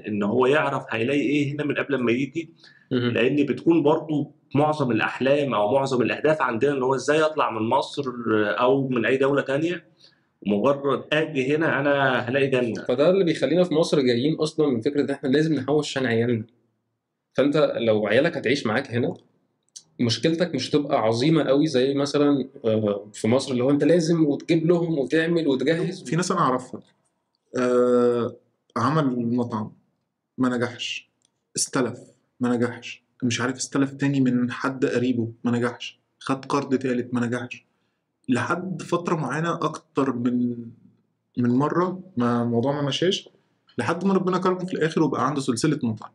ان هو يعرف هيلاقي ايه هنا من قبل ما يجي مهم. لان بتكون برضو معظم الاحلام او معظم الاهداف عندنا ان هو ازاي اطلع من مصر او من اي دوله تانية مجرد اجي هنا انا هلاقي جنه فده اللي بيخلينا في مصر جايين اصلا من فكره ان احنا لازم نحوش عشان عيالنا فانت لو عيالك هتعيش معاك هنا مشكلتك مش هتبقى عظيمه قوي زي مثلا آه، في مصر اللي هو انت لازم وتجيب لهم وتعمل وتجهز في ناس انا اعرفها آه عمل مطعم ما نجحش استلف ما نجحش مش عارف استلف تاني من حد قريبه ما نجحش خد قرض تالت ما نجحش لحد فترة معينة أكتر من من مرة ما الموضوع ما مشاش لحد ما ربنا كرمه في الآخر وبقى عنده سلسلة مطعم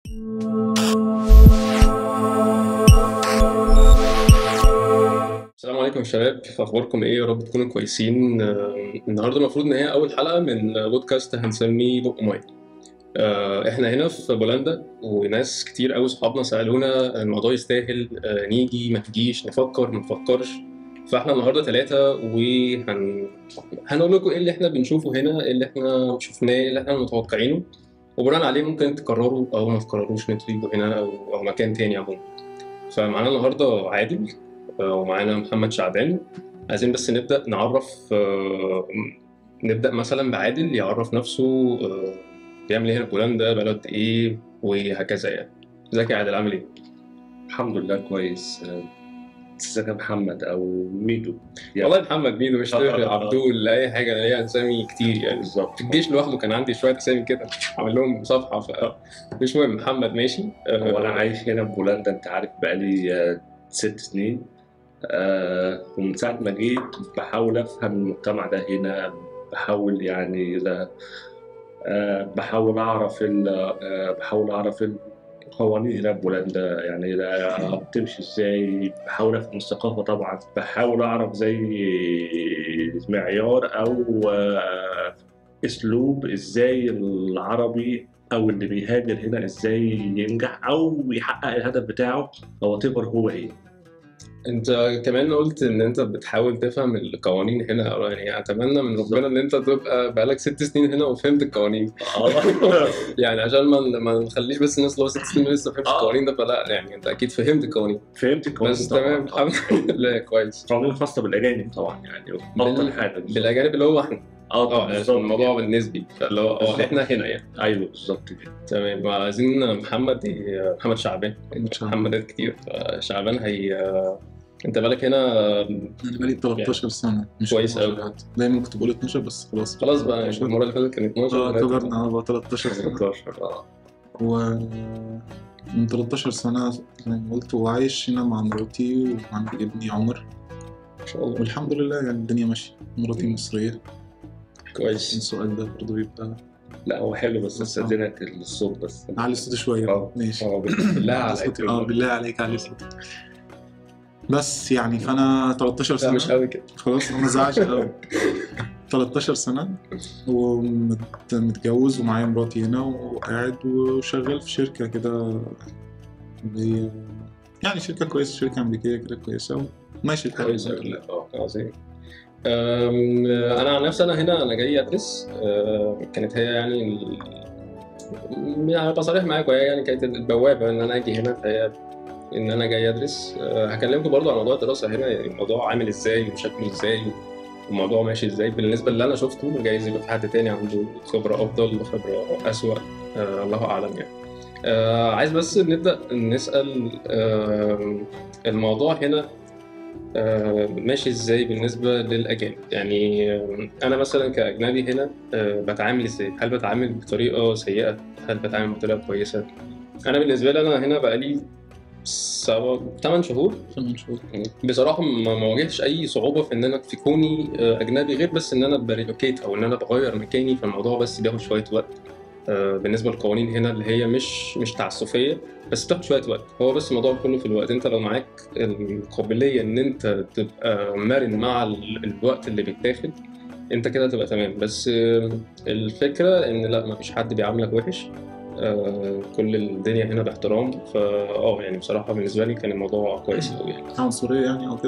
السلام عليكم يا شباب اخباركم ايه يا رب تكونوا كويسين آه، النهارده المفروض ان هي اول حلقه من بودكاست هنسميه بق ماي آه، احنا هنا في بولندا وناس كتير قوي صحابنا سالونا الموضوع يستاهل آه، نيجي ما تجيش نفكر ما نفكرش فاحنا النهارده ثلاثة وهن هنقول لكم ايه اللي احنا بنشوفه هنا ايه اللي احنا شفناه ايه اللي احنا متوقعينه وبناء عليه ممكن تقرروا او ما تقرروش ان انتوا تيجوا هنا او او مكان تاني عموما فمعانا النهارده عادل آه، ومعانا محمد شعبان عايزين بس نبدأ نعرف آه، نبدأ مثلا بعادل يعرف نفسه آه، بيعمل ايه هنا في بولندا بقاله قد ايه وهكذا يعني ازيك يا عادل عامل ايه؟ الحمد لله كويس آه، ازيك يا محمد او ميدو يعني والله محمد ميدو مش تفرق عبدول اي حاجه انا ليا اسامي كتير يعني بالظبط في الجيش لوحده كان عندي شويه اسامي كده عامل لهم صفحه ف مش مهم محمد ماشي آه، هو انا عايش هنا في بولندا انت عارف بقالي آه، ست سنين آه، ومن ساعة ما جيت بحاول أفهم المجتمع ده هنا بحاول يعني لا آه، بحاول أعرف ال- آه، بحاول أعرف القوانين هنا في بولندا يعني لا بتمشي ازاي بحاول افهم الثقافة طبعا بحاول اعرف زي معيار او آه، اسلوب ازاي العربي او اللي بيهاجر هنا ازاي ينجح او يحقق الهدف بتاعه او تبر هو ايه انت كمان قلت ان انت بتحاول تفهم القوانين هنا يعني اتمنى من ربنا ان انت تبقى بقالك ست سنين هنا وفهمت القوانين يعني عشان ما ما نخليش بس الناس اللي هو ست سنين لسه ما فهمش آه. القوانين ده فلا يعني انت اكيد فهمت القوانين فهمت القوانين بس طبعاً. تمام الحمد لله كويس قوانين خاصة بالاجانب طبعا يعني بال- افضل حاجة بالاجانب اللي هو احنا اه يعني بالظبط. الموضوع بالنسبي فاللي هو اه بالظبط. احنا هنا يعني ايوه بالظبط كده تمام عايزين محمد ي- محمد شعبان محمدات كتير فشعبان هي انت بالك هنا أنا بقالي 13 سنة مش كويس 12 أوي. حتى. دايما كنت بقول 12 بس خلاص خلاص بقى 13. المره اللي فاتت كانت 12 اه دلوقتي كبرنا اه بقى 13 سنة 13 اه و من 13 سنة زي ما قلت وعايش هنا مع مراتي وعندي ابني عمر ما شاء الله والحمد لله يعني الدنيا ماشية مراتي مصرية كويس السؤال ده برضه بيبقى لا هو حلو بس استاذنك الصوت بس علي الصوت شوية اه ماشي اه بالله علي عليك صوتي اه بالله عليك علي صوتي بس يعني فأنا 13 لا سنة مش قوي كده خلاص ما زعلش قوي 13 سنة ومتجوز ومعايا مراتي هنا وقاعد وشغال في شركة كده اللي هي يعني شركة كويسة شركة أمريكية كده كويسة وماشي الحال كويس قوي اه عظيم أم، انا عن نفسي انا هنا انا جاي ادرس أه، كانت هي يعني ال- يعني ابقى صريح معاكم هي يعني كانت البوابه ان انا اجي هنا فهي ان انا جاي ادرس أه، هكلمكم برضو عن موضوع الدراسه هنا يعني الموضوع عامل ازاي وشكله ازاي والموضوع ماشي ازاي بالنسبه اللي انا شفته جايز يبقى في حد تاني عنده خبره افضل خبره اسوأ أه، الله اعلم يعني أه، عايز بس نبدا نسال أه، الموضوع هنا آه، ماشي ازاي بالنسبه للاجانب يعني آه، انا مثلا كاجنبي هنا آه، بتعامل ازاي هل بتعامل بطريقه سيئه هل بتعامل بطريقه كويسه انا بالنسبه لي انا هنا بقالي سبع 8 شهور ثمان شهور بصراحه ما ما واجهتش اي صعوبه في ان انا في كوني آه، اجنبي غير بس ان انا بريلوكيت او ان انا بغير مكاني فالموضوع بس بياخد شويه وقت آه، بالنسبه للقوانين هنا اللي هي مش مش تعسفيه بس بتاخد شويه وقت هو بس الموضوع كله في الوقت انت لو معاك القابليه ان انت تبقى مرن مع ال- الوقت اللي بيتاخد انت كده تبقى تمام بس آه، الفكره ان لا ما فيش حد بيعاملك وحش آه، كل الدنيا هنا باحترام فا اه يعني بصراحه بالنسبه لي كان الموضوع كويس قوي يعني عنصرية يعني أو كده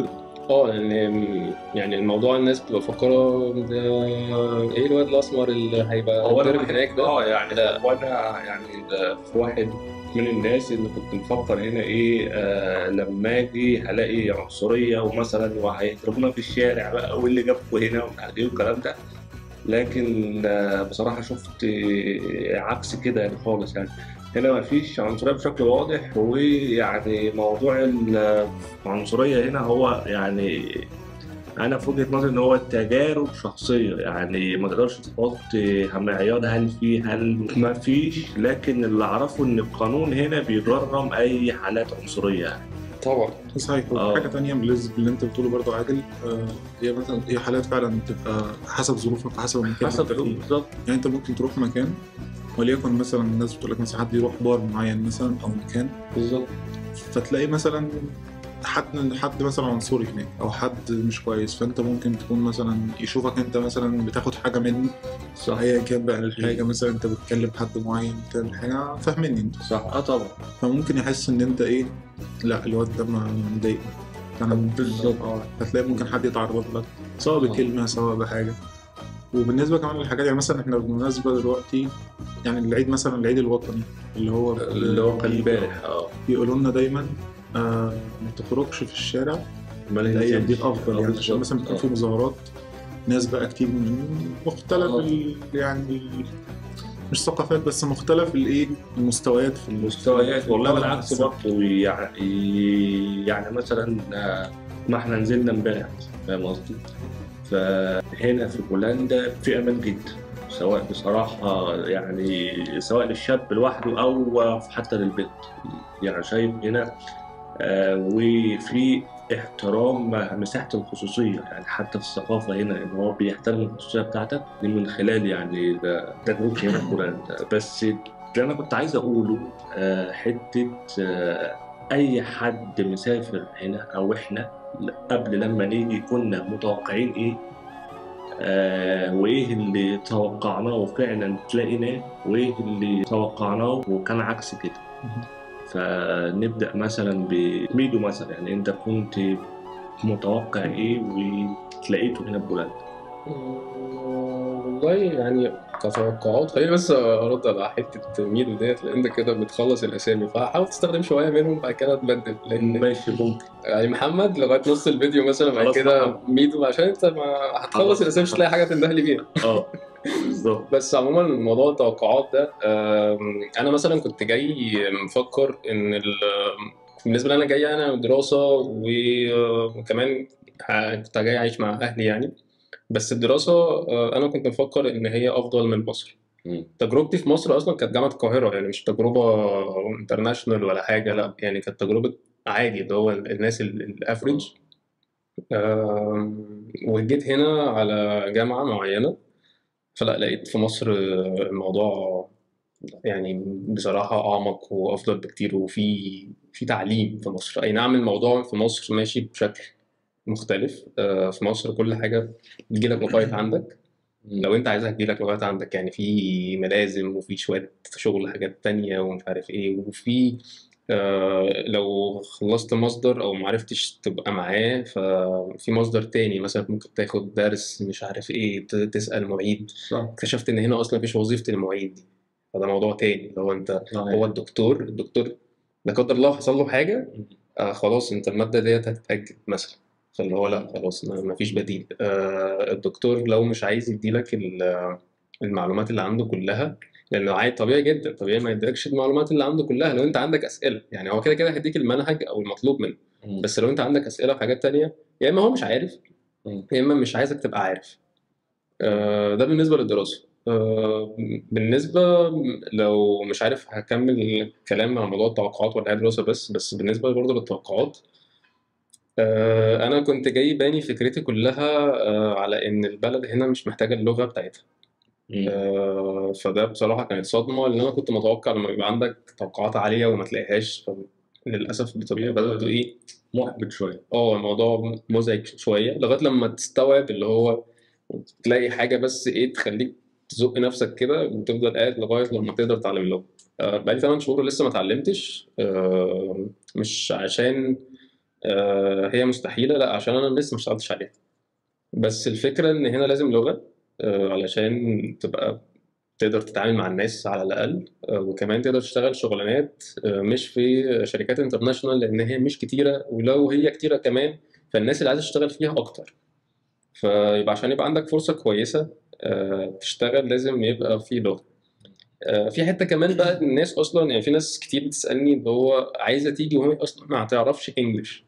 اه لان يعني الموضوع الناس بتبقى مفكره ده ايه الواد الاسمر اللي هيبقى هو ضارب انا هناك ده اه يعني لا. هو انا يعني ده في واحد من الناس اللي كنت مفكر هنا ايه آه لما اجي هلاقي عنصريه ومثلا وهيضربونا في الشارع بقى واللي جابكوا هنا ومش عارف ايه والكلام ده لكن آه بصراحه شفت آه، عكس كده يعني خالص يعني هنا ما فيش عنصريه بشكل واضح ويعني موضوع العنصريه هنا هو يعني انا في وجهه نظري ان هو تجارب شخصيه يعني ما تقدرش تحط معيار هل في هل ما فيش لكن اللي اعرفه ان القانون هنا بيجرم اي حالات عنصريه يعني طبعا صحيح آه. وحاجة تانية بالنسبة اللي انت بتقوله برضو عادل آه، هي مثلا هي حالات فعلا بتبقى حسب ظروفك وحسب المكان حسب اللي انت فيه. بالظبط يعني انت ممكن تروح مكان وليكن مثلا الناس بتقول لك مثلا حد يروح بار معين مثلا او مكان بالظبط فتلاقي مثلا حد حد مثلا عنصري هناك او حد مش كويس فانت ممكن تكون مثلا يشوفك انت مثلا بتاخد حاجه منه صح ايا كان بقى الحاجه مثلا انت بتكلم حد معين بتعمل حاجه فاهمني انت صح اه طبعا فممكن يحس ان انت ايه لا الواد ده ما مضايقني انا بالظبط. اه هتلاقي ممكن حد يتعرض لك سواء آه. بكلمه سواء بحاجه وبالنسبه كمان للحاجات يعني مثلا احنا بالمناسبه دلوقتي يعني العيد مثلا العيد الوطني اللي هو اللي هو كان امبارح اه بيقولوا لنا دايما آه ما تخرجش في الشارع الايام دي الافضل يعني عشان مثلا بيكون في مظاهرات ناس بقى كتير من مختلف آه. ال- يعني مش ثقافات بس مختلف الايه المستويات في مستويات والله البلد بالعكس نفسها. برضه يعني يعني مثلا آه، ما احنا نزلنا امبارح فاهم قصدي؟ فهنا في بولندا في امان جدا سواء بصراحة يعني سواء للشاب لوحده أو حتى للبنت يعني شايف هنا آه، وفي احترام مساحة الخصوصية يعني حتى في الثقافة هنا إن هو بيحترم الخصوصية بتاعتك دي من خلال يعني ده- تجربتي هنا في بولندا بس اللي أنا كنت عايز أقوله آه، حتة آه، أي حد مسافر هنا أو إحنا قبل لما نيجي كنا متوقعين إيه آه وايه اللي توقعناه وفعلا تلاقيناه وايه اللي توقعناه وكان عكس كده مهم. فنبدا مثلا بميدو مثلا يعني انت كنت متوقع ايه وتلاقيته هنا في بولندا والله يعني كتوقعات خليني بس ارد على حته ميدو ديت لان انت كده بتخلص الاسامي فحاول تستخدم شويه منهم بعد كده تبدل لان ماشي ممكن يعني محمد لغايه نص الفيديو مثلا بعد خلاص كده محمد. ميدو عشان انت ما هتخلص خلاص. الاسامي مش هتلاقي حاجه تندهلي بيها اه بالظبط بس عموما موضوع التوقعات ده آم، انا مثلا كنت جاي مفكر ان ال- بالنسبه لي انا جاي انا دراسه و- وكمان ه- كنت جاي اعيش مع اهلي يعني بس الدراسه آه، انا كنت مفكر ان هي افضل من مصر مم. تجربتي في مصر اصلا كانت جامعه القاهره يعني مش تجربه انترناشونال ولا حاجه لا يعني كانت تجربه عادي اللي هو الناس الافريج وجيت هنا على جامعه معينه فلا لقيت في مصر آه، الموضوع يعني بصراحة أعمق وأفضل بكتير وفي في تعليم في مصر أي نعم الموضوع في مصر ماشي بشكل مختلف آه، في مصر كل حاجة بتجيلك لغاية عندك لو أنت عايزها تجيلك لغاية عندك يعني في ملازم وفي شوية شغل حاجات تانية ومش عارف إيه وفي آه، لو خلصت مصدر أو معرفتش تبقى معاه ففي مصدر تاني مثلا ممكن تاخد درس مش عارف إيه ت- تسأل معيد صح اكتشفت ان هنا اصلا مفيش وظيفه المعيد دي فده موضوع تاني اللي هو انت هو الدكتور الدكتور لا قدر الله حصل له حاجه آه خلاص انت الماده ديت هتتاجل مثلا فاللي هو لا خلاص ما ما فيش بديل آه الدكتور لو مش عايز يديلك ال- المعلومات اللي عنده كلها لانه عادي طبيعي جدا طبيعي ما يديلكش المعلومات اللي عنده كلها لو انت عندك اسئله يعني هو كده كده هيديك المنهج او المطلوب منه مم. بس لو انت عندك اسئله في حاجات تانية يا اما هو مش عارف مم. يا اما مش عايزك تبقى عارف آه، ده بالنسبه للدراسه آه، بالنسبه لو مش عارف هكمل الكلام عن موضوع التوقعات ولا هي دراسه بس بس بالنسبه برضه للتوقعات آه، انا كنت جاي باني فكرتي كلها آه، على ان البلد هنا مش محتاجه اللغه بتاعتها مم. آه، فده بصراحه كانت صدمه لان انا كنت متوقع لما يبقى عندك توقعات عاليه وما تلاقيهاش للاسف بتبقى بدأت ايه محبط شويه اه الموضوع مزعج شوية لغاية لما تستوعب اللي هو تلاقي حاجة بس ايه تخليك تزق نفسك كده وتفضل قاعد لغاية لما تقدر تتعلم اللغة آه، بقالي 8 شهور لسه ما اتعلمتش آه، مش عشان آه، هي مستحيله لا عشان انا لسه ما اشتغلتش عليها بس الفكره ان هنا لازم لغه آه، علشان تبقى تقدر تتعامل مع الناس على الاقل آه، وكمان تقدر تشتغل شغلانات آه، مش في شركات انترناشونال لان هي مش كتيره ولو هي كتيره كمان فالناس اللي عايزه تشتغل فيها اكتر فيبقى عشان يبقى عندك فرصه كويسه آه، تشتغل لازم يبقى في لغه آه، في حته كمان بقى الناس اصلا يعني في ناس كتير بتسالني اللي هو عايزه تيجي وهي اصلا ما تعرفش انجلش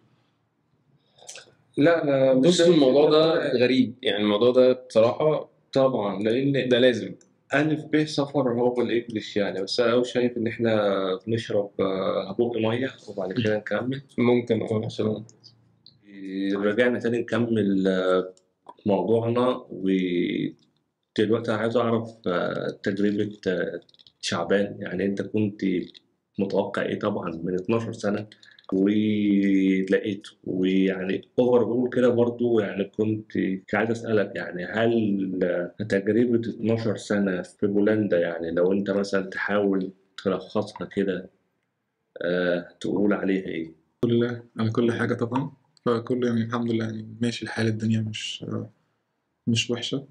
لا لا مش بص شايف الموضوع ده كده. غريب يعني الموضوع ده بصراحه طبعا لان ده لازم ألف ب سفر هو الإنجليش يعني بس أنا أوي شايف إن إحنا بنشرب آه، بق مية وبعد كده نكمل ممكن اه عشان رجعنا تاني نكمل آه، موضوعنا ودلوقتي عايز أعرف آه، تجربة آه، شعبان يعني أنت كنت متوقع إيه طبعا من 12 سنة ولقيته ويعني اوفر اول كده برضو يعني كنت عايز اسالك يعني هل تجربه 12 سنه في بولندا يعني لو انت مثلا تحاول تلخصها كده آه تقول عليها ايه؟ على كل حاجة طبعا فكل يعني الحمد لله يعني ماشي الحال الدنيا مش مش وحشة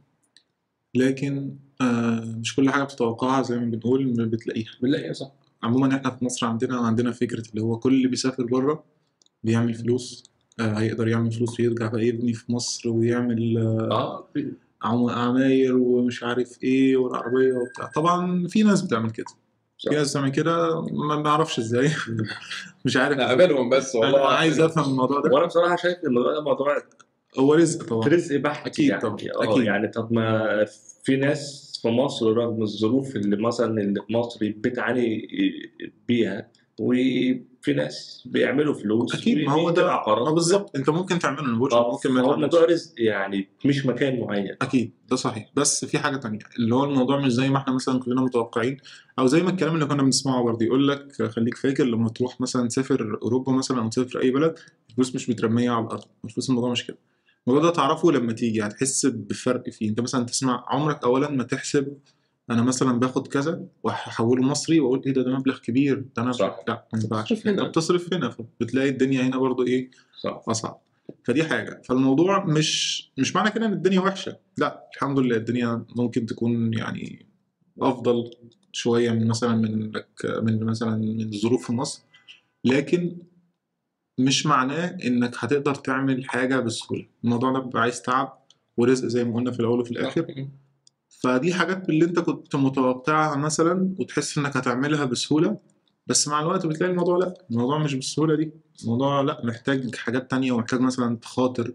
لكن آه مش كل حاجة بتتوقعها زي ما بنقول ما بتلاقيها بنلاقيها صح عموما احنا في مصر عندنا عندنا فكرة اللي هو كل اللي بيسافر بره بيعمل فلوس آه هيقدر يعمل فلوس ويرجع بقى يبني في مصر ويعمل اه عم- عماير ومش عارف ايه والعربية وبتاع طبعا في ناس بتعمل كده صح. في ناس بتعمل كده ما بعرفش ازاي مش عارف لا قابلهم بس انا والله عايز افهم الموضوع ده وانا بصراحه شايف ان الموضوع ده موضوع هو رزق طبعا رزق بحت أكيد يعني طبعا، اه أكيد. يعني طب ما في ناس في مصر رغم الظروف اللي مثلا اللي في مصر بتعاني بيها وفي ناس بيعملوا فلوس اكيد ما هو ده ما عقارات بالظبط انت ممكن تعمله انا بقولش طب ممكن ما هو تعملش الموضوع رزق يعني مش مكان معين اكيد ده صحيح بس في حاجه تانية اللي هو الموضوع مش زي ما احنا مثلا كلنا متوقعين او زي ما الكلام اللي كنا بنسمعه برضه يقول لك خليك فاكر لما تروح مثلا تسافر اوروبا مثلا او تسافر اي بلد الفلوس مش مترميه على الارض الفلوس الموضوع مش كده الموضوع ده تعرفه لما تيجي هتحس بفرق فيه انت مثلا تسمع عمرك اولا ما تحسب انا مثلا باخد كذا وهحوله مصري واقول ايه ده ده مبلغ كبير ده انا صح. لا ما ينفعش بتصرف هنا. انت بتصرف هنا فبتلاقي الدنيا هنا برضه ايه صح اصعب فدي حاجه فالموضوع مش مش معنى كده ان الدنيا وحشه لا الحمد لله الدنيا ممكن تكون يعني افضل شويه من مثلا من من مثلا من الظروف في مصر لكن مش معناه انك هتقدر تعمل حاجه بسهوله الموضوع ده بيبقى عايز تعب ورزق زي ما قلنا في الاول وفي الاخر فدي حاجات اللي انت كنت متوقعها مثلا وتحس انك هتعملها بسهولة بس مع الوقت بتلاقي الموضوع لا الموضوع مش بالسهولة دي الموضوع لا محتاج حاجات تانية ومحتاج مثلا تخاطر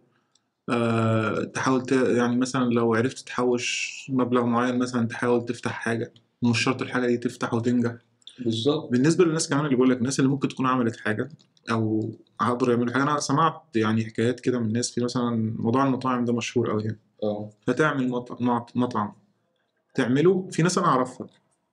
آه تحاول ت... يعني مثلا لو عرفت تحوش مبلغ معين مثلا تحاول تفتح حاجة مش شرط الحاجة دي تفتح وتنجح بالظبط بالنسبة للناس كمان اللي بقول لك الناس اللي ممكن تكون عملت حاجة أو قدروا يعملوا حاجة أنا سمعت يعني حكايات كده من الناس في مثلا موضوع المطاعم ده مشهور أوي يعني اه فتعمل مط- مط- مطعم تعمله في ناس انا اعرفها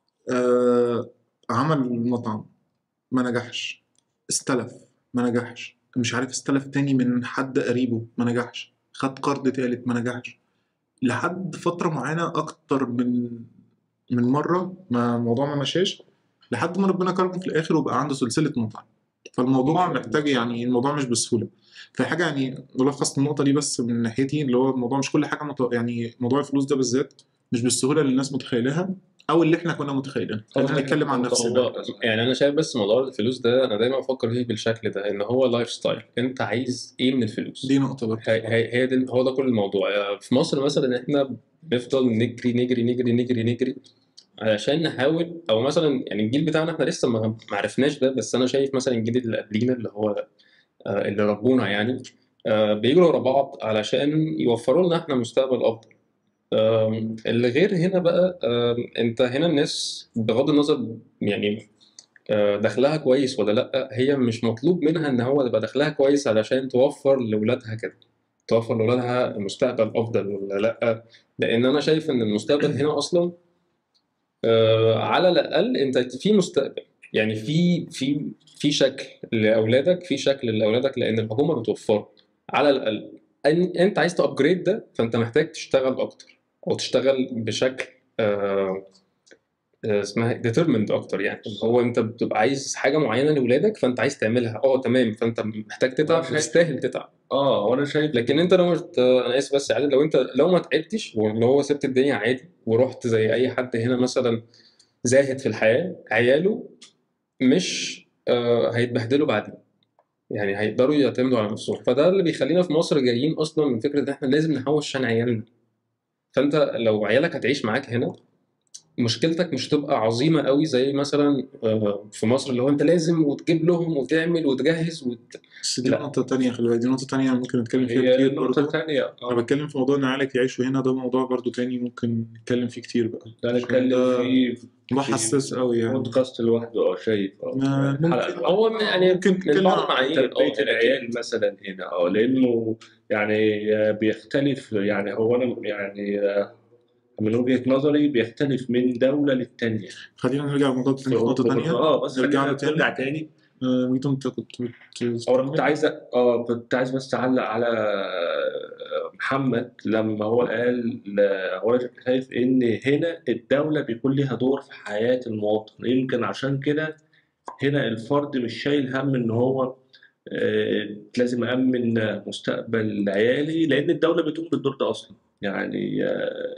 آه عمل مطعم ما نجحش استلف ما نجحش مش عارف استلف تاني من حد قريبه ما نجحش خد قرض تالت ما نجحش لحد فترة معينة أكتر من من مرة ما الموضوع ما مشاش لحد ما ربنا كرمه في الآخر وبقى عنده سلسلة مطعم فالموضوع محتاج يعني الموضوع مش بسهولة في حاجة يعني نلخص النقطة دي بس من ناحيتي اللي هو الموضوع مش كل حاجة مت... يعني موضوع الفلوس ده بالذات مش بالسهولة اللي الناس متخيلها أو اللي إحنا كنا متخيلينها خلينا نتكلم عن نفسنا موضوع- يعني انا شايف بس موضوع الفلوس ده انا دايما بفكر فيه بالشكل ده ان هو لايف ستايل انت عايز ايه من الفلوس دي نقطة برضه هي هي هي ده هو ده كل الموضوع في مصر مثلا احنا بنفضل نجري نجري نجري نجري نجري علشان نحاول او مثلا يعني الجيل بتاعنا احنا لسه ما ما عرفناش ده بس انا شايف مثلا الجيل اللي قبلينا اللي هو آه، اللي ربونا يعني آه، بيجروا ورا بعض علشان يوفروا لنا احنا مستقبل افضل آم، اللي غير هنا بقى آم، انت هنا الناس بغض النظر يعني آه، دخلها كويس ولا لا هي مش مطلوب منها ان هو يبقى دخلها كويس علشان توفر لاولادها كده توفر لاولادها مستقبل افضل ولا لا لان انا شايف ان المستقبل هنا اصلا آه، على الاقل انت في مستقبل يعني في في في شكل لاولادك في شكل لاولادك لان الحكومه بتوفره على الاقل أن انت عايز تابجريد ده فانت محتاج تشتغل اكتر او تشتغل بشكل آه، آه، اسمها ديترمند اكتر يعني اللي هو انت بتبقى عايز حاجه معينه لاولادك فانت عايز تعملها اه تمام فانت محتاج تتعب شايف- وتستاهل تتعب اه وانا شايف لكن انت لو مت... انا اسف بس يا عادل لو انت لو ما تعبتش واللي هو سبت الدنيا عادي ورحت زي اي حد هنا مثلا زاهد في الحياه عياله مش آه هيتبهدلوا بعدين يعني هيقدروا يعتمدوا على نفسهم فده اللي بيخلينا في مصر جايين اصلا من فكره ان احنا لازم نحوش عشان عيالنا فانت لو عيالك هتعيش معاك هنا مشكلتك مش هتبقى عظيمه قوي زي مثلا آه، في مصر اللي هو انت لازم وتجيب لهم وتعمل وتجهز وت... بس دي لا. نقطة تانية خلي بالك دي نقطة تانية ممكن نتكلم فيها هي كتير النقطة برضه الثانية أنا بتكلم في موضوع إن عيالك يعيشوا هنا ده موضوع برضه تاني ممكن نتكلم فيه كتير بقى ده عشان نتكلم ده فيه موضوع حساس قوي يعني بودكاست لوحده اه شايف اه ما حلقة ممكن لوحده. هو يعني ممكن من نتكلم بعض عن المعايير تربية اه العيال مثلا هنا اه لأنه يعني آه، بيختلف يعني هو أنا يعني آه، من وجهة نظري بيختلف من دولة للتانية خلينا نرجع لموضوع تاني في نقطة تانية اه بس نرجع خلينا له تاني. نرجع تاني آه، ميدو أنت كنت بت- هو انا كنت عايز أ- اه كنت عايز بس اعلق على محمد لما هو قال لا- هو انا شايف ان هنا الدوله بيكون ليها دور في حياه المواطن يمكن عشان كده هنا الفرد مش شايل هم ان هو آه، لازم أأمن مستقبل عيالي لأن الدولة بتقوم بالدور ده أصلا يعني آه،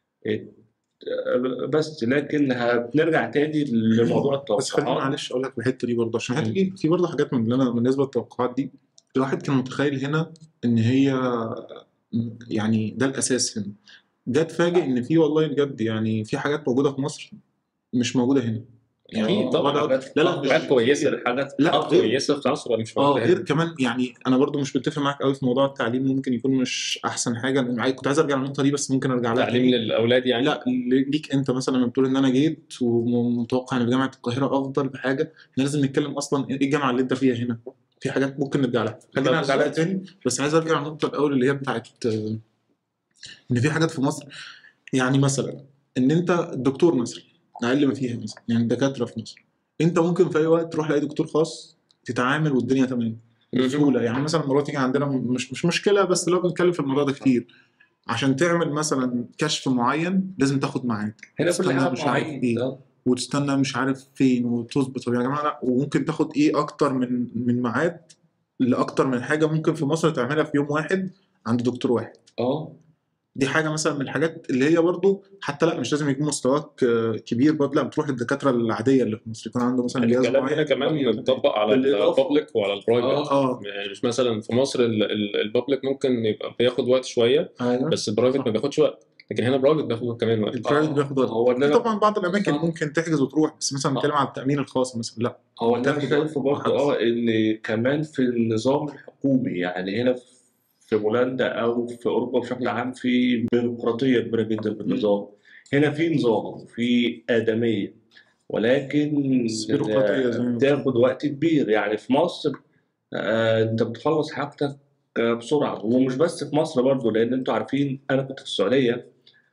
آه، بس لكن بنرجع تاني لموضوع بس خليني التوقعات معلش اقول لك الحته دي برضه عشان الحته دي في برضه حاجات من اللي انا بالنسبه للتوقعات دي الواحد كان متخيل هنا ان هي يعني ده الاساس هنا ده اتفاجئ ان في والله بجد يعني في حاجات موجوده في مصر مش موجوده هنا اكيد طبعا حاجات- لا لا مش حاجات كويسه حاجات لا، حاجات غير- كويسه في مصر ولا مش اه موجوده غير هنا كمان يعني انا برضو مش متفق معاك قوي في موضوع التعليم ممكن يكون مش احسن حاجه أنا عايز- كنت عايز ارجع للنقطه دي بس ممكن ارجع لها تعليم تاني. للاولاد يعني لا ل- ليك انت مثلا لما بتقول ان انا جيت ومتوقع ان في جامعه القاهره افضل بحاجه احنا لازم نتكلم اصلا ايه الجامعه اللي انت فيها هنا في حاجات ممكن نرجع لها خلينا لا، نرجع لها بالظبط. تاني بس عايز ارجع للنقطه الاول اللي هي بتاعت آه، ان في حاجات في مصر يعني مثلا ان انت الدكتور مثلا اقل ما فيها مثلا يعني الدكاتره في مصر انت ممكن في اي وقت تروح لاي دكتور خاص تتعامل والدنيا تمام بسهوله يعني مثلا مرات تيجي عندنا مش مش مشكله بس لو بنتكلم في الموضوع ده كتير عشان تعمل مثلا كشف معين لازم تاخد ميعاد هنا كل تستنى حاجه مش عارف معين ايه آه. وتستنى مش عارف فين وتظبط طب يا جماعه لا وممكن تاخد ايه اكتر من من ميعاد لاكتر من حاجه ممكن في مصر تعملها في يوم واحد عند دكتور واحد اه دي حاجه مثلا من الحاجات اللي هي برضو حتى لا مش لازم يكون مستواك آه، كبير برضو لا بتروح للدكاتره العاديه اللي في مصر يكون عنده مثلا جهاز الكلام هنا معين كمان بيطبق على بالإضافة- البابليك وعلى البرايفت اه يعني مش مثلا في مصر البابليك ممكن يبقى بياخد وقت شويه ايوه بس البرايفت ما بياخدش وقت لكن هنا البرايفت بياخد كمان وقت البرايفت بياخد وقت هو اللي في انا طبعا بعض الاماكن صح. ممكن تحجز وتروح بس مثلا آه. بنتكلم على التامين الخاص مثلا لا هو اللي انا تاخد شايفه برضه وقت. اه ان كمان في النظام الحكومي يعني هنا في بولندا او في اوروبا بشكل عام في بيروقراطيه كبيره جدا في النظام هنا في نظام وفي ادميه ولكن بس بيروقراطية زي ما بتاخد وقت كبير يعني في مصر آه، انت بتخلص حاجتك آه، بسرعه ومش بس في مصر برضه لان انتوا عارفين انا كنت في السعوديه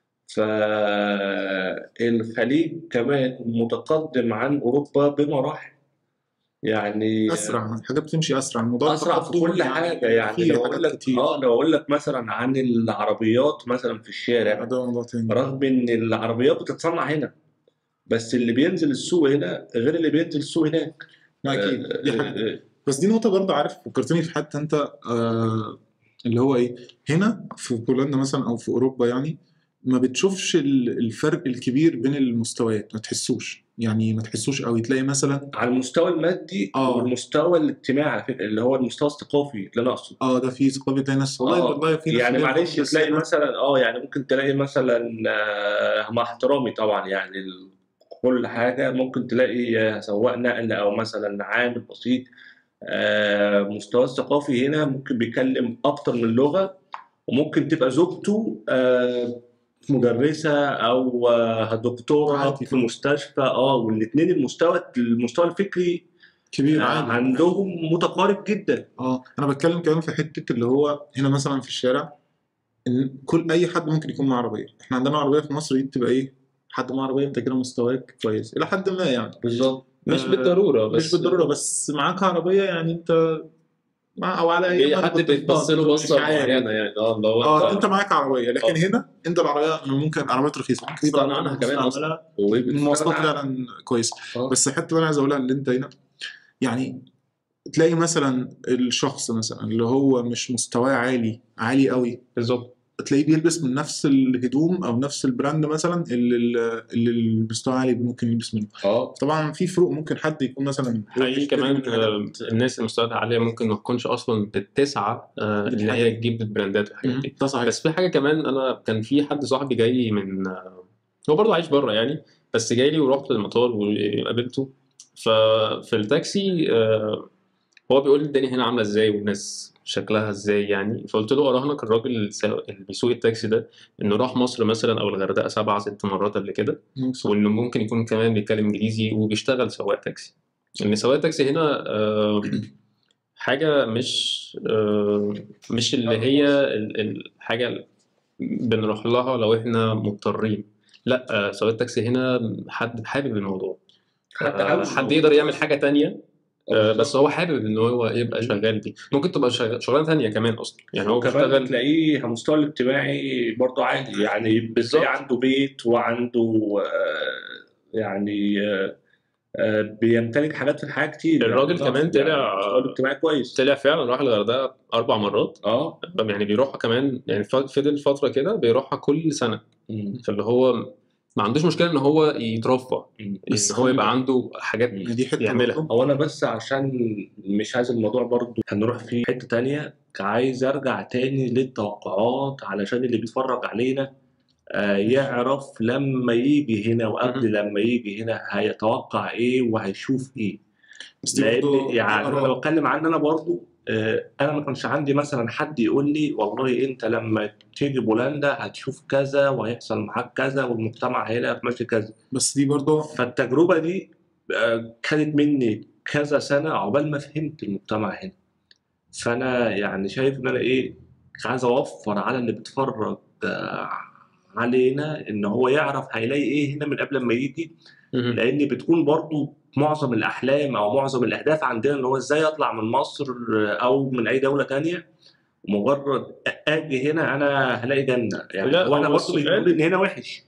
فالخليج كمان متقدم عن اوروبا بمراحل يعني اسرع الحاجات بتمشي اسرع الموضوع اسرع في التقدم كل حاجه يعني فيه لو اقول حاجات لك كتير اه لو اقول لك مثلا عن العربيات مثلا في الشارع ده موضوع تاني رغم ان العربيات بتتصنع هنا بس اللي بينزل السوق هنا غير اللي بينزل السوق هناك ما اكيد آه، دي حاجه آه، بس دي نقطة برضه عارف فكرتني في حتة أنت آه اللي هو إيه هنا في بولندا مثلا أو في أوروبا يعني ما بتشوفش ال- الفرق الكبير بين المستويات ما تحسوش يعني ما تحسوش قوي تلاقي مثلا على المستوى المادي آه. والمستوى الاجتماعي على فكره اللي هو المستوى الثقافي اللي انا اقصده اه ده في ثقافة تلاقي ناس والله آه، والله في ناس يعني اللي هي معلش بس تلاقي هنا- مثلا اه يعني ممكن تلاقي مثلا آه، مع احترامي طبعا يعني ال- كل حاجه ممكن تلاقي آه، سواق نقل او مثلا عامل بسيط آه، مستواه الثقافي هنا ممكن بيتكلم اكتر من لغه وممكن تبقى زوجته آه، مدرسه او آه، دكتوره عادي. في مستشفى اه والاثنين المستوى المستوى الفكري كبير آه، عادي عندهم متقارب جدا اه انا بتكلم كمان في حته اللي هو هنا مثلا في الشارع ان كل اي حد ممكن يكون معاه عربيه احنا عندنا عربيه في مصر دي بتبقى ايه حد معاه عربيه انت كده مستواك كويس الى حد ما يعني بالظبط مش آه، بالضروره بس مش بالضروره بس معاك عربيه يعني انت مع- او على في ايام حد بيتبص له بصه معينه يعني اه اللي هو اه انت معاك عربيه لكن آه. هنا انت العربيه ممكن عربيات رخيصه ممكن تجيب استغنى عربية عنها كمان مستعملة. وب- المواصلات فعلا كويسه آه. بس الحته اللي انا عايز اقولها اللي انت هنا يعني تلاقي مثلا الشخص مثلا اللي هو مش مستواه عالي عالي قوي بالظبط تلاقيه بيلبس من نفس الهدوم او نفس البراند مثلا اللي اللي المستوى عالي ممكن يلبس منه اه طبعا في فروق ممكن حد يكون مثلا حقيقي كمان آه، الناس المستويات العاليه ممكن ما تكونش اصلا بتسعى آه، ان هي تجيب البراندات والحاجات دي ده صحيح بس في حاجه كمان انا كان في حد صاحبي جاي من آه، هو برضه عايش بره يعني بس جاي لي ورحت المطار وقابلته ففي التاكسي آه، هو بيقول لي الدنيا هنا عامله ازاي والناس شكلها ازاي يعني فقلت له اراهنك الراجل السا- اللي بيسوق التاكسي ده انه راح مصر مثلا او الغردقه سبعة ست مرات قبل كده وانه ممكن يكون كمان بيتكلم انجليزي وبيشتغل سواق تاكسي ان سواق تاكسي هنا آه، حاجه مش آه، مش اللي هي ال- الحاجه اللي بنروح لها لو احنا مضطرين لا آه، سواق التاكسي هنا حد حابب الموضوع آه، حد يقدر يعمل حاجه تانية آه، بس هو حابب ان هو يبقى شغال دي ممكن تبقى شغ- شغلانه تانية كمان اصلا يعني هو وكمان بيشتغل تلاقيه على المستوى الاجتماعي برضه عالي يعني بالذات عنده بيت وعنده آه، يعني آه، آه، بيمتلك حاجات في الحياه كتير الراجل يعني كمان طلع- يعني المستوى الاجتماعي كويس طلع فعلا راح الغردقه اربع مرات اه يعني بيروحها كمان يعني ف- فضل فتره كده بيروحها كل سنه مم. فاللي هو ما عندوش مشكله ان هو يترفه مم. ان هو يبقى عنده حاجات دي حته يعملها. برضه. هو انا بس عشان مش عايز الموضوع برضه هنروح فيه حته تانية عايز ارجع تاني للتوقعات علشان اللي بيتفرج علينا آه، يعرف لما يجي هنا وقبل لما يجي هنا هيتوقع ايه وهيشوف ايه بس دي لان برضه يعني آراء. انا لو اتكلم عن انا برضو آه، انا ما كانش عندي مثلا حد يقول لي والله انت لما تيجي بولندا هتشوف كذا وهيحصل معاك كذا والمجتمع هنا ماشي كذا بس دي برضه فالتجربه دي آه، خدت مني كذا سنه عقبال ما فهمت المجتمع هنا فانا يعني شايف ان انا ايه عايز اوفر على اللي بيتفرج آه، علينا ان هو يعرف هيلاقي ايه هنا من قبل ما يجي مهم. لان بتكون برضو معظم الاحلام او معظم الاهداف عندنا ان هو ازاي اطلع من مصر او من اي دوله تانية مجرد اجي هنا انا هلاقي جنه يعني لا، وانا هو برضو مش السؤال- بقول ان هنا وحش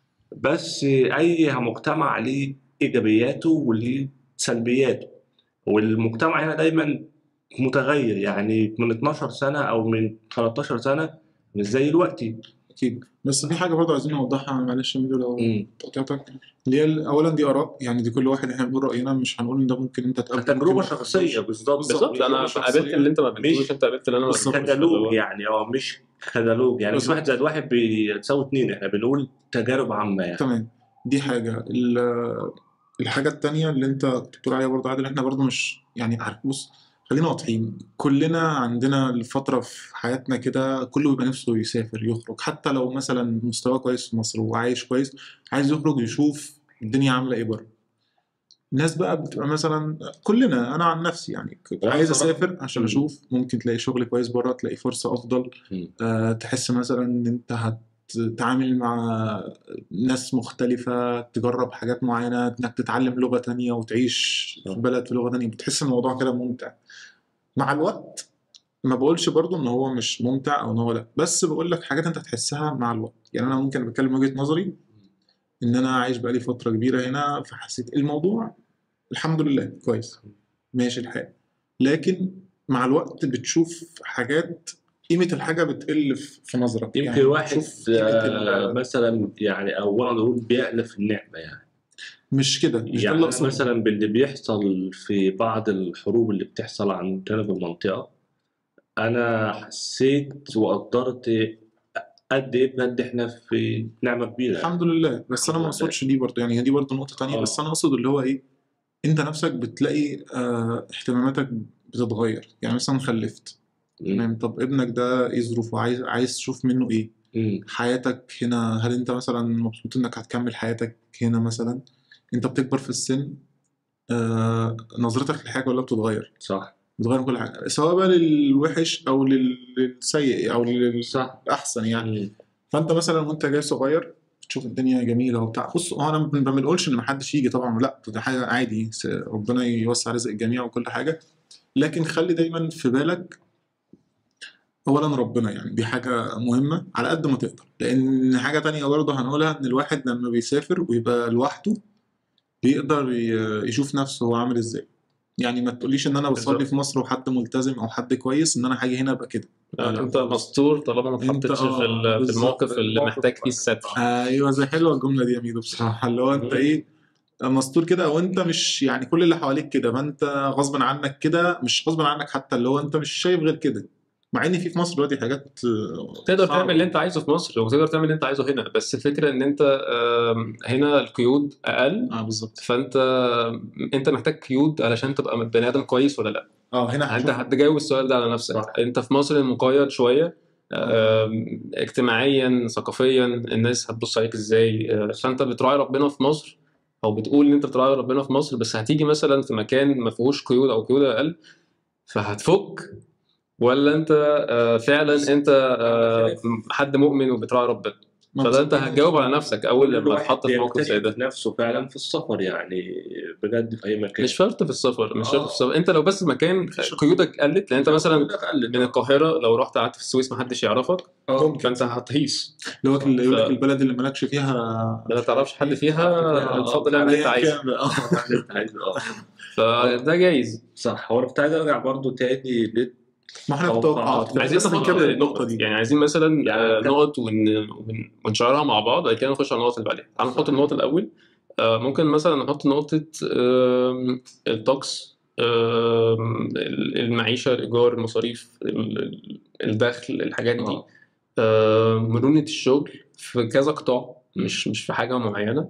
بس اي مجتمع ليه ايجابياته وليه سلبياته والمجتمع هنا دايما متغير يعني من 12 سنه او من 13 سنه مش زي دلوقتي اكيد بس في حاجه برضه عايزين نوضحها معلش يا ميدو لو مم. قطعتك اللي هي اولا دي اراء يعني دي كل واحد احنا بنقول راينا مش هنقول ان ده ممكن انت تقابل تجربه ممكن- شخصيه بالظبط بالظبط انا شخصية. قابلت اللي انت ما قابلتوش مش- انت قابلت اللي انا ما بالظبط. قابلتوش كتالوج يعني اه مش كتالوج يعني مش بالظبط. واحد زائد واحد بيساوي اتنين احنا بنقول تجارب عامة يعني تمام دي حاجه ال- الحاجه التانيه اللي انت كنت بتقول عليها برضه عادل احنا برضه مش يعني عارف بص خلينا واضحين كلنا عندنا الفترة في حياتنا كده كله بيبقى نفسه يسافر يخرج حتى لو مثلا مستواه كويس في مصر وعايش كويس عايز يخرج يشوف الدنيا عاملة ايه بره الناس بقى بتبقى مثلا كلنا انا عن نفسي يعني ك- آه، عايز طبعاً. اسافر عشان مم. اشوف ممكن تلاقي شغل كويس بره تلاقي فرصة افضل مم. آه، تحس مثلا ان انت هتتعامل مع ناس مختلفة تجرب حاجات معينة انك تتعلم لغة تانية وتعيش في بلد في لغة تانية بتحس ان الموضوع كده ممتع مع الوقت ما بقولش برضو ان هو مش ممتع او ان هو لا بس بقول لك حاجات انت هتحسها مع الوقت يعني انا ممكن بتكلم من وجهة نظري ان انا عايش بقالي فترة كبيرة هنا فحسيت الموضوع الحمد لله كويس ماشي الحال لكن مع الوقت بتشوف حاجات قيمة الحاجة بتقل في في نظرك يمكن يعني واحد بتشوف قيمة آه، ال- مثلا يعني او نقدر نقول بيألف النعمة يعني مش كده مش ده يعني اللي اقصده مثلا باللي بيحصل في بعض الحروب اللي بتحصل عندنا في المنطقة أنا حسيت وقدرت قد إيه بجد إحنا في نعمة كبيرة الحمد لله بس انا ما الحمد لله. اقصدش دي برضه يعني هي دي برضه نقطة تانية آه. بس انا اقصد اللي هو ايه انت نفسك بتلاقي آه اهتماماتك بتتغير يعني مثلا خلفت مم. تمام طب ابنك ده ايه ظروفه عايز عايز تشوف منه ايه مم. حياتك هنا هل انت مثلا مبسوط انك هتكمل حياتك هنا مثلا انت بتكبر في السن آه نظرتك للحياة كلها بتتغير صح بتغير كل حاجة سواء بقى للوحش او لل- للسيء او صح للاحسن يعني مم. فانت مثلا وانت جاي صغير بتشوف الدنيا جميله وبتاع بص هو انا ما بنقولش ان محدش يجي طبعا لا ده حاجه عادي س- ربنا يوسع رزق الجميع وكل حاجه لكن خلي دايما في بالك اولا ربنا يعني دي حاجه مهمه على قد ما تقدر لان حاجه تانية برضه هنقولها ان الواحد لما بيسافر ويبقى لوحده بيقدر ي- يشوف نفسه هو عامل ازاي يعني ما تقوليش ان انا بصلي بالظبط. في مصر وحد ملتزم او حد كويس ان انا هاجي هنا ابقى كده يعني انت مستور طالما ما انت- اتحطتش آه، في ال- في بالظبط. الموقف اللي محتاج فيه الستر ايوه زي حلوه الجمله دي يا ميدو بصراحه اللي هو انت مم. ايه مستور كده او انت مش يعني كل اللي حواليك كده فانت غصبا عنك كده مش غصبا عنك حتى اللي هو انت مش شايف غير كده مع ان في في مصر دلوقتي حاجات آه، تقدر صعبة. تعمل اللي انت عايزه في مصر وتقدر تعمل اللي انت عايزه هنا بس الفكره ان انت آم، هنا القيود اقل اه بالظبط فانت انت محتاج قيود علشان تبقى بني ادم كويس ولا لا اه هنا انت هتجاوب السؤال ده على نفسك صح. انت في مصر مقيد شويه آم، اجتماعيا ثقافيا الناس هتبص عليك ازاي آه، فانت بتراعي ربنا في مصر او بتقول ان انت بتراعي ربنا في مصر بس هتيجي مثلا في مكان ما فيهوش قيود او قيود اقل فهتفك ولا انت آه، فعلا انت آه، حد مؤمن وبتراعي ربنا فده انت هتجاوب على نفسك اول لما الواحد تتحط في موقف زي ده بيكتشف نفسه فعلا في السفر يعني بجد في اي مكان مش شرط في السفر مش شرط آه. في السفر انت لو بس مكان مفيش- قيودك قلت لان انت مثلا قلت. من القاهره لو رحت قعدت في السويس محدش يعرفك آه. فانت هتهيص اللي هو اللي يقول لك ف- البلد اللي مالكش فيها ما تعرفش حد فيها آه، اتفضل اعمل اللي انت عايزه كامل. اه اللي انت عايزه اه فده جايز صح هو انا كنت عايز ارجع برضه تاني لل- ما احنا توقعات. توقعات عايزين بس نحط نكمل النقطه دي يعني عايزين مثلا يعني آه، كان- نقط ون- ون- ونشيرها مع بعض بعد كده نخش على النقط اللي بعدها تعال نحط النقطه الاول آه، ممكن مثلا نحط نقطه آم، الطقس آم، المعيشه الايجار المصاريف ال- ال- الدخل الحاجات دي آه. آه، مرونه الشغل في كذا قطاع مش مش في حاجه معينه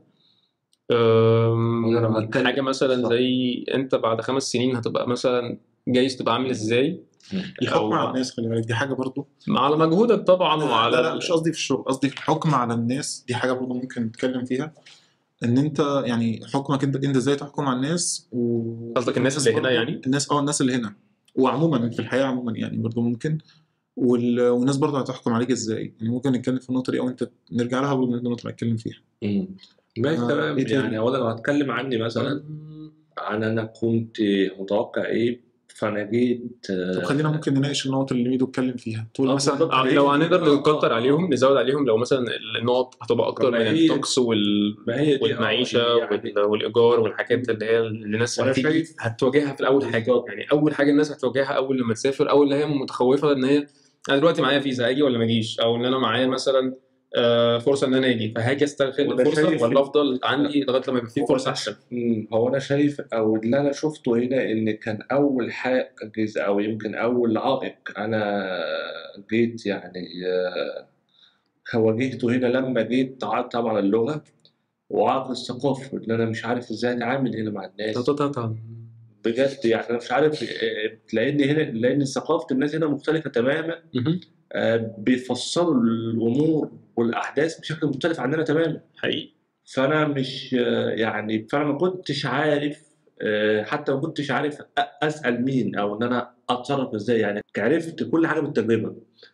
آم، وأنا لو هتكلم- حاجه مثلا صح. زي انت بعد خمس سنين هتبقى مثلا جايز تبقى عامل ازاي الحكم أو- على الناس خلي بالك دي حاجه برضو على مجهودك طبعا وعلى لا لا مش قصدي في الشغل قصدي في الحكم على الناس دي حاجه برضو ممكن نتكلم فيها ان انت يعني حكمك انت انت ازاي تحكم على الناس و قصدك الناس اللي هنا برضو- يعني؟ الناس اه الناس اللي هنا وعموما في الحياه عموما يعني برضو ممكن وال... والناس برضو هتحكم عليك ازاي يعني ممكن نتكلم في النقطه دي او انت نرجع لها قبل ما نطلع نتكلم فيها مم. ماشي آه، تمام إيه تاني؟ يعني هو انا لو هتكلم عني مثلا عن انا كنت متوقع ايه فانا جيت طب خلينا ممكن نناقش النقط اللي ميدو اتكلم فيها تقول آه، مثلا بالظبط. آه، لو هنقدر نكتر عليهم نزود عليهم لو مثلا النقط هتبقى اكتر ما من هي- الطقس وال... ما هي دي والمعيشه آه، يعني وال... والايجار والحاجات اللي هي اللي الناس وأنا هتيجي شايف- هتواجهها في الاول حاجه بالظبط. يعني اول حاجه الناس هتواجهها اول لما تسافر اول اللي هي متخوفه ان هي انا دلوقتي معايا فيزا اجي ولا ما اجيش او ان انا معايا مثلا آه، فرصه ان انا اجي فهاجي استغل وده الفرصه شايف- ولا افضل عندي لغايه لما يبقى في هو فرصه ده- احسن مم، هو انا شايف او اللي انا شفته هنا ان كان اول حاجز او يمكن اول عائق انا جيت يعني آه، واجهته هنا لما جيت عائق طبعا اللغه وعائق الثقافه ان انا مش عارف ازاي اتعامل هنا مع الناس بجد يعني انا مش عارف آه، لان هنا لان ثقافه الناس هنا مختلفه تماما مهم. آه، بيفسروا الامور والاحداث بشكل مختلف عننا تماما حقيقي فانا مش آه، يعني فانا ما كنتش عارف آه، حتى ما كنتش عارف أ- اسال مين او ان انا اتصرف ازاي يعني عرفت كل حاجه بالتجربه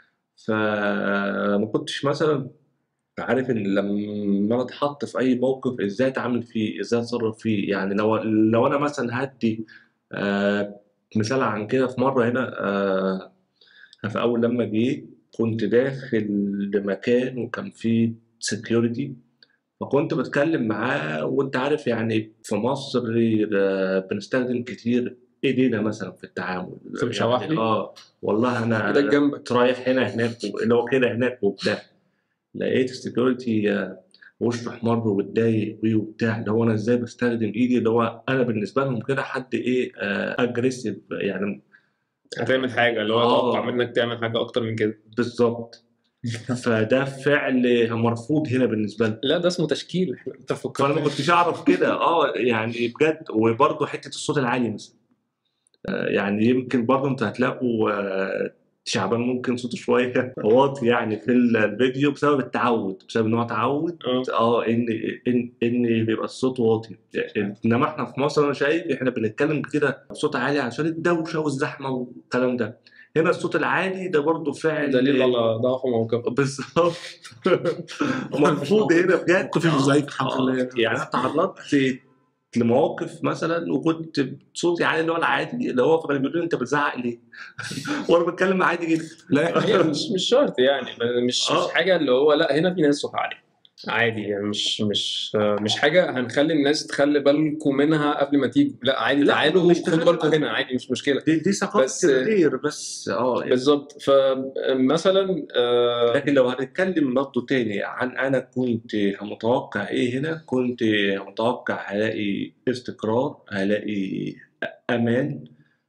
فما كنتش مثلا عارف ان لما انا اتحط في اي موقف ازاي اتعامل فيه ازاي اتصرف فيه يعني لو لو انا مثلا هدي آه، مثال عن كده في مره هنا آه، في اول لما جيت كنت داخل لمكان وكان فيه سكيورتي فكنت بتكلم معاه وانت عارف يعني في مصر آه، بنستخدم كتير ايدينا مثلا في التعامل في مشاوحني؟ يعني اه والله انا ايدك جنبك رايح هنا هناك اللي هو كده هناك وبتاع لقيت السكيورتي وشه احمر واتضايق ويه وبتاع اللي هو انا ازاي بستخدم ايدي اللي هو انا بالنسبه لهم كده حد ايه اجريسيف يعني هتعمل حاجه اللي هو آه. اتوقع منك تعمل حاجه اكتر من كده بالظبط فده فعل مرفوض هنا بالنسبه لي لا ده اسمه تشكيل احنا انت فانا ما فكرت كنتش اعرف كده اه يعني بجد وبرضه حته الصوت العالي مثلا آه، يعني يمكن برضه انت هتلاقوا آه، شعبان ممكن صوته شويه واطي يعني في الفيديو بسبب التعود بسبب ان هو اتعود اه اه ان ان ان بيبقى الصوت واطي انما احنا في مصر انا شايف احنا بنتكلم كده بصوت عالي عشان الدوشه والزحمه والكلام ده هنا الصوت العالي ده برضه فعل دليل على ضعف موقفك بالظبط مرفوض هنا بجد موقفي مزعج الحمد آه، لله يعني أنا تعرضت لمواقف مثلا وكنت صوتي عالي اللي هو العادي اللي هو فكانوا بيقولوا لي انت بتزعق ليه؟ وانا بتكلم عادي جدا لا هي مش مش شرط يعني مش آه. مش حاجه اللي هو لا هنا في ناس صوت عالي عادي يعني مش مش مش حاجه هنخلي الناس تخلي بالكم منها قبل ما تيجوا لا عادي لا، تعالوا مش خدوا تخلي بالكم هنا عادي مش مشكله دي, دي ثقافه بس- كتير بس اه يعني بالظبط فمثلا آه، لكن لو هنتكلم برضه تاني عن انا كنت متوقع ايه هنا كنت متوقع هلاقي استقرار هلاقي امان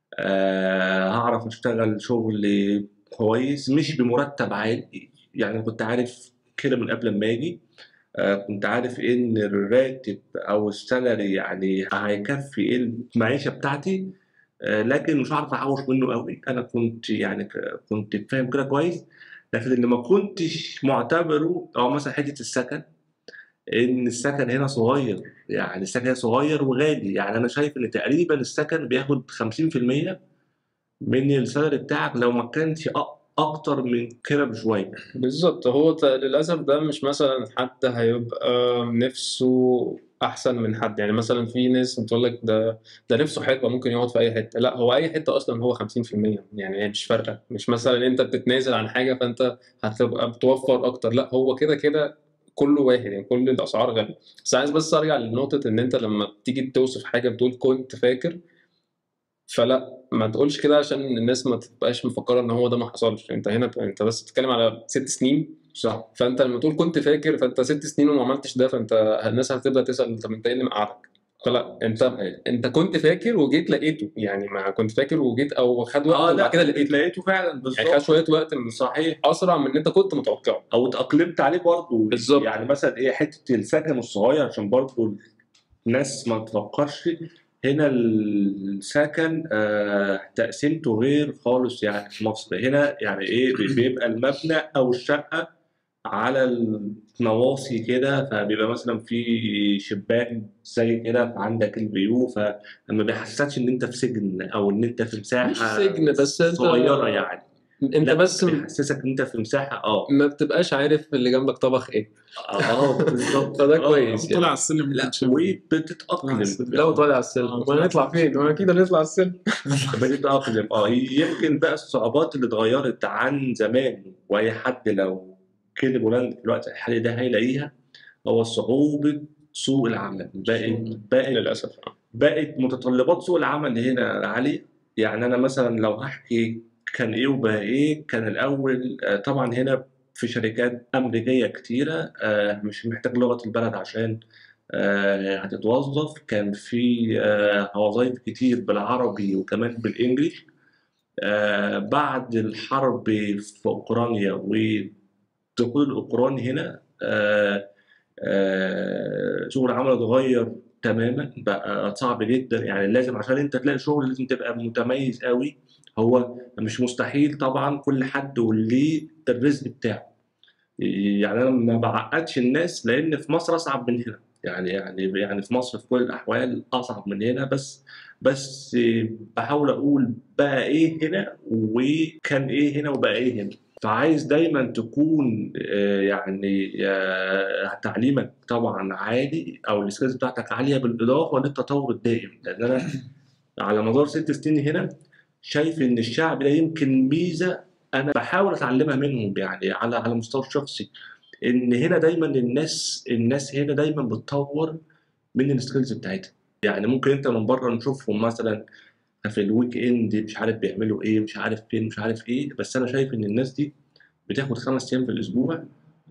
آه هعرف اشتغل شغل كويس مش بمرتب عالي يعني كنت عارف كده من قبل ما اجي آه كنت عارف ان الراتب او السالري يعني هيكفي المعيشه بتاعتي آه لكن مش هعرف احوش منه قوي انا كنت يعني ك- كنت فاهم كده كويس لكن اللي ما كنتش معتبره او مثلا حته السكن ان السكن هنا صغير يعني السكن هنا صغير وغالي يعني انا شايف ان تقريبا السكن بياخد 50% من السالري بتاعك لو ما كانش أ- اكتر من كده بشويه بالظبط هو ت- للأسف ده مش مثلا حد هيبقى نفسه أحسن من حد يعني مثلا في ناس بتقول لك ده ده نفسه حلوة ممكن يقعد في أي حتة لا هو أي حتة أصلا هو 50% يعني هي مش فارقة مش مثلا أنت بتتنازل عن حاجة فأنت هتبقى بتوفر أكتر لا هو كده كده كله واحد يعني كل الأسعار غالية بس عايز بس أرجع لنقطة إن أنت لما بتيجي توصف حاجة بتقول كنت فاكر فلا ما تقولش كده عشان الناس ما تبقاش مفكره ان هو ده ما حصلش انت هنا انت بس بتتكلم على ست سنين صح فانت لما تقول كنت فاكر فانت ست سنين وما عملتش ده فانت الناس هتبدا تسال طب انت ايه اللي مقعدك؟ فلا انت صحيح. انت كنت فاكر وجيت لقيته يعني ما كنت فاكر وجيت او خد وقت اه وبعد لا كده لقيته لقيته فعلا يعني خد بالظبط شويه وقت من صحيح اسرع من ان انت كنت متوقعه او اتاقلمت عليه برضه بالظبط. يعني مثلا ايه حته السكن الصغير عشان برضه الناس ما تفكرش هنا السكن آه تقسيمته غير خالص يعني في مصر هنا يعني ايه بي- بيبقى المبنى او الشقه على النواصي كده فبيبقى مثلا في شباك زي كده فعندك الفيو فما بيحسسكش ان انت في سجن او ان انت في مساحه مش سجن بس انت صغيره يعني انت لا، بس م- بيحسسك ان انت في مساحه اه ما بتبقاش عارف اللي جنبك طبخ ايه اه بالظبط فده آه. كويس طلع على السلم لا ممكن تشوف. وبتتأقلم لو طالع على السلم آه، ما نطلع فين؟ ما اكيد هنطلع على السلم بتتأقلم اه يمكن بقى الصعوبات اللي اتغيرت عن زمان واي حد لو كده هولندا في الوقت الحالي ده هيلاقيها هو صعوبة سوق العمل بقت بقت للاسف بقت متطلبات سوق العمل هنا عالية يعني أنا مثلا لو هحكي كان إيه وبقى إيه كان الأول آه، طبعا هنا في شركات أمريكية كتيرة آه، مش محتاج لغة البلد عشان آه، هتتوظف كان في آه، وظائف كتير بالعربي وكمان بالإنجليش آه، بعد الحرب في أوكرانيا ودخول الأوكران هنا آه، آه، سوق العمل اتغير تماما بقى صعب جدا يعني لازم عشان انت تلاقي شغل لازم تبقى متميز قوي هو مش مستحيل طبعا كل حد وليه الرزق بتاعه يعني انا ما بعقدش الناس لان في مصر اصعب من هنا يعني يعني يعني في مصر في كل الاحوال اصعب من هنا بس بس بحاول اقول بقى ايه هنا وكان ايه هنا وبقى ايه هنا فعايز دايما تكون آه، يعني آه، تعليمك طبعا عالي او السكيلز بتاعتك عاليه بالاضافه للتطور الدائم لان انا على مدار ست سنين هنا شايف ان الشعب ده يمكن ميزه انا بحاول اتعلمها منهم يعني على على المستوى الشخصي ان هنا دايما الناس الناس هنا دايما بتطور من السكيلز بتاعتها يعني ممكن انت من بره نشوفهم مثلا في الويك اند مش عارف بيعملوا ايه مش عارف فين مش عارف ايه بس انا شايف ان الناس دي بتاخد خمس ايام في الاسبوع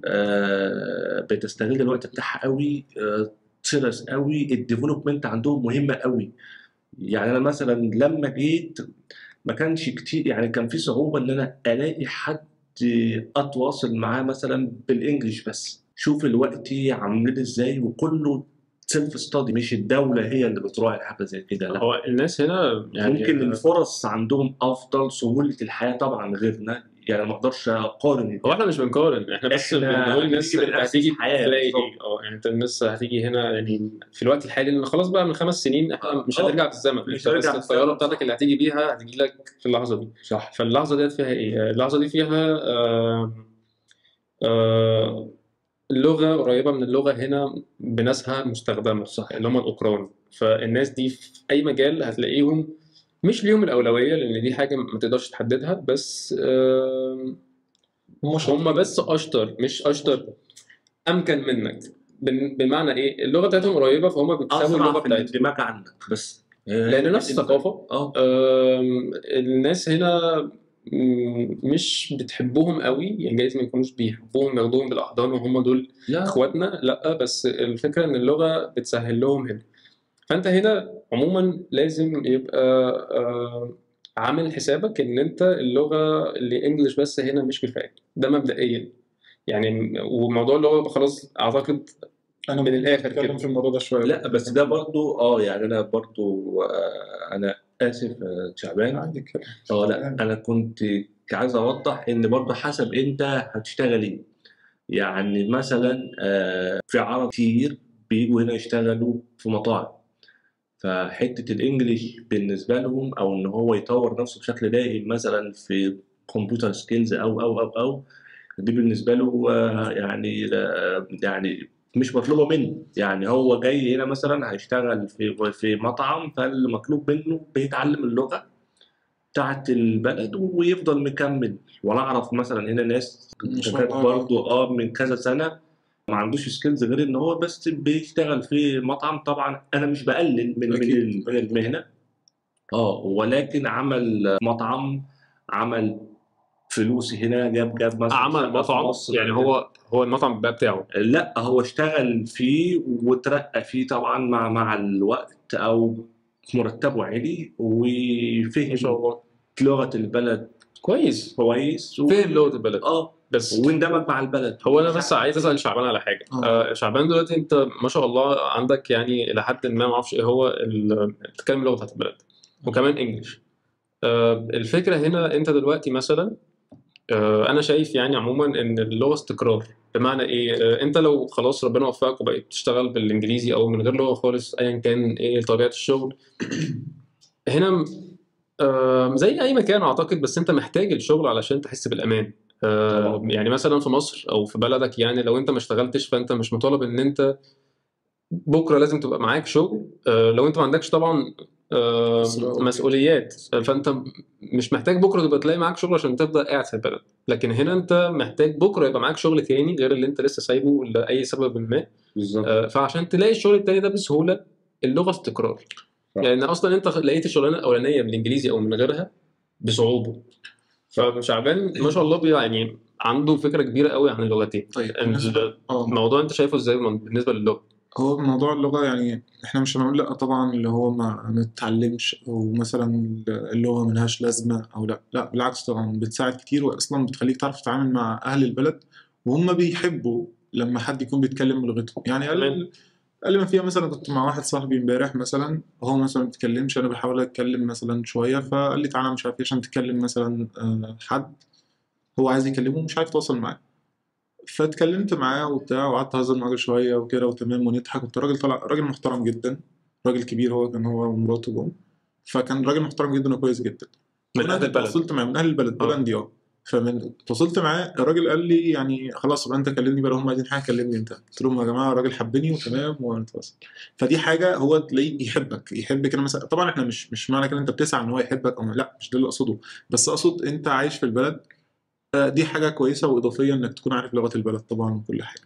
آه بتستغل الوقت بتاعها قوي آه سيريس قوي الديفلوبمنت عندهم مهمه قوي يعني انا مثلا لما جيت ما كانش كتير يعني كان في صعوبه ان انا الاقي حد اتواصل معاه مثلا بالانجلش بس شوف الوقت عاملين ازاي وكله سيلف ستادي مش الدوله هي اللي بتراعي حاجه زي كده لا هو الناس هنا يعني ممكن الفرص عندهم افضل سهوله الحياه طبعا غيرنا يعني ما اقدرش اقارن هو احنا مش بنقارن احنا بس إحنا بنقول الناس هنيجي من انت نفس هتيجي الحياة تلاقي بالظبط. ايه اه يعني انت الناس هتيجي هنا يعني في الوقت الحالي لان خلاص بقى من خمس سنين احنا مش آه. هنرجع بالزمن مش انت بس هنرجع الطياره بالزمن. بتاعتك اللي هتيجي بيها هتجي لك في اللحظه دي صح فاللحظه ديت فيها ايه؟ اللحظه دي فيها آه آه لغه قريبه من اللغه هنا بناسها مستخدمه صح اللي هم الاوكران فالناس دي في اي مجال هتلاقيهم مش ليهم الاولويه لان دي حاجه ما تقدرش تحددها بس آم، هم بس اشطر مش اشطر امكن منك بن- بمعنى ايه اللغه بتاعتهم قريبه فهم بيكسبوا اللغه اسرع في بتاعتهم الاندماج عنك بس لان نفس الثقافه اه أم، الناس هنا م- مش بتحبهم قوي يعني جايز ما يكونوش بيحبوهم ياخدوهم بالاحضان وهم دول لا اخواتنا لا بس الفكره ان اللغه بتسهل لهم هنا فانت هنا عموما لازم يبقى آه، عامل حسابك ان انت اللغه اللي انجلش بس هنا مش كفايه ده مبدئيا يعني وموضوع اللغه خلاص اعتقد انا من الآخر بتكلم كده. في الموضوع ده شويه لا بس ده برضو اه يعني انا برضو آه انا اسف آه، شعبان عادي كده اه لا انا كنت عايز اوضح ان برضو حسب انت هتشتغل ايه يعني مثلا آه في عرب كتير بيجوا هنا يشتغلوا في مطاعم فحته الانجليش بالنسبه لهم او ان هو يطور نفسه بشكل دائم مثلا في كمبيوتر سكيلز او او او او دي بالنسبه له آه، يعني آه، يعني مش مطلوبه منه يعني هو جاي هنا مثلا هيشتغل في في مطعم فالمطلوب منه بيتعلم اللغه بتاعت البلد ويفضل مكمل وانا اعرف مثلا هنا ناس ما شاء كانت الله. برضه اه من كذا سنه ما عندوش سكيلز غير ان هو بس بيشتغل في مطعم طبعا انا مش بقلل من من أكيد. ال- من المهنه اه ولكن عمل مطعم عمل فلوس هنا جاب جاب مثلا عمل شقة في مطعم مصر. يعني هو هو المطعم بقى بتاعه لا هو اشتغل فيه وترقى فيه طبعا مع مع الوقت او مرتبه عالي ما شاء وفهم الله لغه البلد كويس كويس و... فهم لغه البلد اه بس واندمج مع البلد هو انا بس عايز اسال شعبان على حاجه آه. آه شعبان دلوقتي انت ما شاء الله عندك يعني الى حد ما ما اعرفش ايه هو ال- بتتكلم اللغه بتاعت البلد وكمان انجلش آه الفكره هنا انت دلوقتي مثلا آه انا شايف يعني عموما ان اللغه استقرار بمعنى ايه آه انت لو خلاص ربنا وفقك وبقيت تشتغل بالانجليزي او من غير لغه خالص ايا كان ايه طبيعه الشغل هنا آه زي اي مكان اعتقد بس انت محتاج الشغل علشان تحس بالامان آه طبعاً. يعني مثلا في مصر او في بلدك يعني لو انت ما اشتغلتش فانت مش مطالب ان انت بكره لازم تبقى معاك شغل آه لو انت ما عندكش طبعا آه مسؤوليات. مسؤوليات فانت مش محتاج بكره تبقى تلاقي معاك شغل عشان تفضل قاعد في البلد لكن هنا انت محتاج بكره يبقى معاك شغل تاني غير اللي انت لسه سايبه لاي سبب ما بالظبط آه، فعشان تلاقي الشغل التاني ده بسهوله اللغه استقرار صح. يعني اصلا انت لقيت الشغلانه الاولانيه بالانجليزي او من غيرها بصعوبه فشعبان ما شاء الله بي- يعني عنده فكره كبيره قوي عن اللغتين طيب بالنسبه اه الموضوع انت شايفه ازاي من- بالنسبه للغه هو موضوع اللغة يعني احنا مش هنقول لا طبعا اللي هو ما نتعلمش او مثلا اللغة ملهاش لازمة او لا لا بالعكس طبعا بتساعد كتير واصلا بتخليك تعرف تتعامل مع اهل البلد وهم بيحبوا لما حد يكون بيتكلم بلغتهم يعني تمام. قال قال ما فيها مثلا كنت مع واحد صاحبي امبارح مثلا هو مثلا ما بيتكلمش انا بحاول اتكلم مثلا شوية فقال لي تعالى مش عارف ايه عشان تتكلم مثلا آه، حد هو عايز يكلمه مش عارف يتواصل معاه فاتكلمت معاه وبتاع وقعدت اهزر معاه شويه وكده وتمام ونضحك كنت راجل طلع راجل محترم جدا راجل كبير هو كان هو ومراته جم فكان راجل محترم جدا وكويس جدا من أنا اهل البلد تواصلت معاه من اهل البلد آه. بولندي اه فمن تواصلت معاه الراجل قال لي يعني خلاص يبقى انت كلمني بقى لو هم عايزين حاجه كلمني انت قلت لهم يا جماعه الراجل حبني وتمام ونتواصل فدي حاجه هو تلاقيه يحبك يحب كده مثلا طبعا احنا مش مش معنى كده انت بتسعى ان هو يحبك او لا مش ده اللي اقصده بس اقصد انت عايش في البلد آه، دي حاجه كويسه واضافيه انك تكون عارف لغه البلد طبعا وكل حاجه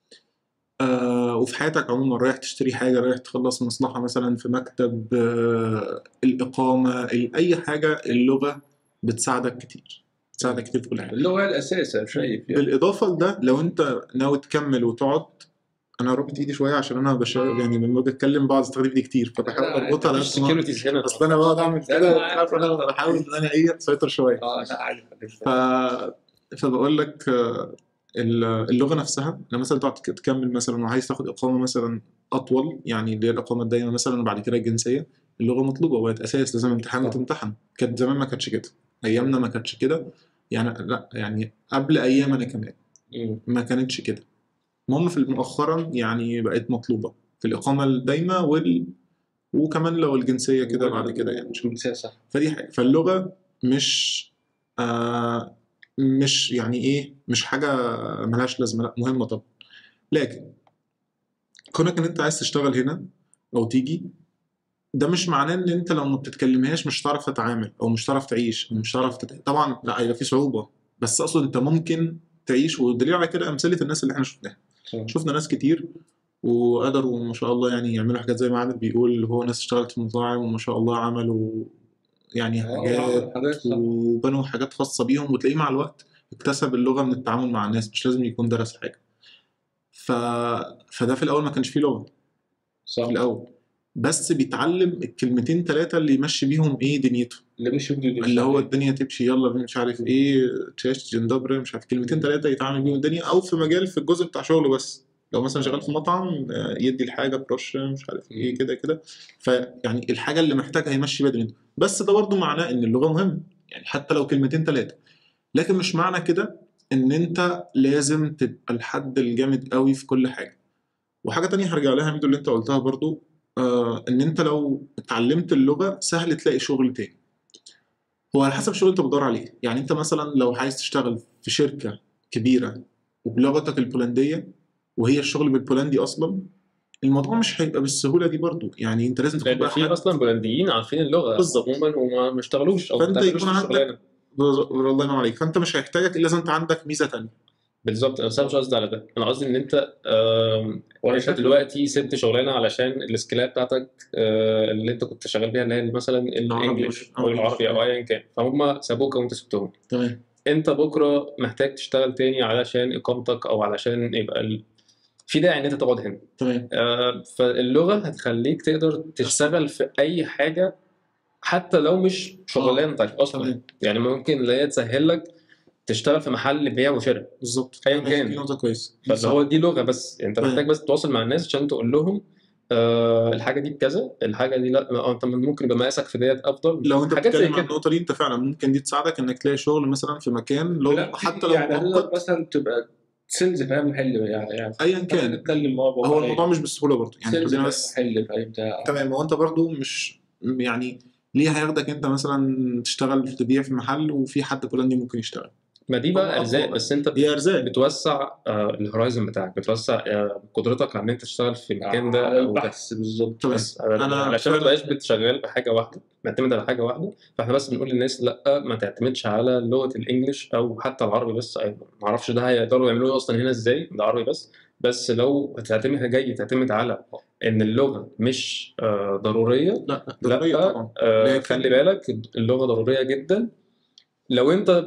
آه وفي حياتك عموما رايح تشتري حاجه رايح تخلص مصلحه مثلا في مكتب آه الاقامه ال- اي حاجه اللغه بتساعدك كتير بتساعدك كتير في كل حاجه اللغه الاساس انا شايف يعني بالاضافه لده لو انت ناوي تكمل وتقعد انا ربطت ايدي شويه عشان انا بش... يعني لما باجي اتكلم بقعد استخدم ايدي كتير فبحاول لا، اربطها على مفيش قد ما أقدر. سكيورتيز هنا اصل انا بقعد اعمل لا، كده لا، عارف انا بحاول ان انا ايه اسيطر شويه اه لا عادي ف... فبقول لك آه، ال- اللغه نفسها لما مثلا تقعد تك- تكمل مثلا وعايز تاخد اقامه مثلا اطول يعني اللي هي الاقامه الدائمه مثلا وبعد كده الجنسيه اللغه مطلوبه وبقت اساس لازم امتحان صح. وتمتحن كانت زمان ما كانتش كده ايامنا ما كانتش كده يعني لا يعني قبل ايامنا كمان مم. ما كانتش كده المهم في مؤخرا يعني بقت مطلوبه في الاقامه الدائمه وال... وكمان لو الجنسيه كده بعد كده يعني الجنسيه صح فدي حاجة فاللغة مش آه مش يعني ايه مش حاجة ملهاش لازمة لا مهمة طبعا لكن كونك ان انت عايز تشتغل هنا او تيجي ده مش معناه ان انت لو ما بتتكلمهاش مش هتعرف تتعامل او مش هتعرف تعيش او مش هتعرف تت... طبعا لا هيبقى في صعوبه بس اقصد انت ممكن تعيش والدليل على كده امثله الناس اللي احنا شفناها شفنا ناس كتير وقدروا ما شاء الله يعني يعملوا حاجات زي ما عادل بيقول اللي هو ناس اشتغلت في مطاعم وما شاء الله عملوا يعني حاجات حاجات صح. وبنوا حاجات خاصة بيهم وتلاقيه مع الوقت اكتسب اللغة من التعامل مع الناس مش لازم يكون درس حاجة ف... فده في الأول ما كانش فيه لغة صح في الأول بس بيتعلم الكلمتين ثلاثة اللي يمشي بيهم ايه دنيته اللي مش فيديو اللي هو الدنيا تمشي يلا مش عارف ايه تشاش جندبر مش عارف كلمتين ثلاثة يتعامل بيهم الدنيا أو في مجال في الجزء بتاع شغله بس لو مثلا شغال في مطعم آه، يدي الحاجة برش مش عارف ايه كده كده فيعني الحاجة اللي محتاجها يمشي بيها دنيته بس ده برضه معناه ان اللغة مهمة يعني حتى لو كلمتين ثلاثة لكن مش معنى كده ان انت لازم تبقى الحد الجامد قوي في كل حاجة وحاجة تانية هرجع لها ميدو اللي انت قلتها برضو آه ان انت لو اتعلمت اللغة سهل تلاقي شغل تاني هو على حسب الشغل اللي انت بتدور عليه يعني انت مثلا لو عايز تشتغل في شركة كبيرة وبلغتك البولندية وهي الشغل بالبولندي اصلا الموضوع مش هيبقى بالسهولة دي برضو يعني انت لازم تكون لان بقى في حد اصلا بولنديين عارفين اللغه بالظبط. عموما وما ما اشتغلوش او ما فأنت تعملوش يكون عندك- الشغلانه بالظبط، الله ينور عليك فانت مش هيحتاجك الا اذا انت عندك ميزة تانية بالظبط بس انا مش قصدي على ده انا قصدي ان انت آم، وأنا انت شايف- دلوقتي سبت شغلانه علشان السكيلات بتاعتك آه، اللي انت كنت شغال بيها اللي هي مثلا الانجليش أو او العربي او ايا كان فهم سابوك وانت سبتهم تمام انت بكره محتاج تشتغل تاني علشان اقامتك او علشان يبقى ال... في داعي ان انت تقعد هنا تمام آه، فاللغه هتخليك تقدر تشتغل في اي حاجه حتى لو مش شغلانتك اصلا تمام يعني ممكن اللي هي تسهل لك تشتغل في محل بيع وشراء بالظبط أيا ماشي، كان. دي نقطة كويسة فاللي هو دي لغه بس انت فاهم. محتاج بس تتواصل مع الناس عشان تقول لهم آه الحاجه دي بكذا الحاجه دي لا آه، انت ممكن يبقى مقاسك في ديت افضل لو انت حاجات زي بتتكلم عن كده النقطة دي انت فعلا ممكن دي تساعدك انك تلاقي شغل مثلا في مكان لو لا، حتى لو يعني مؤقت تقدر مثلا تبقى سيلز في اي محل يعني يعني ايا كان نتكلم مع بعض هو الموضوع مش بالسهولة برضه يعني سيلز خلينا في بس محل في اي بتاع تمام هو انت برضه مش يعني ليه هياخدك انت مثلا تشتغل في تبيع في محل وفي حد بولندي ممكن يشتغل ما دي هو بقى ارزاق أفضل. بس انت دي ارزاق بتوسع آه الهورايزن بتاعك بتوسع آه قدرتك على ان انت تشتغل في المكان ده على او ده البحث بالظبط تمام. بس أنا علشان ما فعلاً- تبقاش بتشغل بحاجه واحده معتمد على حاجه واحده فاحنا بس بنقول للناس لا ما تعتمدش على لغه الانجليش او حتى العربي بس أي- ما اعرفش ده هيقدروا يعملوه اصلا هنا ازاي ده عربي بس بس لو هتعتمد جاي تعتمد على ان اللغه مش آه ضروريه لا ضرورية لا طبعا آه لكن- خلي بالك اللغه ضروريه جدا لو انت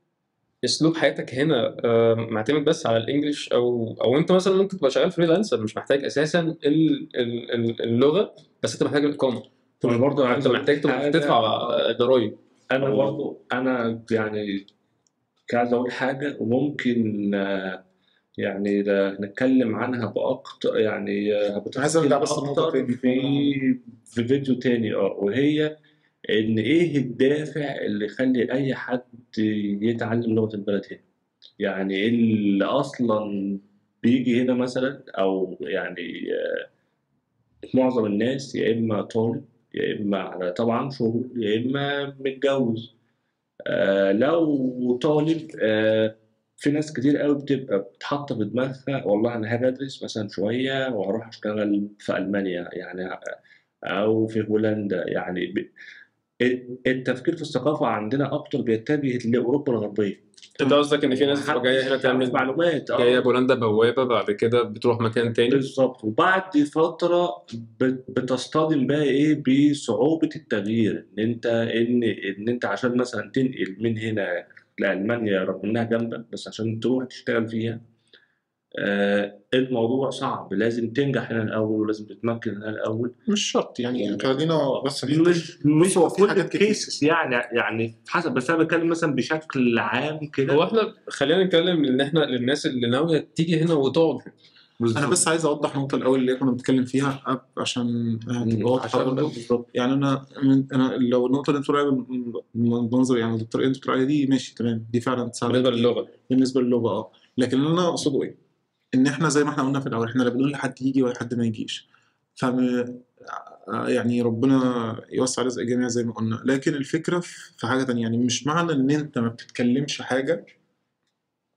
اسلوب حياتك هنا آه، معتمد بس على الانجليش او او انت مثلا ممكن تبقى شغال فريلانسر مش محتاج اساسا ال- ال- ال- اللغه بس انت محتاج الاقامه انا برضه انت عايز أقول محتاج تبقى حاجة. تدفع ضرايب انا أو- برضه انا يعني كان عايز اقول حاجه وممكن آه، يعني ده نتكلم عنها باكتر يعني آه، عايز أرجع بس أكتر لنقطة تاني. في في فيديو تاني اه وهي ان ايه الدافع اللي يخلي اي حد يتعلم لغه البلد هنا يعني إيه اللي اصلا بيجي هنا مثلا او يعني آه، معظم الناس يا اما طالب يا اما على طبعا شغل يا اما متجوز آه لو طالب آه في ناس كتير قوي بتبقى بتحط في دماغها والله انا هاجي ادرس مثلا شويه واروح اشتغل في المانيا يعني او في هولندا يعني ب... التفكير في الثقافه عندنا اكتر بيتجه لاوروبا الغربيه انت قصدك ان في ناس بتبقى جايه هنا محدش تعمل عارف معلومات آه. جايه بولندا بوابه بعد كده بتروح مكان تاني بالظبط وبعد فترة بت- بتصطدم بقى ايه بصعوبة التغيير ان انت ان ان انت عشان مثلا تنقل من هنا لألمانيا رغم انها جنبك بس عشان تروح تشتغل فيها آه الموضوع صعب لازم تنجح هنا الأول ولازم تتمكن هنا الأول مش شرط يعني خلينا بس مش مش هو في كل حاجات كتير. الكيسز يعني يعني حسب بس انا بتكلم مثلا بشكل عام كده هو احنا خلينا نتكلم ان احنا للناس اللي ناويه تيجي هنا وتقعد هنا. انا بس عايز اوضح النقطه الاول اللي كنا بنتكلم فيها أب- عشان تبقى واضحه عشان برضه بالظبط يعني انا من انا لو النقطه اللي انت بتقول عليها بالمنظر يعني الطريقه اللي انت بتقول عليها دي ماشي تمام دي فعلا تساعد بالنسبه للغه بالنسبه للغه اه لكن اللي انا اقصده ايه؟ ان احنا زي ما احنا قلنا في الاول احنا لا بنقول لحد يجي ولا حد ما يجيش فم يعني ربنا يوسع رزق الجميع زي ما قلنا لكن الفكره في حاجه تانية يعني مش معنى ان انت ما بتتكلمش حاجه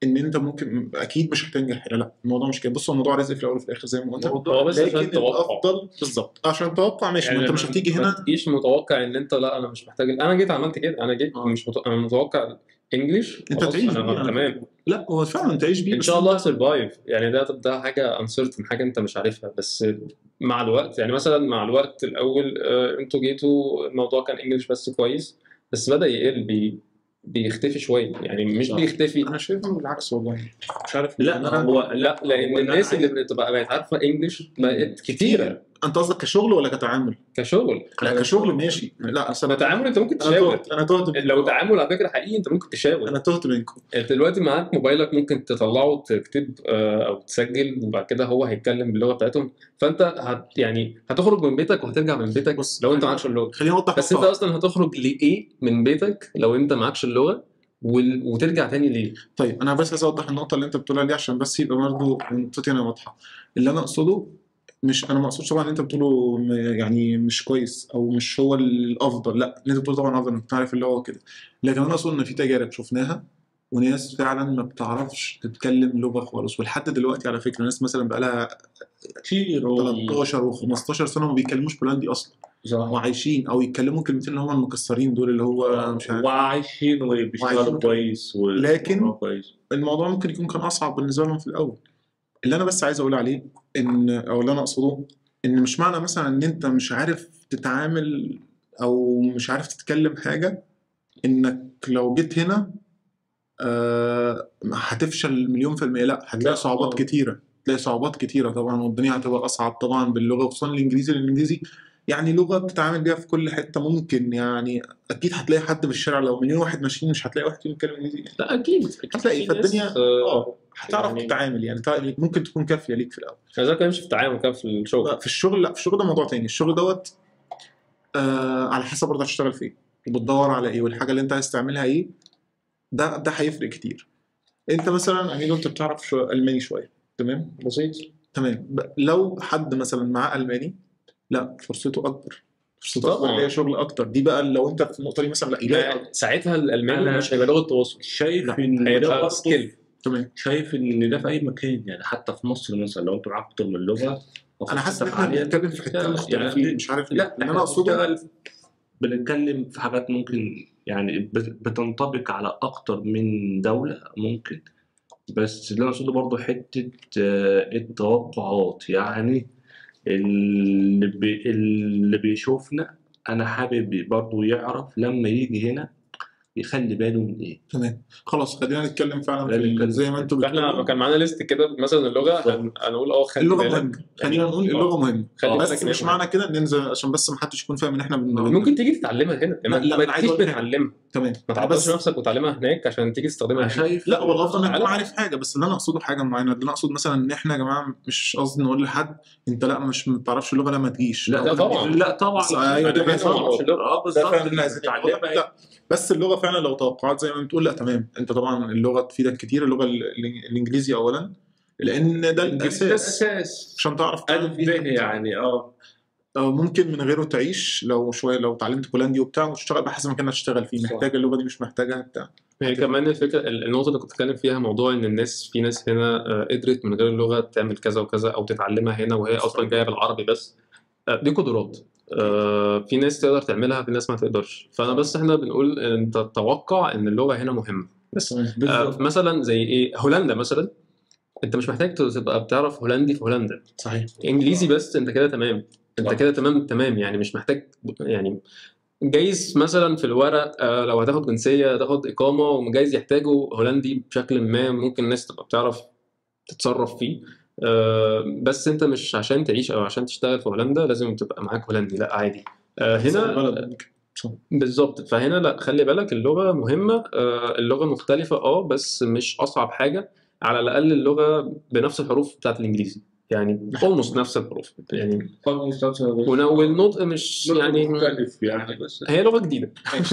ان انت ممكن اكيد مش هتنجح هنا لا الموضوع مش كده بص هو الموضوع رزق في الاول وفي الاخر زي ما قلت هو بس عشان لكن توقع الافضل بالظبط عشان توقع ماشي ما يعني انت مش هتيجي ما هنا تجيش متوقع ان انت لا انا مش محتاج انا جيت عملت كده انا جيت آه. مش مت... انا متوقع انجلش انت خلاص، تعيش انا بيه. تمام لا هو فعلا تعيش بيه ان بس شاء انت- الله سرفايف يعني ده ده حاجه انسرتن حاجه انت مش عارفها بس مع الوقت يعني مثلا مع الوقت الاول آه، انتوا جيتوا الموضوع كان انجلش بس كويس بس بدا يقل بي بيختفي شويه يعني مش صح. بيختفي انا شايف انه بالعكس والله مش عارف ليه. لا أنا- هو لا لان هو ده الناس عادي. اللي بتبقى بقت عارفه انجلش بقت كتيره انت قصدك كشغل ولا كتعامل؟ كشغل لا كشغل ماشي لا اصل انا كتعامل انت ممكن انا تشاور تهت انا تهت لو تعامل على فكره حقيقي انت ممكن تشاور انا تهت منكم انت دلوقتي معاك موبايلك ممكن تطلعه تكتب آه، او تسجل وبعد كده هو هيتكلم باللغه بتاعتهم فانت هت يعني هتخرج من بيتك وهترجع من بيتك بص، لو انت معكش اللغه خليني اوضح بس انت نقطة. اصلا هتخرج لايه من بيتك لو انت معكش اللغه وال... وترجع تاني ليه؟ طيب انا بس عايز اوضح النقطه اللي انت بتقولها دي عشان بس يبقى برضه نقطتي انا واضحه اللي انا اقصده مش انا ما اقصدش طبعا ان انت بتقوله م- يعني مش كويس او مش هو الافضل لا اللي انت بتقوله طبعا افضل انك تعرف اللي هو كده لكن انا اقصد ان في تجارب شفناها وناس فعلا ما بتعرفش تتكلم لغه خالص ولحد دلوقتي على فكره ناس مثلا بقى لها كتير و- 13 و15 سنه ما بيتكلموش بولندي اصلا صح. وعايشين او يتكلموا الكلمتين اللي هم المكسرين دول اللي هو مش عارف وعايشين وبيشتغلوا وعايشين. كويس و- لكن- والموضوع كويس الموضوع ممكن يكون كان اصعب بالنسبه لهم في الاول اللي انا بس عايز اقول عليه ان او اللي انا اقصده ان مش معنى مثلا ان انت مش عارف تتعامل او مش عارف تتكلم حاجه انك لو جيت هنا آه هتفشل مليون في المية لا هتلاقي لا، صعوبات طبعاً. كتيرة هتلاقي صعوبات كتيرة طبعا والدنيا هتبقى أصعب طبعا باللغة خصوصا الإنجليزي الإنجليزي يعني لغة بتتعامل بيها في كل حتة ممكن يعني أكيد هتلاقي حد في الشارع لو مليون واحد ماشيين مش هتلاقي واحد فيهم يتكلم إنجليزي لا اكيد اكيد هتلاقي في ناس، فالدنيا- آه، اه هتعرف يعني- تتعامل يعني تع- ممكن تكون كافيه ليك في الاول عايز أقولك مش في التعامل كان في الشغل لا في الشغل لا في الشغل ده موضوع تاني الشغل دوت آه على حسب برضه هتشتغل فين وبتدور على ايه والحاجه اللي انت عايز تعملها ايه ده ده هيفرق كتير انت مثلا اميل انت بتعرف شو الماني شويه تمام بسيط تمام ب- لو حد مثلا معاه الماني لا فرصته اكبر فرصته اكبر طبعاً. اللي هي شغل اكتر دي بقى لو انت في النقطه دي مثلا لا يلاقي ساعتها الالماني أنا- مش هيبقى لغه تواصل شايف لا، ان ده هيبقى برضه سكيل تمام شايف ان ده في اي مكان يعني حتى في مصر مثلا لو انت معاك اكتر من لغه انا حاسس ان وفرصتك احنا عالية، بنتكلم في حته يعني مختلفين مش عارف ليه لا اللي احنا انا اقصده بنشتغل بنتكلم في حاجات ممكن يعني بت- بتنطبق على اكتر من دولة ممكن بس اللي انا اقصده برضه حتة آه، التوقعات يعني اللي, بي اللي بيشوفنا انا حابب برضه يعرف لما يجي هنا يخلي باله من ايه تمام خلاص خلينا نتكلم فعلا في خلينا ال- نتكلم. زي ما انتوا فاحنا بتقولوا. كان معانا ليست كده مثلا اللغه هن- هنقول اه خلي اللغه بالك مهمه خلينا نقول آه. اللغه مهمه خلي بس بالك مش إن هي معنى كده ننزل عشان بس ما حدش يكون فاهم ان احنا بن... ممكن تيجي تتعلمها هنا لا، ما لا، ما أنا عايز تجيش أقول حاجة. تتعلمها تمام ما أنا تعرضش بس نفسك وتعلمها هناك عشان تيجي تستخدمها انا هنا شايف لا هو الافضل انك تكون لا. عارف حاجه بس اللي انا اقصده حاجه معينه اللي انا اقصد مثلا ان احنا يا جماعه مش قصدي نقول لحد انت لا مش ما بتعرفش اللغه لا ما تجيش لا أو لا أنا طبعاً. بجيب- لا طبعا بس أيوة، ده أنا فعلا ما أعرفش اللغة. اه ده بالظبط فعلا اللي عايزين تتعلمها نقوله. لا بس اللغه فعلا لو توقعات زي ما بتقول لا تمام انت طبعا اللغه تفيدك كتير اللغه ال- ال- الانجليزي اولا لان ده ده الاساس الاساس عشان تعرف ألف تعمل ب فيها يعني اه أو ممكن من غيره تعيش لو شويه لو اتعلمت بولندي وبتاع وتشتغل بحسب مكان هتشتغل فيه صح. محتاج اللغه دي مش محتاجها بتاع هي كمان الفكره ال- النقطه اللي كنت بتكلم فيها موضوع ان الناس في ناس هنا آه، قدرت من غير اللغه تعمل كذا وكذا او تتعلمها هنا وهي اصلا جايه بالعربي بس آه، دي قدرات آه، في ناس تقدر تعملها في ناس ما تقدرش فانا بس احنا بنقول انت تتوقع ان اللغه هنا مهمه بس آه، بالظبط مثلا زي ايه هولندا مثلا انت مش محتاج تبقى بتعرف هولندي في هولندا صحيح انجليزي بس انت كده تمام انت صح. كده تمام تمام يعني مش محتاج يعني جايز مثلا في الورق آه، لو هتاخد جنسيه تاخد اقامه وجايز يحتاجوا هولندي بشكل ما ممكن الناس تبقى بتعرف تتصرف فيه آه، بس انت مش عشان تعيش او عشان تشتغل في هولندا لازم تبقى معاك هولندي لا عادي آه، هنا البلد صح. بالظبط فهنا لا خلي بالك اللغه مهمه آه، اللغه مختلفه اه بس مش اصعب حاجه على الاقل اللغه بنفس الحروف بتاعت الانجليزي يعني اولموست نفس الحروف يعني ون- والنطق مش يعني مختلف يعني بس هي لغه جديده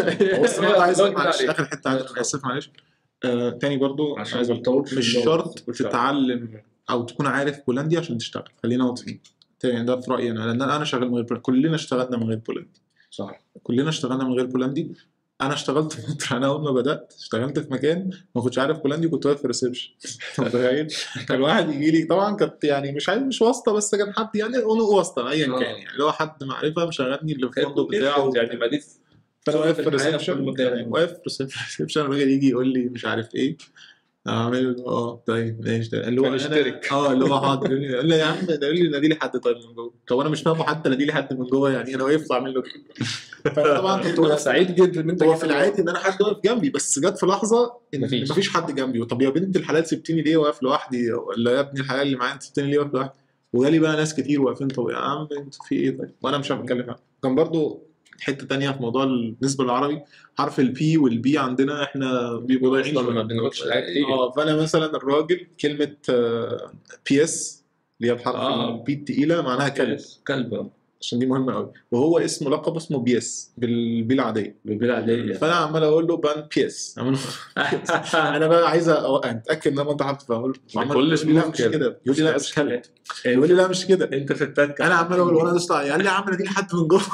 بص انا عايز لغة معلش جديدة اخر حته عايز أنا اسف معلش آه تاني برضو عشان عايز ما نطولش مش في اللغة. شرط تتعلم او تكون عارف بولندي عشان تشتغل خلينا واضحين تاني ده في رايي انا لان انا شغال من غير بولندي كلنا اشتغلنا من غير بولندي صح كلنا اشتغلنا من غير بولندي انا اشتغلت فتره انا اول ما بدات اشتغلت في مكان ما كنتش عارف بولندي كنت واقف في ريسبشن متخيل كان واحد يجي لي طبعا كانت يعني مش عارف مش واسطه بس كان حد يعني عنق واسطه ايا آه. كان يعني اللي هو حد معرفه مشغلني اللي في الفندق بتاعه يعني ما دي فانا واقف في الحياة في الريسبشن كل مكان. واقف في الريسبشن الراجل يجي يقول لي مش عارف ايه اعمل له اه طيب ماشي ده اللي هو هنشترك. أنا- اه اللي هو حاضر يقول لي- قال لي يا عم ده يقول لي نادي لي حد طيب من جوه طب انا مش فاهمه حتى نادي لي حد من جوه يعني انا وقفت اعمل له كده فانا طبعا كنت انا واقف سعيد جدا ان انت هو جيت في العادي ان انا حد واقف جنبي بس جت في لحظه ان مفيش. مفيش حد جنبي طب يا بنت الحلال سبتني ليه واقف لوحدي ولا يا ابني الحلال اللي معايا انت سبتني ليه واقف لوحدي وجالي بقى ناس كتير واقفين طب يا عم انتوا في ايه طيب وانا مش عارف اتكلم عنه. كان برضو حته تانية في موضوع بالنسبه للعربي حرف البي والبي عندنا احنا بيبقوا ضايعين اصلا ما شويه بنقولش حاجه كتير اه فانا مثلا الراجل كلمه بي اس اللي هي بحرف آه. البي التقيله معناها كلب كلب عشان دي مهمه قوي وهو اسمه لقب اسمه بي اس بالبي العاديه بالبيل عادية فانا عمال اقول له بان بي اس عمال انا بقى عايز أ- اتاكد ان انا انت عارف فاقول له عمال بكل يقول لي لا سموث مش كده. كده يقول لي لا مش كده يقول يقول لي لا مش كده انت في التك انا عمال اقول وانا دوست عليه. قال لي يا عم انا دي لحد من جوه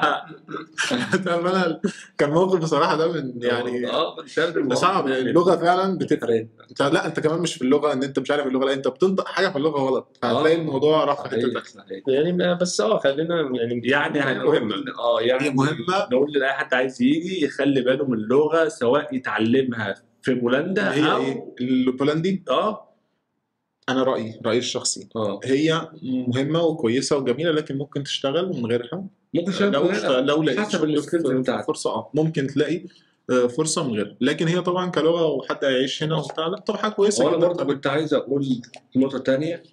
طب انا كان موقف بصراحه ده من يعني اه ده صعب يعني اللغه فعلا بتفرق انت لا انت كمان مش في اللغه ان انت مش عارف اللغه لا انت بتنطق حاجه في اللغه غلط فهتلاقي آه. الموضوع راح في حته صحيح، تانية. صحيح. يعني بس اه خلينا يعني يعني هنقول اه يعني هي مهمة. نقول لاي حد عايز يجي يخلي باله من اللغه سواء يتعلمها في بولندا هي او ايه البولندي اه انا رايي رايي الشخصي اه هي مهمه وكويسه وجميله لكن ممكن تشتغل من غيرها ممكن لو اشتغل لو لقيت حسب شغل السكيلز في- بتاعتك. فرصه اه ممكن تلاقي آه، فرصه من غيرها لكن هي طبعا كلغه وحد هيعيش هنا وبتاع لا طبعا حاجه كويسه وانا جدا برضه كنت عايز اقول نقطه تانية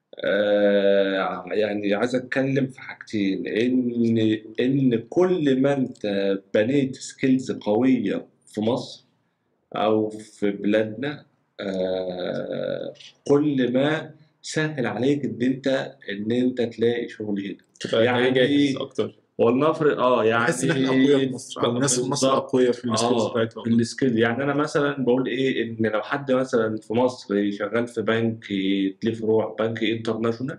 آه يعني عايز اتكلم في حاجتين ان ان كل ما انت بنيت سكيلز قويه في مصر او في بلادنا آه كل ما سهل عليك ان انت ان انت تلاقي شغل هنا تبقى يعني- جاهز اكتر ولنفرض اه يعني بحس ان احنا اقوياء في مصر او الناس في مصر بالظبط. اقوياء في السكيلز اه بتاعتهم السكيل يعني انا مثلا بقول ايه ان لو حد مثلا في مصر شغال في بنك ليه فروع بنك انترناشونال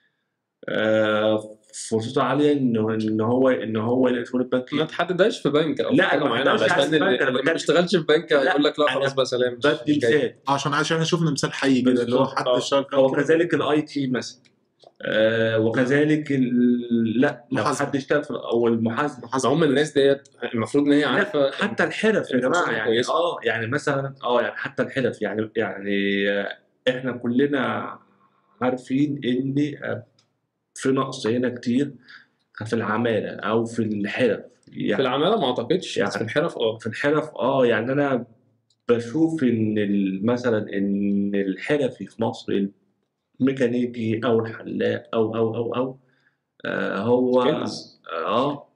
آه فرصته عاليه انه ان هو ان هو يلاقي شغل بنك ما تحددهاش في بنك او لا، في حاجه ما معينه تحددهاش علشان في بنك، أنا اللي ما بتكلم- بيشتغلش في بنك لا، هيقول لك لا أنا خلاص بقى سلام مش- بدي مش جاي. مثال عشان عشان شفنا مثال حي كده اللي هو بالظبط. حد آه. اشتغل في هو بنك. كذلك الاي تي مثلا آه وكذلك ال- لا لو محاسبة. حد اشتغل في او المحاسبه محاسبة. هم الناس ديت المفروض ان هي عارفه لا حتى الحرف يا الفرصة جماعه يعني كويسة. اه يعني مثلا اه يعني حتى الحرف يعني يعني آه، احنا كلنا عارفين ان آه، في نقص هنا كتير في العماله او في الحرف في يعني العماله ما اعتقدش يعني- بس في الحرف اه في الحرف اه يعني انا بشوف ان ال- مثلا ان الحرفي في مصر الميكانيكي او الحلاق او او او او آه هو skills. اه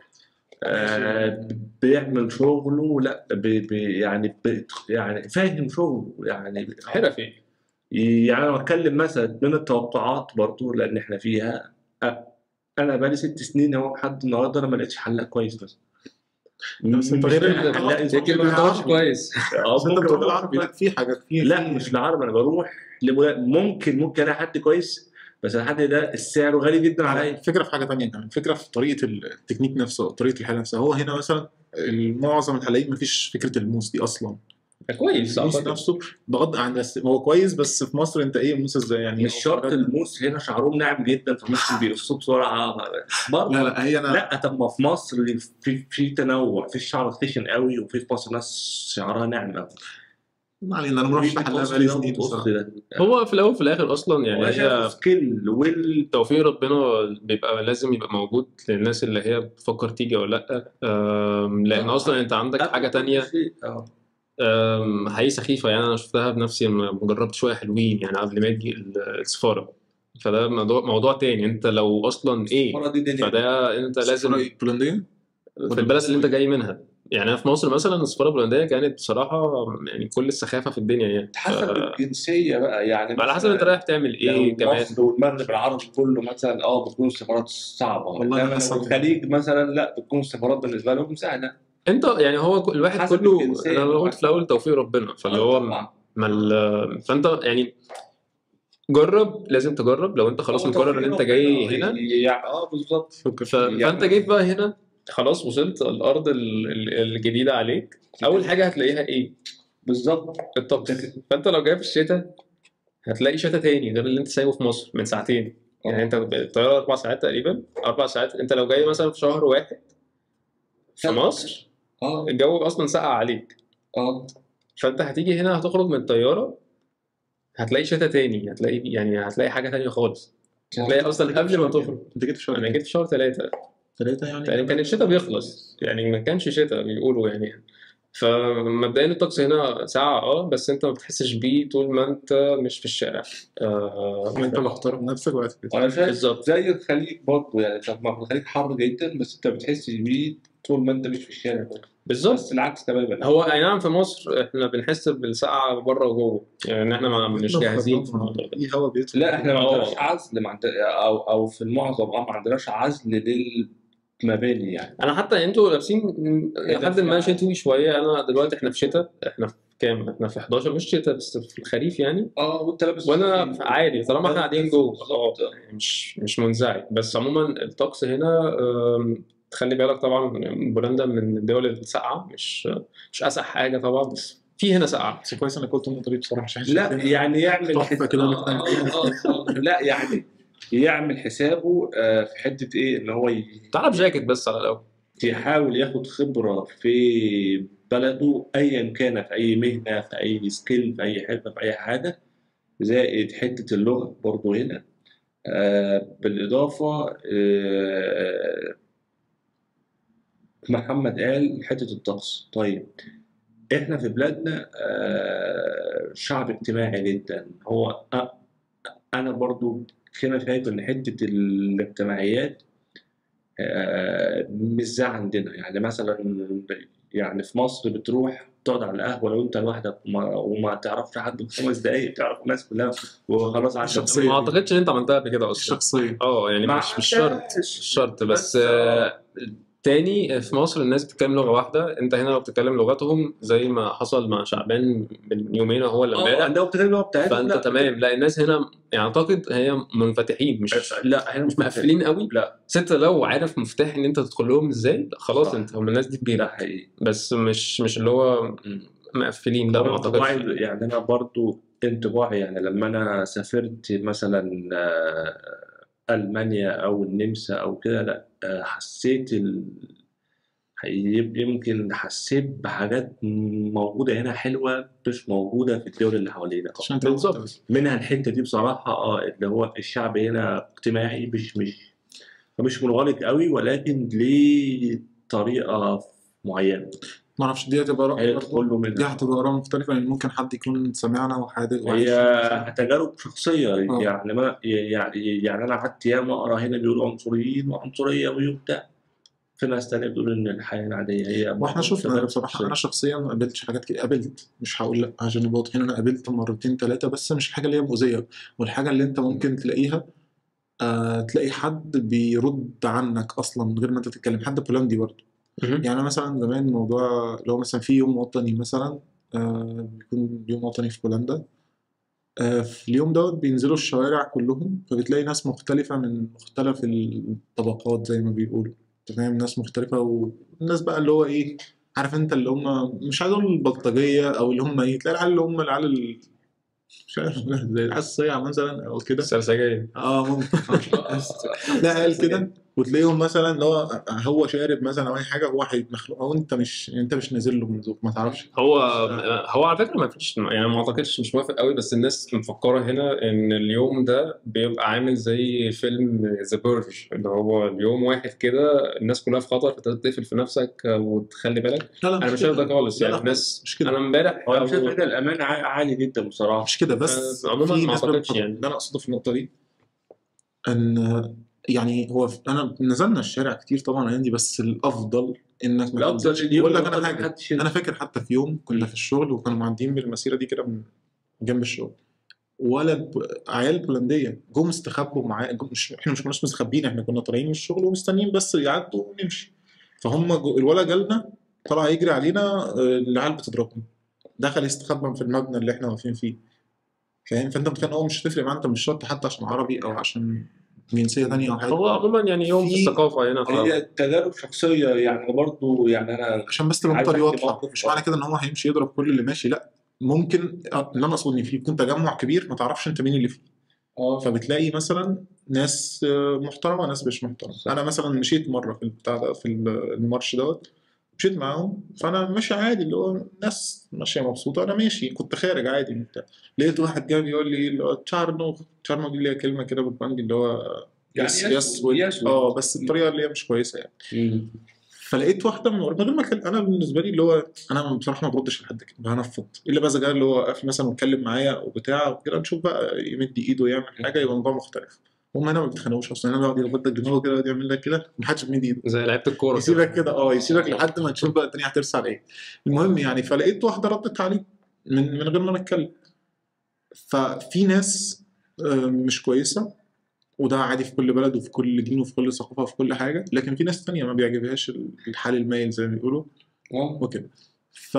آه، بيعمل شغله لا بي بي يعني بي يعني فاهم شغله يعني حرفي يعني انا بتكلم مثلا من التوقعات برضو لان احنا فيها أ- انا بقالي ست سنين اهو لحد النهارده انا ما لقيتش حلاق كويس مثلا بس انت مش غير لاقي الحلاق حلاق يمكن ما بتدورش كويس اه بس انت ممكن بتقول أروح- العربي لا في حاجات في لا في- مش العربي انا بروح لملا- ممكن ممكن الاقي حد كويس بس الحد ده سعره غالي جدا عليا الفكره في حاجه تانية كمان الفكره في طريقه التكنيك نفسه طريقه الحلاقه نفسها هو هنا مثلا معظم الحلاقين مفيش فكره الموس دي اصلا كويس الموس أعتقد. نفسه بغض عن بس هو كويس بس في مصر انت ايه موس ازاي يعني مش شرط الموس هنا شعرهم ناعم جدا فممكن بيقصوه بسرعه برضه لا لا هي انا لا طب ما في مصر في في تنوع في شعر خشن قوي وفي في مصر ناس شعرها ناعم قوي ما علينا انا ما رحتش حلاق بقالي سنين بصراحه هو في الاول وفي الاخر اصلا يعني هي يعني سكيل وال توفيق ربنا بيبقى لازم يبقى موجود للناس اللي هي بتفكر تيجي او لا أم، لان آه. اصلا انت عندك حاجه تانية اه أم، حقيقي سخيفه يعني انا شفتها بنفسي لما جربت شويه حلوين يعني قبل ما اجي السفاره فده موضوع موضوع تاني انت لو اصلا ايه المره دي دنيا فده انت لازم البولنديه في البلد اللي انت جاي منها يعني انا في مصر مثلا السفاره البولنديه كانت بصراحه يعني كل السخافه في الدنيا يعني حسب الجنسيه بقى يعني على حسب انت رايح تعمل ايه كمان مصر والمغرب العربي كله مثلا اه بتكون السفارات صعبه والله أنا انما حاسس- لو الخليج مثلا لا بتكون السفارات بالنسبه لهم سهله انت يعني هو كل- الواحد حسب كله الجنسية انا قلت طبعاً. في الاول توفيق ربنا فاللي هو طبعاً. ما ال- فانت يعني جرب لازم تجرب لو انت خلاص هو مقرر ان توفيق انت جاي ربنا. هنا يعني اه بالظبط ف... فانت جيت بقى هنا خلاص وصلت الارض ال- ال- الجديده عليك اول حاجه هتلاقيها ايه بالظبط الطقس فانت لو جاي في الشتاء هتلاقي شتاء تاني غير اللي انت سايبه في مصر من ساعتين يعني انت الطياره اربع ساعات تقريبا اربع ساعات انت لو جاي مثلا في شهر واحد في لا. مصر اه الجو اصلا ساقع عليك اه فانت هتيجي هنا هتخرج من الطياره هتلاقي شتاء تاني هتلاقي يعني هتلاقي حاجه تانيه خالص هتلاقي اصلا قبل ما تخرج انت جيت في شهر انا جيت في شهر ثلاثة ثلاثة يعني يعني كان الشتاء بيخلص يعني ما كانش شتاء بيقولوا يعني فمبدئيا الطقس هنا ساعة اه بس انت ما بتحسش بيه طول ما انت مش في الشارع آه انت محترم نفسك وقت كده انا شايف بالظبط. زي الخليج برضه يعني طب ما هو الخليج حر جدا بس انت بتحس بيه طول ما انت مش في الشارع بالظبط بس العكس تماما هو اي نعم في مصر احنا بنحس بالسقعة بره وجوه يعني ان احنا ما مش جاهزين في الموضوع ده في هوا بيدخل لا احنا ما اه. عندناش عزل ما عند... او او في المعظم اه ما عندناش عزل للمباني يعني انا حتى انتوا لابسين لحد ما في- شتوي شويه انا دلوقتي احنا في شتاء احنا في كام؟ احنا في 11 مش شتاء بس في الخريف يعني اه وانت لابس وانا عادي طالما احنا قاعدين جوه اه بالظبط. يعني مش مش منزعج بس عموما الطقس هنا آم، تخلي بالك طبعا بولندا من الدول الساقعه مش مش اسقع حاجه طبعا بس في هنا سقعه بس كويس انك قلت النقطة دي بصراحة عشان لا يعني يعمل تحفة كده آه، آه، آه، آه. لا يعني يعمل حسابه آه، في حته ايه ان هو ي- تعال بجاكيت بس على الاول يحاول ياخد خبره في بلده ايا كان في اي مهنه في اي سكيل في اي حرفه في اي حاجه زائد حته اللغه برضه هنا آه، بالاضافه آه، محمد قال حته الطقس طيب احنا في بلادنا آه، شعب اجتماعي جدا هو أ- انا برضو هنا شايف ان حته الاجتماعيات آه، مش زي عندنا يعني مثلا يعني في مصر بتروح تقعد على القهوه لو انت لوحدك وما, وما تعرفش حد في خمس دقايق تعرف الناس كلها وخلاص عندك الشخصية. ما اعتقدش ان انت عملتها قبل كده اصلا الشخصية اه يعني ما مش مش شرط عملتهاش. مش شرط بس بس، آه. آه، تاني في مصر الناس بتتكلم لغه واحده انت هنا لو بتتكلم لغتهم زي ما حصل مع شعبان من يومين هو ولا اه امبارح عندهم بتتكلم اللغه بتاعتهم فانت لا. تمام لا الناس هنا يعني اعتقد هي منفتحين مش لا هنا مش مقفلين قوي لا ست لو عارف مفتاح ان انت تدخل لهم ازاي لا، خلاص صح. انت هم الناس دي ده كبيره حقيقي بس مش مش اللي هو مقفلين لا ما انطباعي اعتقدش يعني انا برضو انطباعي يعني لما انا سافرت مثلا آه، المانيا او النمسا او كده لا آه، حسيت ال... يب- يمكن حسيت بحاجات موجوده هنا حلوه مش موجوده في الدول اللي حوالينا عشان انت بالظبط. منها الحته دي بصراحه اه اللي هو الشعب هنا اجتماعي مش مش مش منغلق قوي ولكن ليه طريقه معينه ما اعرفش دي هتبقى رأي هي برضه. تدخل له دي منها هتبقى آراء مختلفة لأن ممكن حد يكون سمعنا وحادق هي تجارب شخصية آه. يعني ما يعني يعني أنا قعدت ياما أقرا هنا بيقولوا عنصريين وعنصرية وبتاع في ناس تانية بتقول إن الحياة العادية هي واحنا شفنا تجارب بصراحة شخصية. أنا شخصيا ما قابلتش حاجات كتير قابلت مش هقول لأ عشان نبقى واضحين أنا قابلت مرتين ثلاثة بس مش الحاجة اللي هي مؤذية والحاجة اللي أنت ممكن تلاقيها آه تلاقي حد بيرد عنك أصلا من غير ما أنت تتكلم حد بولندي برضه مهم. يعني مثلا زمان موضوع لو مثلا في يوم وطني مثلا آه بيكون يوم وطني في بولندا آه في اليوم دوت بينزلوا الشوارع كلهم فبتلاقي ناس مختلفة من مختلف الطبقات زي ما بيقولوا انت فاهم ناس مختلفة والناس بقى اللي هو ايه عارف انت اللي هم مش عايز اقول البلطجية او اللي هم ايه تلاقي العيال اللي هم العيال ال- مش عارف زي العيال الصيع مثلا او كده سرسجية اه ممكن لا قال كده وتلاقيهم مثلا اللي هو هو شارب مثلا او اي حاجه هو هيتمخلوق او انت مش انت مش نازل له من ذوق ما تعرفش هو هو على فكره ما فيش يعني ما اعتقدش مش موافق قوي بس الناس مفكره هنا ان اليوم ده بيبقى عامل زي فيلم ذا بيرج اللي هو اليوم واحد كده الناس كلها في خطر فتقفل في نفسك وتخلي بالك لا لا انا مش شايف ده خالص لا، يعني لا، الناس مش كده انا امبارح هو أنا شايف أو- إن الأمان عا- عالي جدا بصراحة مش كده بس آه، عموماً في ما ناس أعتقدش بتفكر- يعني. اللي انا اقصده في النقطه دي ان يعني هو في- انا نزلنا الشارع كتير طبعا الايام دي بس الافضل انك ما الأفضل تنزلش اليوم بقول لك انا الأفضل حاجه محدش انا فاكر حتى في يوم كنا في الشغل وكانوا معديين بالمسيره دي كده من جنب الشغل ولا ب... عيال بولنديه جم استخبوا معايا جم- مش احنا مش كناش مستخبيين احنا كنا طالعين من الشغل ومستنيين بس يعدوا ونمشي فهم جو... الولد جالنا طلع يجري علينا آه، العيال بتضربنا دخل يستخبى في المبنى اللي احنا واقفين فيه فاهم فانت متخيل هو مش هتفرق معاه انت مش شرط حتى عشان عربي او عشان جنسيه ثانيه او حاجه هو عموما يعني يوم في في- الثقافه هنا ف... هي تجارب شخصيه يعني برضو يعني انا عشان بس تبقى عايز النقطه دي أحكي واضحه موقف. مش معنى كده ان هو هيمشي يضرب كل اللي ماشي لا ممكن آه، اللي انا اقصد ان في يكون تجمع كبير ما تعرفش انت مين اللي فيه اه فبتلاقي مثلا ناس آه، محترمه وناس مش محترمه صح. انا مثلا مشيت مره في البتاع ده في المارش دوت مشيت معاهم فانا ماشي عادي اللي هو الناس ماشيه مبسوطه انا ماشي كنت خارج عادي وبتاع لقيت واحد جاي بيقول لي اللي هو تشارنو تشارنو دي اللي هي كلمه كده بالبنج اللي هو يعني يس يسود- يس وال- يسود. اه بس الطريقه اللي هي مش كويسه يعني مم. فلقيت واحده من ورا- من غير ما أكلم- انا بالنسبه لي اللي هو انا بصراحه ما بردش لحد كده بنفض الا بقى اذا جه اللي هو واقف مثلا واتكلم معايا وبتاع وكده نشوف بقى يمد ايده يعمل حاجه يبقى الموضوع مختلف هم هنا ما بيتخانقوش اصلا هنا بيقعد يخبط دماغه كده ويقعد يعمل لك كده محدش بيمد ايده زي لعيبه الكوره كده. يسيبك كده اه يسيبك لحد ما تشوف بقى الدنيا هترسى على ايه المهم يعني فلقيت واحده ردت عليه من من غير ما نتكلم ففي ناس آه، مش كويسه وده عادي في كل بلد وفي كل دين وفي كل ثقافه وفي كل حاجه لكن في ناس تانية ما بيعجبهاش الحال المايل زي ما بيقولوا اه وكده ف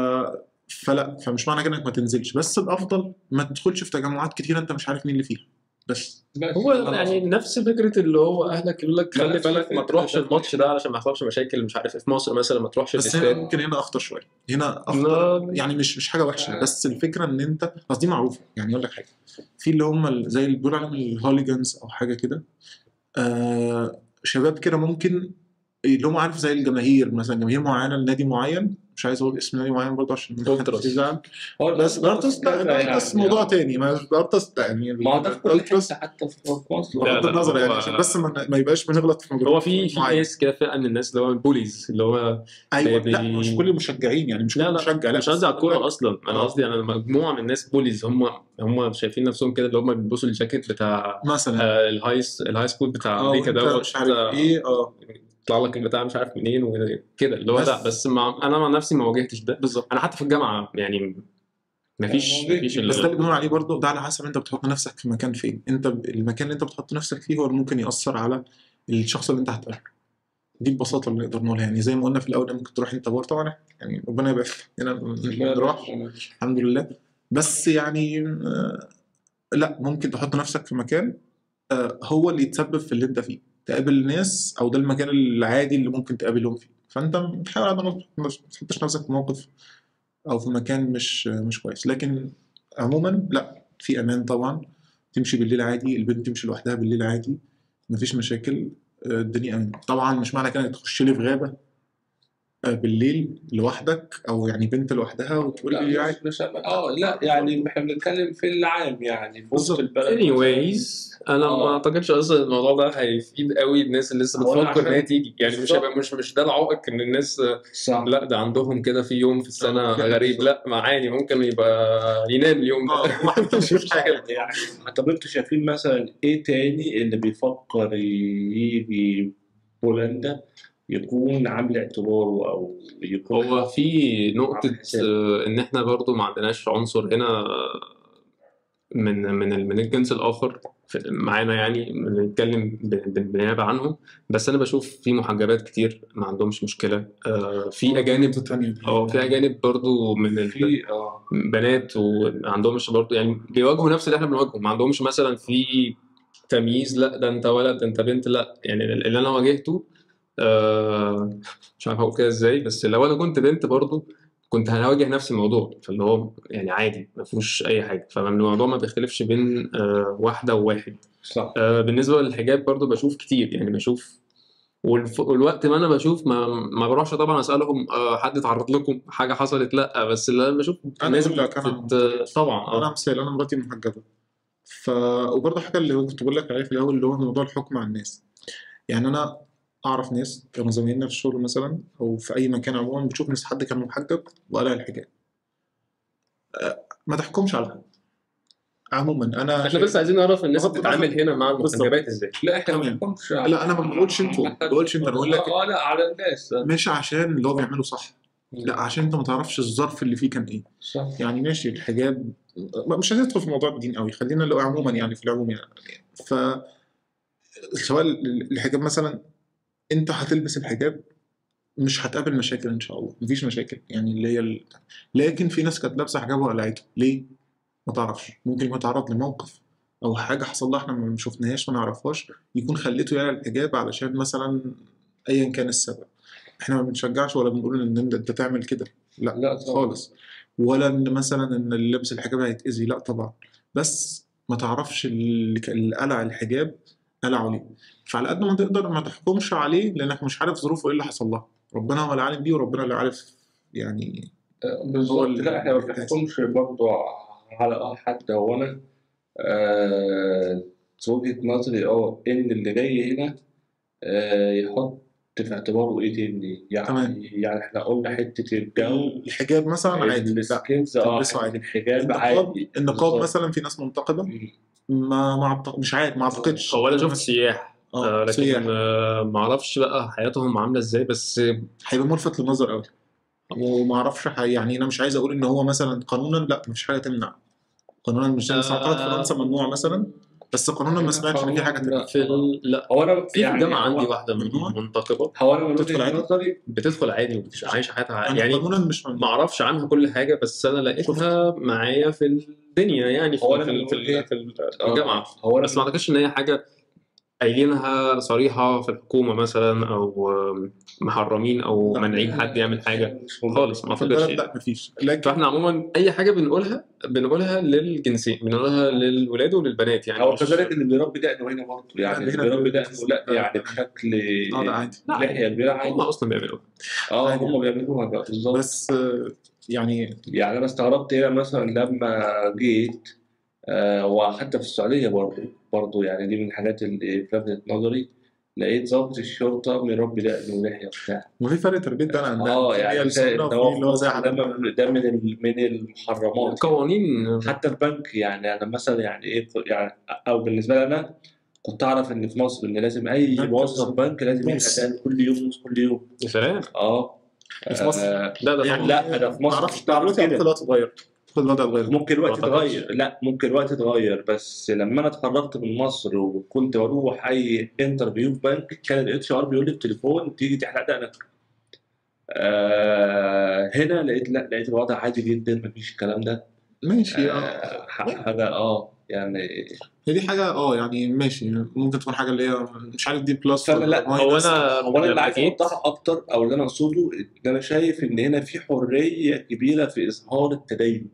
فلا فمش معنى كده انك ما تنزلش بس الافضل ما تدخلش في تجمعات كتير انت مش عارف مين اللي فيها بس بس هو خلاص. يعني نفس فكره اللي هو اهلك يقول لك خلي نفس بالك ما فكرة تروحش ده. الماتش ده علشان ما يحصلش مشاكل مش عارف إيه. في مصر مثلا ما تروحش بس هنا الاستاد ممكن هنا اخطر شويه هنا اخطر لا. يعني مش مش حاجه وحشه بس الفكره ان انت قصدي معروفه يعني اقول لك حاجه في اللي هم ال- زي اللي بيقولوا عليهم الهوليجانز او حاجه كده آه شباب كده ممكن اللي هم عارف زي الجماهير مثلا جماهير معينه لنادي معين مش عايز اقول اسم نادي معين برضه عشان محدش أولتراس. يزعل هو بس الارتس لا الارتس موضوع تاني ما الارتس يعني ما هو ده في كل الارتس حته حتى في مصر لا، بغض لا، النظر يعني هو- عشان بس ما, ما يبقاش بنغلط في هو في في معين. ناس كده فئه من الناس اللي هو البوليز اللي هو ايوه بي- لا مش كل المشجعين يعني مش كل لا لا مشجع لا مش قصدي على الكوره اصلا انا آه. قصدي انا مجموعه من الناس بوليز هم هم شايفين نفسهم كده اللي هم بيلبسوا الجاكيت بتاع مثلا آه، الهاي الهاي سكول بتاع اه امريكا وانت ده مش عارف ايه اه يطلع لك البتاع مش عارف منين وكده اللي هو بس- لا بس مع انا مع نفسي ما واجهتش ده بالظبط انا حتى في الجامعه يعني مفيش يعني مفيش بس ده اللي ال- بنقول عليه برضه ده على حسب انت بتحط نفسك في مكان فين انت ب- المكان اللي انت بتحط نفسك فيه هو اللي ممكن ياثر على الشخص اللي انت هتقابله دي ببساطه اللي نقدر نقولها يعني زي ما قلنا في الاول ممكن تروح انت بور طبعا يعني ربنا يبارك هنا ما نروحش الحمد لله بس يعني آه، لا ممكن تحط نفسك في مكان آه، هو اللي يتسبب في اللي انت فيه تقابل ناس او ده المكان العادي اللي ممكن تقابلهم فيه فانت بتحاول على ما ما تحطش نفسك في موقف او في مكان مش مش كويس لكن عموما لا في امان طبعا تمشي بالليل عادي البنت تمشي لوحدها بالليل عادي مفيش مشاكل آه، الدنيا امان طبعا مش معنى كده انك تخش لي في غابه آه، بالليل لوحدك او يعني بنت لوحدها وتقول لي لا عادي مش مش اه لا يعني احنا بنتكلم في العام يعني في وسط بالظبط. البلد anyways انا آه. ما اعتقدش اصلا الموضوع ده هيفيد قوي الناس اللي لسه هو أنا بتفكر ان هي عشان- تيجي يعني مش بالظبط. هيبقى مش مش ده العائق ان الناس صح لا ده عندهم كده في يوم في السنه آه. غريب لا ما عادي ممكن يبقى ينام اليوم ده اه ما عنديش حاجه يعني طب انتوا شايفين مثلا ايه تاني اللي بيفكر يجي بولندا يكون عامل اعتباره او يكون هو في نقطة عامل حساب. آه، إن إحنا برضو ما عندناش عنصر هنا آه، من من ال- من الجنس الآخر في- معانا يعني بنتكلم ب- ب- بالنيابة عنهم بس أنا بشوف في محجبات كتير ما عندهمش مشكلة آه، في أجانب تانية اه في أجانب برضو من ال- في اه بنات وما عندهمش برضو يعني بيواجهوا نفس اللي احنا بنواجهه ما عندهمش مثلا في تمييز لا ده انت ولد ده انت بنت لا يعني اللي انا واجهته آه مش عارف اقول كده ازاي بس لو انا كنت بنت برضو كنت هواجه نفس الموضوع فاللي هو يعني عادي ما فيهوش اي حاجه فالموضوع ما بيختلفش بين آه واحده وواحد صح آه بالنسبه للحجاب برضو بشوف كتير يعني بشوف والف... والوقت ما انا بشوف ما ما بروحش طبعا اسالهم آه حد اتعرض لكم حاجه حصلت لا بس اللي انا بشوف أنا الناس أقول لك، أنا- بت... طبعا انا اه مثال انا مراتي محجبه ف وبرضه حاجه اللي كنت بقول لك عليها في الاول اللي هو موضوع الحكم على الناس يعني انا اعرف ناس كانوا زمايلنا في الشغل مثلا او في اي مكان عموما بتشوف ناس حد كان محجب وقلع الحجاب أه، ما تحكمش على حد عموما انا احنا بس عايزين نعرف الناس بغض بتتعامل النظر. هنا مع بالظبط. المحجبات ازاي لا احنا ما تمام. بنحكمش لا انا ما بقولش انتوا ما بقولش انت أنا بقول لك اه لا على الناس مش عشان اللي هو بيعمله صح لا عشان انت ما تعرفش الظرف اللي فيه كان ايه صح يعني ماشي الحجاب مش عايز ندخل في موضوع الدين قوي خلينا اللي هو عموما يعني في العموم يعني ف سواء الحجاب مثلا انت هتلبس الحجاب مش هتقابل مشاكل ان شاء الله مفيش مشاكل يعني اللي هي ال... لكن في ناس كانت لابسه حجاب وقلعته ليه؟ ما تعرفش ممكن يكون اتعرض لموقف او حاجه حصل لها احنا ما شفناهاش ما نعرفهاش يكون خليته يعلن الحجاب علشان مثلا ايا كان السبب احنا ما بنشجعش ولا بنقول ان انت أنت تعمل كده لا لا طبعاً. خالص ولا ان مثلا ان اللي لابس الحجاب هيتاذي لا طبعا بس ما تعرفش اللي ك- اللي قلع الحجاب قلعه ليه فعلى قد ما تقدر ما تحكمش عليه لانك مش عارف ظروفه ايه اللي حصل لها ربنا هو اللي عالم بيه وربنا اللي عارف يعني بالظبط اللي- لا احنا ما بنحكمش برضه على حد هو انا آه وجهة نظري اه ان اللي جاي هنا آه يحط في اعتباره ايه تاني يعني تمام. يعني احنا قلنا حتة الجو الحجاب مثلا عادي لا السكيلز اه تلبسه عادي. الحجاب النقاب عادي النقاب بالظبط. مثلا في ناس منتقبه مم. ما ما أعتق- مش عارف ما اعتقدش هو انا شفت سياح اه آه، لكن سياح آه، ما اعرفش بقى حياتهم عامله ازاي بس هيبقى ملفت للنظر قوي وما اعرفش ح- يعني انا مش عايز اقول ان هو مثلا قانونا لا مفيش حاجه تمنع قانونا مش مثلا اعتقد آه. فرنسا ممنوع مثلا بس قانونا ما سمعتش ان في حاجه تمنع في ال... لا هو انا في يعني الجامعه عندي هو- واحده من- ممنوع؟ منتقبه هو انا من تدخل وجهة عادي؟ نظري بتدخل عادي وعايشه حياتها يعني عادي. يعني قانونا مش ما ممنوع اعرفش عنها كل حاجه بس انا لقيتها معايا في الدنيا يعني في هو أنا في, من في, وجهة- في الجامعه هو انا بس ما اعتقدش ان هي حاجه قايلينها صريحه في الحكومه مثلا او محرمين او لا. مانعين حد يعمل حاجه مش مهم. خالص ما في اعتقدش البلد لا مفيش لكن فاحنا عموما اي حاجه بنقولها بنقولها للجنسين بنقولها للولاد وللبنات يعني هو مش- كذلك اللي بيربي دقنه هنا برضه يعني لا، اللي هنا بيربي بي- دقنه لا يعني بشكل اه لا عادي لا لحيه كبيره هم عادي اصلا بيعملوا اه عادي. هم بيعملوها بقى بالظبط بس آه، يعني يعني انا استغربت هنا مثلا لما جيت آه وحتى في السعوديه برضه برضه يعني دي من الحاجات اللي لفتت نظري لقيت ضابط الشرطه مربي دقنه ولحيه وبتاع وفي فرق تربيه ده عن ده اه في يعني السمرة ده وفي هو اللي هو زي ده حضرتك من ده من ال- من المحرمات قوانين حتى في بنك يعني انا مثلا يعني ايه يعني او بالنسبه لي انا كنت اعرف ان في مصر ان لازم اي بنك موظف بنك لازم موس. يحلق كل يوم كل يوم يا سلام اه في مصر؟ آه، لا ده يعني طبعا لا ده في مصر معرفش مش بعرف دلوقتي كده. اعتقد الوقت اتغير اعتقد الوضع اتغير ممكن الوقت ما أعتقدش. يتغير لا ممكن الوقت يتغير بس لما انا اتخرجت من مصر وكنت بروح اي انترفيو في بنك كان الاتش ار بيقول لي بالتليفون تيجي تحلق دقنك آه هنا لقيت لا لقيت الوضع عادي جدا مفيش الكلام ده ماشي اه آه ح- حاجه اه يعني هي دي حاجه اه يعني ماشي ممكن تكون حاجه اللي هي مش عارف دي بلس فأنا ولا لا، ماينس. هو انا هو انا اللي لما عايز جيت اوضحها اكتر او اللي انا اقصده ان انا شايف ان هنا في حريه كبيره في اظهار التدين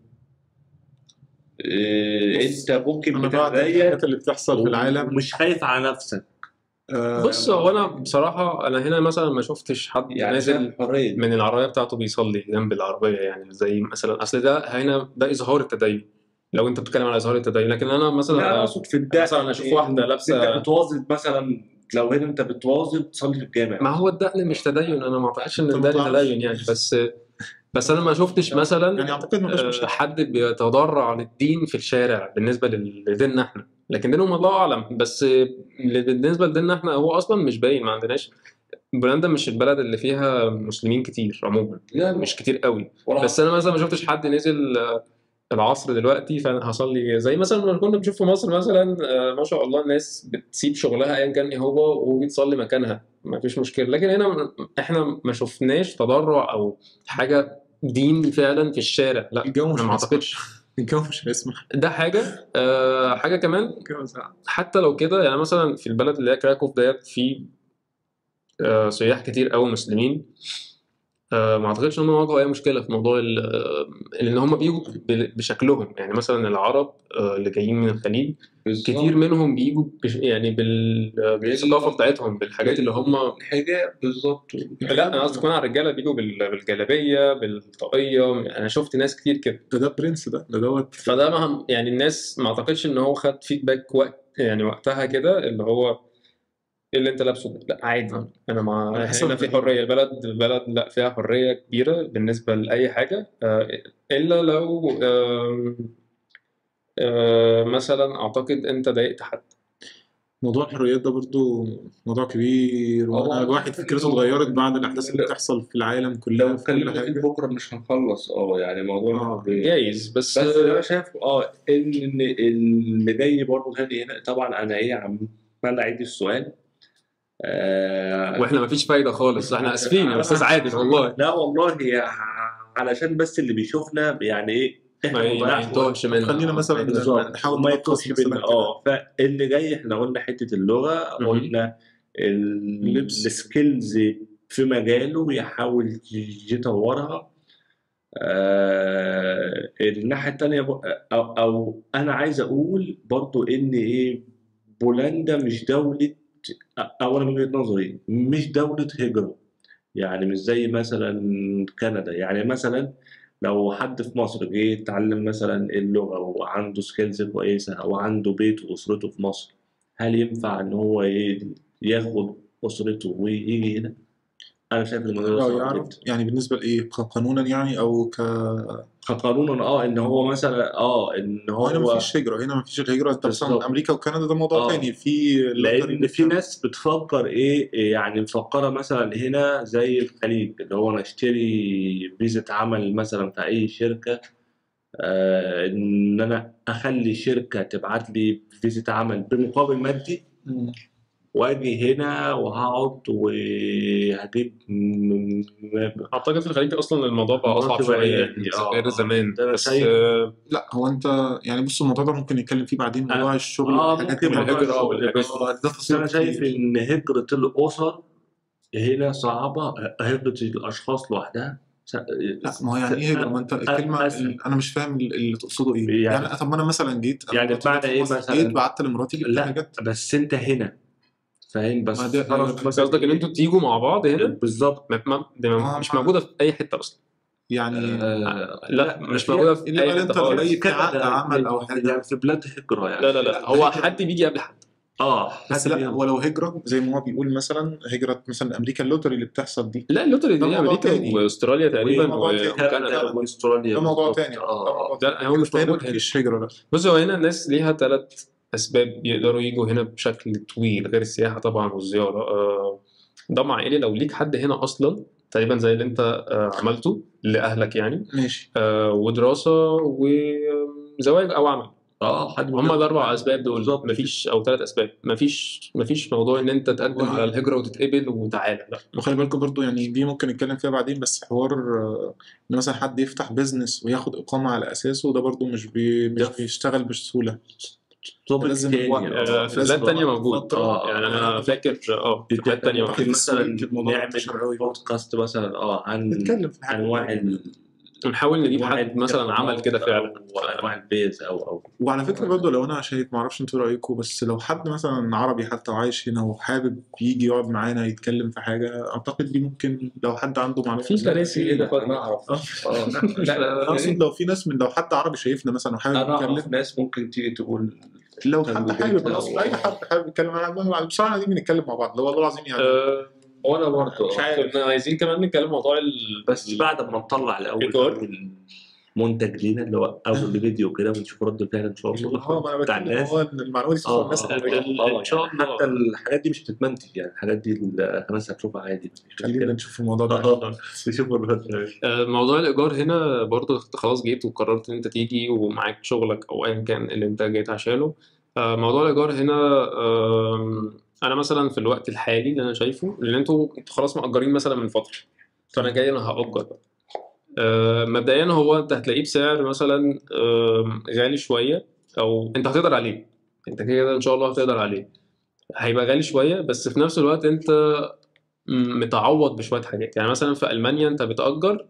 إيه بص، انت ممكن انا بعد بتتدين الحاجات اللي بتحصل في العالم ومش خايف على نفسك آه، بص هو انا بصراحه انا هنا مثلا ما شفتش حد يعني نازل نازل الحريه دي. من العربيه بتاعته بيصلي جنب العربيه يعني زي مثلا اصل ده هنا ده اظهار التدين لو انت بتتكلم على اظهار التدين لكن انا لا مثلا اقصد في الدقن مثلا أشوف واحدة لابسة- انت بتواظب مثلا لو هنا انت بتواظب تصلي في الجامع ما هو الدقن مش تدين انا ما اعتقدش ان أنت ما الدقن تعرفش. تدين يعني بس بس انا ما شفتش يعني مثلا اعتقد ما فيش آه، مشكله حد بيتضرع للدين في الشارع بالنسبه لل- لديننا احنا لكن دينهم الله اعلم بس بالنسبه لديننا احنا هو اصلا مش باين ما عندناش بولندا مش البلد اللي فيها مسلمين كتير عموما لا مش كتير قوي ولا بس انا مثلا ما شفتش حد نزل آه، العصر دلوقتي فانا هصلي زي مثلا ما كنا بنشوف في مصر مثلا آه، ما شاء الله الناس بتسيب شغلها ايا كان ايه هو وبتصلي مكانها ما فيش مشكله لكن هنا م- احنا ما شفناش تضرع او حاجه دين فعلا في الشارع لا الجو مش انا ما هيسمح اعتقدش الجو مش هيسمح ده حاجه آه حاجه كمان الجو ساقع. حتى لو كده يعني مثلا في البلد اللي هي كراكوف ديت في آه سياح كتير قوي مسلمين آه ما اعتقدش ان هم واجهوا اي مشكله في موضوع ال- آه، ان هم بيجوا ب- بشكلهم يعني مثلا العرب آه اللي جايين من الخليج بالظبط. كتير منهم بيجوا بش يعني بال- آه، بالثقافه بتاعتهم بالحاجات اللي هم الحجاب بالظبط لا انا قصدي كمان على الرجاله بيجوا بال- بالجلابيه بالطاقيه انا شفت ناس كتير كده ده ده برنس ده ده دوت فده ما يعني الناس ما اعتقدش ان هو خد فيدباك وقت يعني وقتها كده اللي هو ايه اللي انت لابسه ده؟ لا عادي آه. انا على ما حسب هنا في حريه البلد البلد لا فيها حريه كبيره بالنسبه لاي حاجه آه، الا لو آم، آه، مثلا اعتقد انت ضايقت حد موضوع الحريات ده برضو موضوع كبير هو وانا الواحد فكرته اتغيرت بعد الاحداث اللي بتحصل في العالم كلها لو في كل اتكلمنا فيه حاجه بكره مش هنخلص اه يعني موضوع آه. الحرية. جايز بس, بس انا شايف اه ان إن اللي جاي برضه تاني هنا طبعا انا ايه عمال اعيد السؤال آه واحنا ما فيش فايده خالص احنا اسفين يا استاذ عادل والله لا والله يا- علشان بس اللي بيشوفنا يعني ايه احنا ما ي- ما نضيعش ينتهش وقت. منها خلينا مثلا بالظبط نحاول ما نلخص يتوهش مثلا بينا كده. اه فاللي جاي احنا قلنا حته اللغه مهم. قلنا ال- اللبس. السكيلز في مجاله يحاول يطورها آه الناحيه التانيه ب- أو, او انا عايز اقول برضو ان ايه بولندا مش دوله او انا من وجهه نظري مش دوله هجره يعني مش زي مثلا كندا يعني مثلا لو حد في مصر جه يتعلم مثلا اللغة وعنده سكيلز كويسة أو عنده بيت وأسرته في مصر هل ينفع إن هو ي- ياخد أسرته ويجي هنا؟ أنا شايف إن الموضوع ده اه صعب يعرف جدا يعني بالنسبه لايه قانونا يعني او ك كقانونا اه إن هو مثلا اه إن هو هنا هو مفيش هجره هنا مفيش الهجره انت مثلا بالظبط. امريكا وكندا ده موضوع آه. تاني في اللوتري لان في ناس بتفكر ايه إيه يعني مفكره مثلا هنا زي الخليج اللي هو انا اشتري فيزا عمل مثلا في اي شركه آه ان انا اخلي شركه تبعت لي فيزا عمل بمقابل مادي مم. واجي هنا وهقعد وهجيب م- م- اعتقد في الخليج اصلا الموضوع بقى الموضوع اصعب تبقى شويه إيه؟ يعني آه، غير زمان ده أنا بس شايف- آه، لا هو انت يعني بص الموضوع ده ممكن نتكلم فيه بعدين موضوع الشغل اه والحاجات ممكن دي موضوع والهجرة الشغل. والهجرة. آه، ده بس تفاصيل انا شايف كتير. ان هجره الاسر هنا صعبه هجره الاشخاص لوحدها س- لا ما هو يعني ايه هجره ما انت الكلمه أسهل. انا مش فاهم اللي تقصده ايه يعني- يعني, طب ما انا مثلا جيت أنا يعني مراتي بمعنى جت في إيه مصر، مثلاً؟ جيت بعت لمراتي جبت لا حاجات بس انت هنا فاهم بس ما ده- خلاص أيوة. بس قصدك ان انتوا تيجوا مع بعض هنا بالظبط ما- ما- دي آه، مش ما- موجوده في اي حته اصلا يعني آه لا مش في- موجوده في إلا اي بقى حته انت خالص قريب كده عقد عمل أو حاجة. يعني في بلاد هجرة يعني لا لا لا لا، هو هجرة. حد بيجي قبل حد اه بس حد لا بيهم. ولو هجره زي ما هو بيقول مثلا هجره مثلا امريكا اللوتري اللي بتحصل دي لا اللوتري ده دي موضوع امريكا تاني. واستراليا تقريبا موضوع تاني. وكندا كندا واستراليا ده موضوع بالظبط. تاني اه ده هو مش هنا موجود هنا مفيش هجره لا بص هو هنا الناس ليها ثلاث اسباب يقدروا يجوا هنا بشكل طويل غير السياحه طبعا والزياره آه، ضم عائلي لو ليك حد هنا اصلا تقريبا زي اللي انت آه، عملته لاهلك يعني ماشي آه، ودراسه وزواج او عمل اه حد هم الاربع اسباب دول بالظبط. مفيش او ثلاث اسباب مفيش مفيش موضوع ان انت تقدم والله. على الهجره وتتقبل وتعالى لا وخلي بالكم برضو يعني دي ممكن نتكلم فيها بعدين بس حوار آه، ان مثلا حد يفتح بيزنس وياخد اقامه على اساسه ده برضو مش بي مش ده- بيشتغل بسهوله توبك لازم تاني وقت. آه، في لازم بلاد تانية وقت موجود فترة. آه. يعني انا فاكر اه في بلاد تانية ممكن موجود مثلا الموضوع انتشر نعمل قوي. بودكاست مثلا اه عن نتكلم في الحاجات انواع دي. ال- نحاول نجيب أنواع حد مثلا عمل كده فعلا او انواع البيز او او وعلى فكره برضو لو انا شايف معرفش انتوا رايكم بس لو حد مثلا عربي حتى وعايش هنا وحابب يجي يقعد معانا يتكلم في حاجه اعتقد دي ممكن لو حد عنده معلومه في كراسي كده انا اعرف اه لا لا انا اقصد لو في ناس من لو حد عربي شايفنا مثلا وحابب انا اعرف يتكلم ناس ممكن تيجي تقول لو كان حد بيجي حابب كده. اصلا اي حد حابب يتكلم معانا بصراحه دي بنتكلم مع بعض لو والله العظيم يعني آه، وانا برضه مش عارف. كنا عايزين كمان نتكلم موضوع ال... بس بعد ما نطلع الاول إيجار. أول منتج لينا اللي هو اول فيديو كده ونشوف رد الفعل ان شاء الله اه ما انا بتاع بتكلم الناس هو إن المعلومه دي توصل اه للناس آه، قوية. آه، إن شاء يعني الله. حتى الحاجات دي مش بتتمنتج يعني الحاجات دي الناس هتشوفها عادي مفيش خلينا مشكلة. نشوف الموضوع ده اه نشوف الرد آه، موضوع الايجار هنا برضو خلاص جيت وقررت ان انت تيجي ومعاك شغلك او ايا كان اللي انت جيت عشانه آه، موضوع الايجار هنا آم، انا مثلا في الوقت الحالي اللي انا شايفه ان انتوا انتوا خلاص مأجرين مثلا من فتره فانا جاي انا هأجر بقى. آه، مبدئيا هو انت هتلاقيه بسعر مثلا آم، غالي شويه او انت هتقدر عليه انت كده كده ان شاء الله هتقدر عليه هيبقى غالي شويه بس في نفس الوقت انت م- متعوض بشويه حاجات يعني مثلا في المانيا انت بتأجر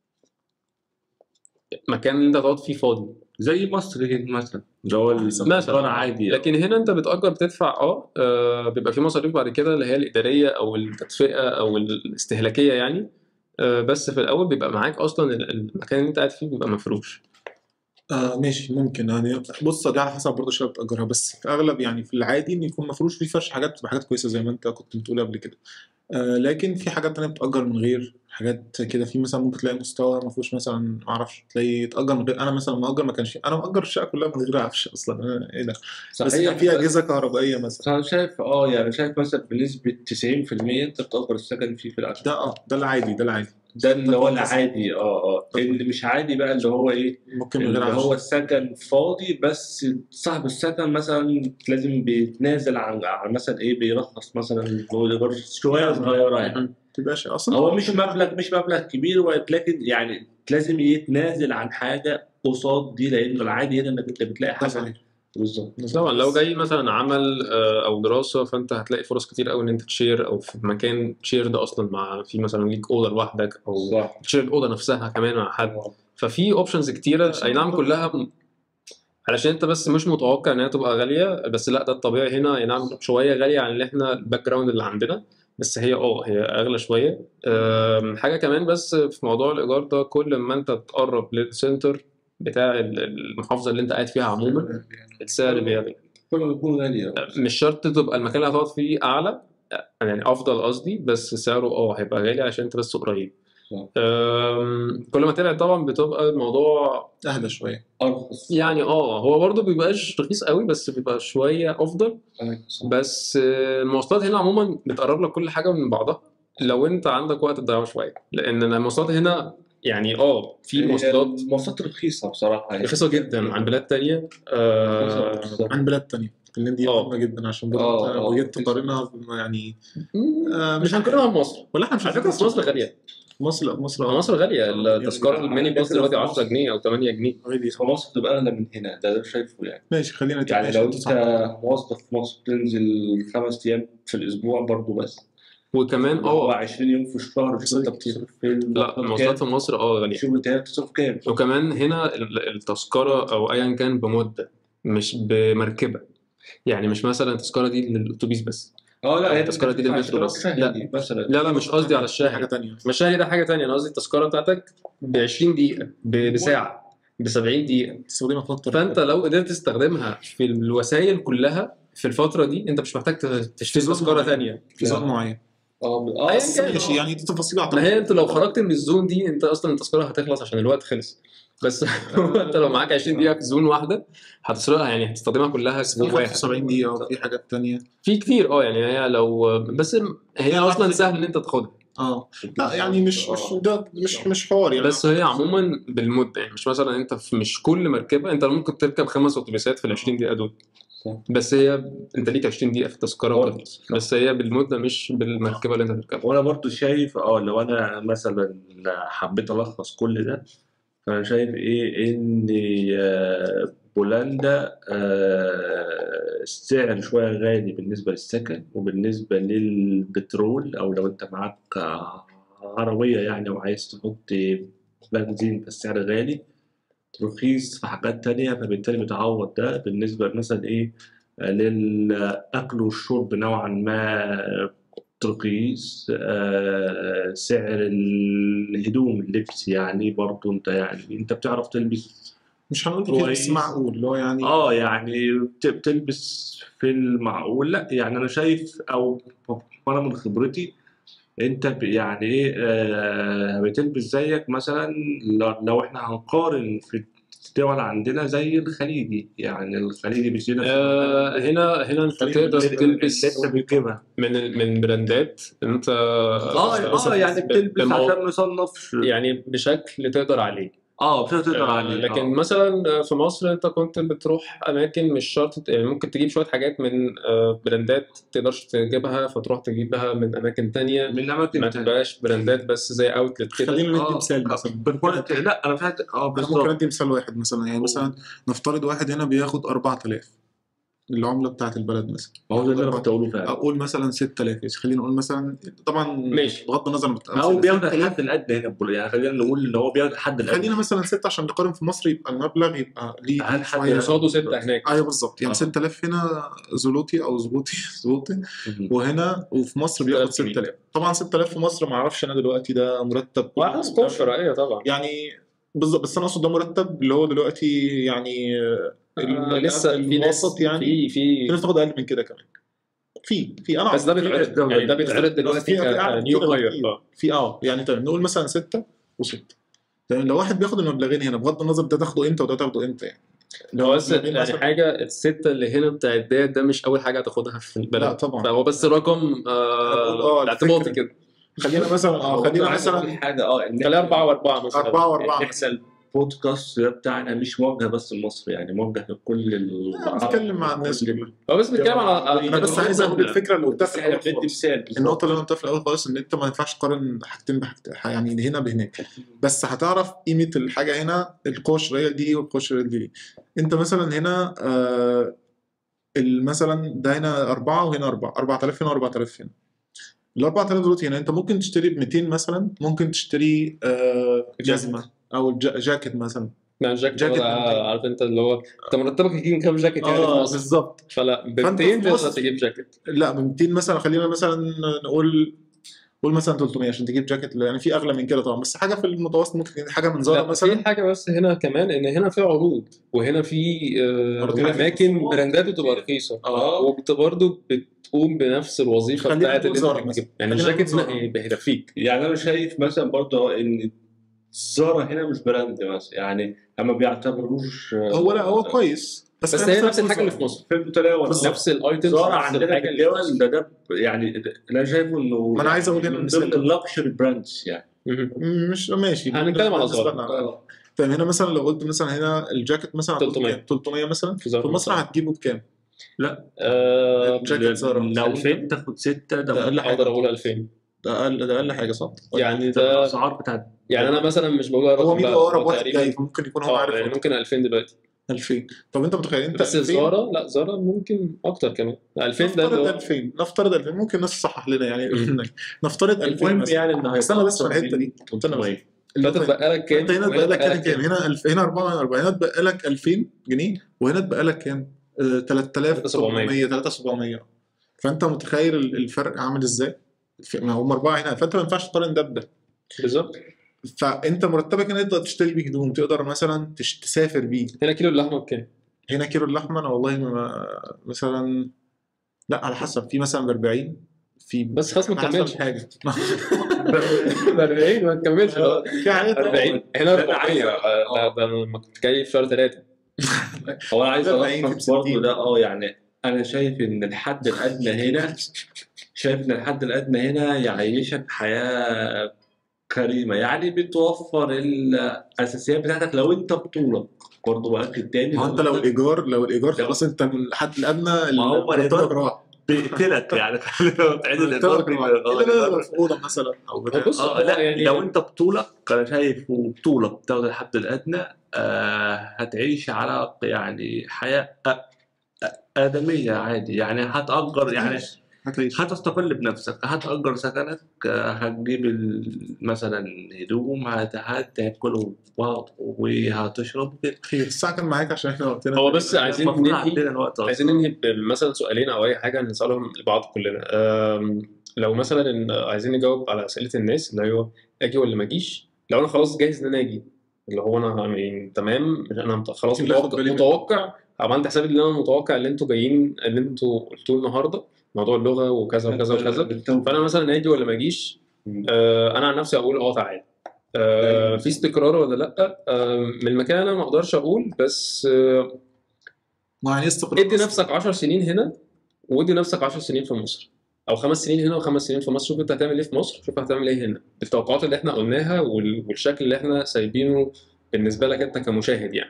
مكان اللي انت تقعد فيه فاضي زي مصر هنا مثلا اللي هو مثلا الإيجار عادي لكن هنا انت بتأجر بتدفع اه آه، بيبقى في مصاريف بعد كده اللي هي الإدارية او التدفئة او الاستهلاكية يعني آه، بس في الاول بيبقى معاك اصلا ال- المكان اللي انت قاعد فيه بيبقى مفروش آه ماشي ممكن يعني بص دي على حسب برضه الشباب بتأجرها بس في اغلب يعني في العادي ان يكون مفروش في فرش حاجات بتبقى حاجات كويسه زي ما انت كنت بتقول قبل كده آه لكن في حاجات تانية بتأجر من غير حاجات كده في مثلا ممكن تلاقي مستوى ما فيهوش مثلا معرفش تلاقي يتأجر من غير انا مثلا مأجر ما كانش انا مأجر الشقه كلها من غير عفش اصلا أنا ايه ده بس كان في اجهزه كهربائيه مثلا انا شايف اه يعني شايف مثلا بنسبة 90% انت بتأجر السكن فيه في العشر ده اه ده العادي ده العادي ده اللي هو العادي اه اه اللي مش عادي بقى اللي هو ايه ممكن من غير اللي عفش هو السكن فاضي بس صاحب السكن مثلا لازم بيتنازل عن عن مثلا ايه بيرخص مثلا هو الإيجار شويه صغيره يعني تبقاش اصلا هو مش مبلغ مش مبلغ كبير ولكن يعني لازم يتنازل عن حاجه قصاد دي لانه العادي هنا انك انت بتلاقي ده حاجه صحيح بالظبط طبعا لو جاي مثلا عمل آه، او دراسه فانت هتلاقي فرص كتير قوي ان انت تشير او في مكان تشير ده اصلا مع في مثلا ليك اوضه لوحدك او صح تشير الاوضه نفسها كمان مع حد ففي اوبشنز كتيره اي نعم كلها م- علشان انت بس مش متوقع انها تبقى غاليه بس لا ده الطبيعي هنا اي نعم شويه غاليه عن اللي احنا الباك جراوند اللي عندنا بس هي اه هي اغلى شويه أم، حاجه كمان بس في موضوع الايجار ده كل ما انت تقرب للسنتر بتاع ال- المحافظه اللي انت قاعد فيها عموما السعر بيغلى كل ما يكون غالي مش شرط تبقى المكان اللي هتقعد فيه اعلى يعني افضل قصدي بس سعره اه هيبقى غالي عشان انت بس قريب صح. أم، كل ما تبعد طبعا بتبقى الموضوع اهدى شويه ارخص يعني اه هو برضه بيبقاش رخيص قوي بس بيبقى شويه افضل صح. بس آه، المواصلات هنا عموما بتقرب لك كل حاجه من بعضها لو انت عندك وقت تضيعه شويه لان المواصلات هنا يعني اه في مواصلات مواصلات رخيصه بصراحه يعني. رخيصه جدا عن بلاد تانية آه بالظبط. عن بلاد تانية اللي دي آه. مهمة جدا عشان آه، برضه آه. لو جيت تقارنها ب- يعني آه، مش هنقارنها بمصر ولا احنا مش على فكره في مصر غاليه مصر لا مصر مصر غاليه التذكره الميني باص دلوقتي 10 جنيه او 8 جنيه غالي في مصر تبقى اغلى من هنا ده ده شايفه يعني ماشي خلينا يعني نتناقش لو انت انت صح. موظف في مصر تنزل خمس ايام في الاسبوع برضه بس وكمان هو اه 20 يوم في الشهر شوف انت كتير. بتصرف في لا المواصلات في مصر اه غاليه شوف انت بتصرف كام وكمان هنا ال- التذكره او ايا كان بمده مش بمركبه يعني مش مثلا التذكره دي للاتوبيس بس اه لا هي التذكرة دي للمترو بس. لا. لا مثلا لا لا مش قصدي على حاجة الشاحن تانية مش الشاحن ده حاجه تانية انا قصدي التذكره بتاعتك ب 20 دقيقه ب- بساعه ب 70 دقيقه تستخدمها في اكتر فانت لو قدرت تستخدمها في الوسائل كلها في الفتره دي انت مش محتاج تشتري في زون تذكره معين. ثانيه في زون معين اه اه أيا بس كان. ماشي يعني دي تفاصيل ما اعتقد هي انت لو خرجت من الزون دي انت اصلا التذكره هتخلص عشان الوقت خلص بس هو انت لو معاك 20 دقيقه في زون واحده هتسرقها يعني هتستخدمها كلها بس في في واحد 75 دقيقة وفي حاجات تانية في كتير اه يعني هي لو بس هي هي اصلا عارفة- سهل ان انت تاخدها اه لا يعني مش مش ده مش مش حوار يعني بس هي عموما بالمده يعني مش مثلا انت في مش كل مركبه انت ممكن تركب خمس اتوبيسات في ال 20 دقيقه دول صح. بس هي انت ليك 20 دقيقه في التذكره آه. وخلاص بس هي بالمده مش بالمركبه اللي انت تركبها وانا برضو شايف اه لو انا مثلا حبيت الخص كل ده فانا شايف ايه ان آه، بولندا آه، السعر شويه غالي بالنسبه للسكن وبالنسبه للبترول او لو انت معاك آه، عربيه يعني وعايز تحط بنزين فالسعر غالي رخيص في حاجات تانية فبالتالي بتعوض ده بالنسبة مثلا إيه آه، للأكل والشرب نوعا ما رخيص آه، سعر الهدوم اللبس يعني برضو انت يعني انت بتعرف تلبس مش هنقول كده بس كويس. معقول اللي هو يعني اه يعني بت- بتلبس في المعقول لا يعني انا شايف او انا من خبرتي انت ب- يعني ايه آه بتلبس زيك مثلا لو- لو احنا هنقارن في الدول عندنا زي الخليجي يعني الخليجي بيشتري نفس آه هنا هنا انت خلينا تقدر نبدأ تلبس لسه بيجيبها من من براندات انت اه اه يعني بتلبس بمو- عشان نصنف يعني بشكل تقدر عليه اه بتقدر آه، عليه لكن آه. مثلا في مصر انت كنت بتروح اماكن مش شرط يعني ممكن تجيب شويه حاجات من آه، براندات تقدرش تجيبها فتروح تجيبها من اماكن تانية من اماكن ما تانية. تبقاش براندات بس زي اوتلت كده خلينا ندي آه، مثال آه، مثلا بالكواليتي لا انا فاهم اه انا ممكن بالظبط ادي مثال واحد مثلا يعني مثلا نفترض واحد هنا بياخد 4000 العملة بتاعت البلد مثلا ما هو ده اللي انا كنت اقوله فعلا اقول مثلا 6000 بس خلينا نقول مثلا طبعا ماشي. بغض النظر عن هو بياخد 6000 الحد الادنى هنا بقول- يعني خلينا نقول ان هو بياخد الحد الادنى خلينا مثلا 6 عشان نقارن في مصر يبقى المبلغ يبقى ليه هل حد شوية- قصاده ستة هناك ايوه بالظبط يعني آه. 6000 هنا زلوتي او زبوتي زبوتي مهم. وهنا وفي مصر بياخد 6000 جنيه. 6000 طبعا 6000 في مصر ما اعرفش انا دلوقتي ده مرتب واحد سبونسر ايوه طبعا يعني بالظبط بس انا اقصد ده مرتب اللي هو دلوقتي يعني آه، لسه في ناس الموسط يعني في في في ناس تاخد اقل من كده كمان في في انا بس ده أعرف. بيتعرض يعني ده بيتعرض دلوقتي في- في أعلى كنيو كتير هاير كتير. في اه يعني تمام نقول مثلا ستة وستة تمام لو واحد بياخد المبلغين هنا بغض النظر ده تاخده امتى وده تاخده امتى يعني هو بس المبلغين يعني مثلاً- حاجه السته اللي هنا بتاعت ده ده مش اول حاجه هتاخدها في البلد لا طبعا فهو بس رقم بقول آه آه، اعتباطي الفكرة. كده خلينا مثلا اه خلينا مثلا حاجه اه ان خليها اربعه واربعه مثلا أربعة وأربعة نحسب البودكاست ده بتاعنا مش موجه بس لمصر يعني موجه لكل العرب بتكلم مع الناس كل- كلها. هو بس بنتكلم على انا بس عايز اقول الفكره اللي قلتها بس في احنا الاول بندي خالص. مثال بالظبط. النقطة اللي أنا قلتها في الأول خالص إن أنت ما ينفعش تقارن حاجتين بحاجتين يعني هنا بهناك بس هتعرف قيمة الحاجة هنا القوة الشرائية دي إيه والقوة الشرائية دي إيه. أنت مثلا هنا آه ال- مثلا ده هنا أربعة وهنا أربعة 4000 هنا 4000 هنا ال 4000 دلوقتي هنا أنت ممكن تشتري ب 200 مثلا ممكن تشتري آه جزمة أو جا- جاكيت مثلا يعني جاكيت جاكيت ولا من- عارف انت اللي هو انت مرتبك يجيب كام جاكيت يعني في اه مصر بالظبط فلا ب فأنت 200 في تقدر مصر- تجيب جاكيت لا ب 200 مثلا خلينا مثلا نقول قول مثلا 300 عشان تجيب جاكيت يعني في اغلى من كده طبعا بس حاجه في المتوسط ممكن حاجه من زارا لا، مثلا في حاجه بس هنا كمان ان هنا في عروض وهنا في آه، عروض اماكن رخيصة. براندات بتبقى رخيصه اه وبت برضه بتقوم بنفس الوظيفه خلينا بتاعت نقول اللي زارا انت مثلا. بتجيب يعني خلينا الجاكيت نقول هنا زارا. هيبقى هيدفيك يعني انا شايف مثلا برضه ان زارا هنا مش براند مثلا يعني ما بيعتبروش هو لا هو كويس بس خلينا هي مثلاً نفس الحاجه نقول اللي في مصر في المتناول بالظبط. نفس الايتمز زارا نفس عندنا الحاجه في اللي في الدول مصر ده ده يعني انا شايفه انه ما أنا عايز أقول هنا من مثال. ضمن اللكشري براندز يعني مهم. مش ماشي هنتكلم على بالنسبة زارا. لنا على الأقل. طيب هنا مثلا لو قلت مثلا هنا الجاكيت مثلا هتقول 300. بكام؟ 300 مثلا في في زارا مصر مثلاً. هتجيبه بكام؟ آه، جاكيت زارا. لو ألفين. انت تاخد ستة ده ده أقل حاجة. اقدر اقول 2000 ده اقل ده اقل حاجه صح؟ يعني ده ده الاسعار بتاعت يعني انا مثلا مش بقول هو رقم مين بقى، اقرب هو واحد تقريباً- جاي فممكن يكون هو اه عارف يعني أكتر. ممكن 2000 دلوقتي 2000 طب انت متخيل انت بس 2000 زارا لا زارا ممكن اكتر كمان 2000 ده اللي نفترض هو 2000 نفترض 2000 ممكن الناس تصحح لنا يعني مم. نفترض 2000 المهم مثلا يعني انه استنى بس في الحته دي استنى بس انت تتبقى لك كام انت هنا وهنا اتبقى لك تتبقى كام كام هنا الف... هنا 4 هنا 4 هنا اتبقى لك 2000 جنيه وهنا اتبقى لك كام؟ آه، 3700 3700 فانت متخيل ال- الفرق عامل ازاي؟ في- ما هم اربعه هنا فانت ما ينفعش تقارن ده بده بالظبط فانت مرتبك هنا تقدر تشتري بيه هدوم تقدر مثلا تش... تسافر بيه هنا كيلو اللحمه بكام؟ هنا كيلو اللحمه انا والله ما مثلا لا على حسب في مثلا ب 40 في بس خلاص ما على حسب تكملش حاجه ب 40 ما تكملش في حاجات 40 هنا لا، أنا عايز- 400 آه، ده ده انا لما كنت جاي في شهر 3 هو انا عايز ده 40 اوضح في برضه 60. ده اه يعني انا شايف ان الحد الادنى هنا شايف ان الحد الادنى هنا يعيشك حياه كريمه يعني بتوفر الاساسيات بتاعتك لو انت بطولك برضه باكد تاني ما هو انت لو الايجار لو الايجار خلاص انت الحد الادنى ما هو مرتبك الإيجار راح بيقتلك يعني لو تعيد مرتبك الايجار راح بيبقى- الا لو في اوضه مثلا او بتاع بص اه هو لا يعني لو انت بطولك انا شايف بطولك بتاخد الحد الادنى آه هتعيش على يعني حياه آ- آ- ادميه عادي يعني هتاجر يعني هتعيش هتستقل بنفسك هتأجر سكنك آه، هتجيب ال- مثلا هدوم هت- هتاكل وهت- وهتشرب كده خير الساعه كان معاك عشان احنا وقتنا هو بس عايزين المفروض ننهي عندنا الوقت أصلاً. عايزين ننهي مثلا سؤالين او اي حاجه نسالهم لبعض كلنا أم، لو مثلا إن عايزين نجاوب على اسئله الناس اللي هو اجي ولا ما اجيش لو انا خلاص جاهز ان انا اجي اللي هو انا يعني تمام انا مت- خلاص اللي آخد متوقع بالي منه. متوقع عملت حسابي ان انا متوقع ان انتوا جايين ان انتوا قلتوا النهارده موضوع اللغه وكذا وكذا وكذا بالتوفيق. فانا مثلا اجي ولا ما اجيش آه، انا عن نفسي اقول اه تعالى آه، في استقرار ولا لا آه، من المكان انا ما اقدرش اقول بس آه، ما يعني استقرار ادي نفسك 10 سنين هنا وادي نفسك 10 سنين في مصر او خمس سنين هنا وخمس سنين في مصر شوف انت هتعمل ايه في مصر شوف هتعمل ايه هنا بالتوقعات اللي احنا قلناها وال- والشكل اللي احنا سايبينه بالنسبه لك انت كمشاهد يعني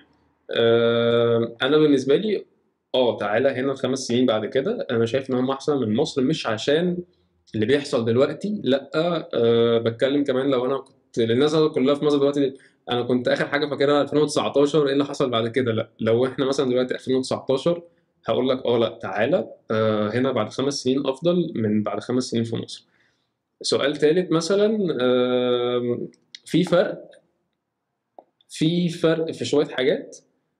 آه، انا بالنسبه لي اه تعالى هنا خمس سنين بعد كده انا شايف ان هم احسن من مصر مش عشان اللي بيحصل دلوقتي لا أه بتكلم كمان لو انا كنت الناس كلها في مصر دلوقتي انا كنت اخر حاجه فاكرها 2019 ايه اللي حصل بعد كده لا لو احنا مثلا دلوقتي 2019 هقول لك اه لا تعالى أه هنا بعد خمس سنين افضل من بعد خمس سنين في مصر سؤال ثالث مثلا آم، في فرق في فرق في شويه حاجات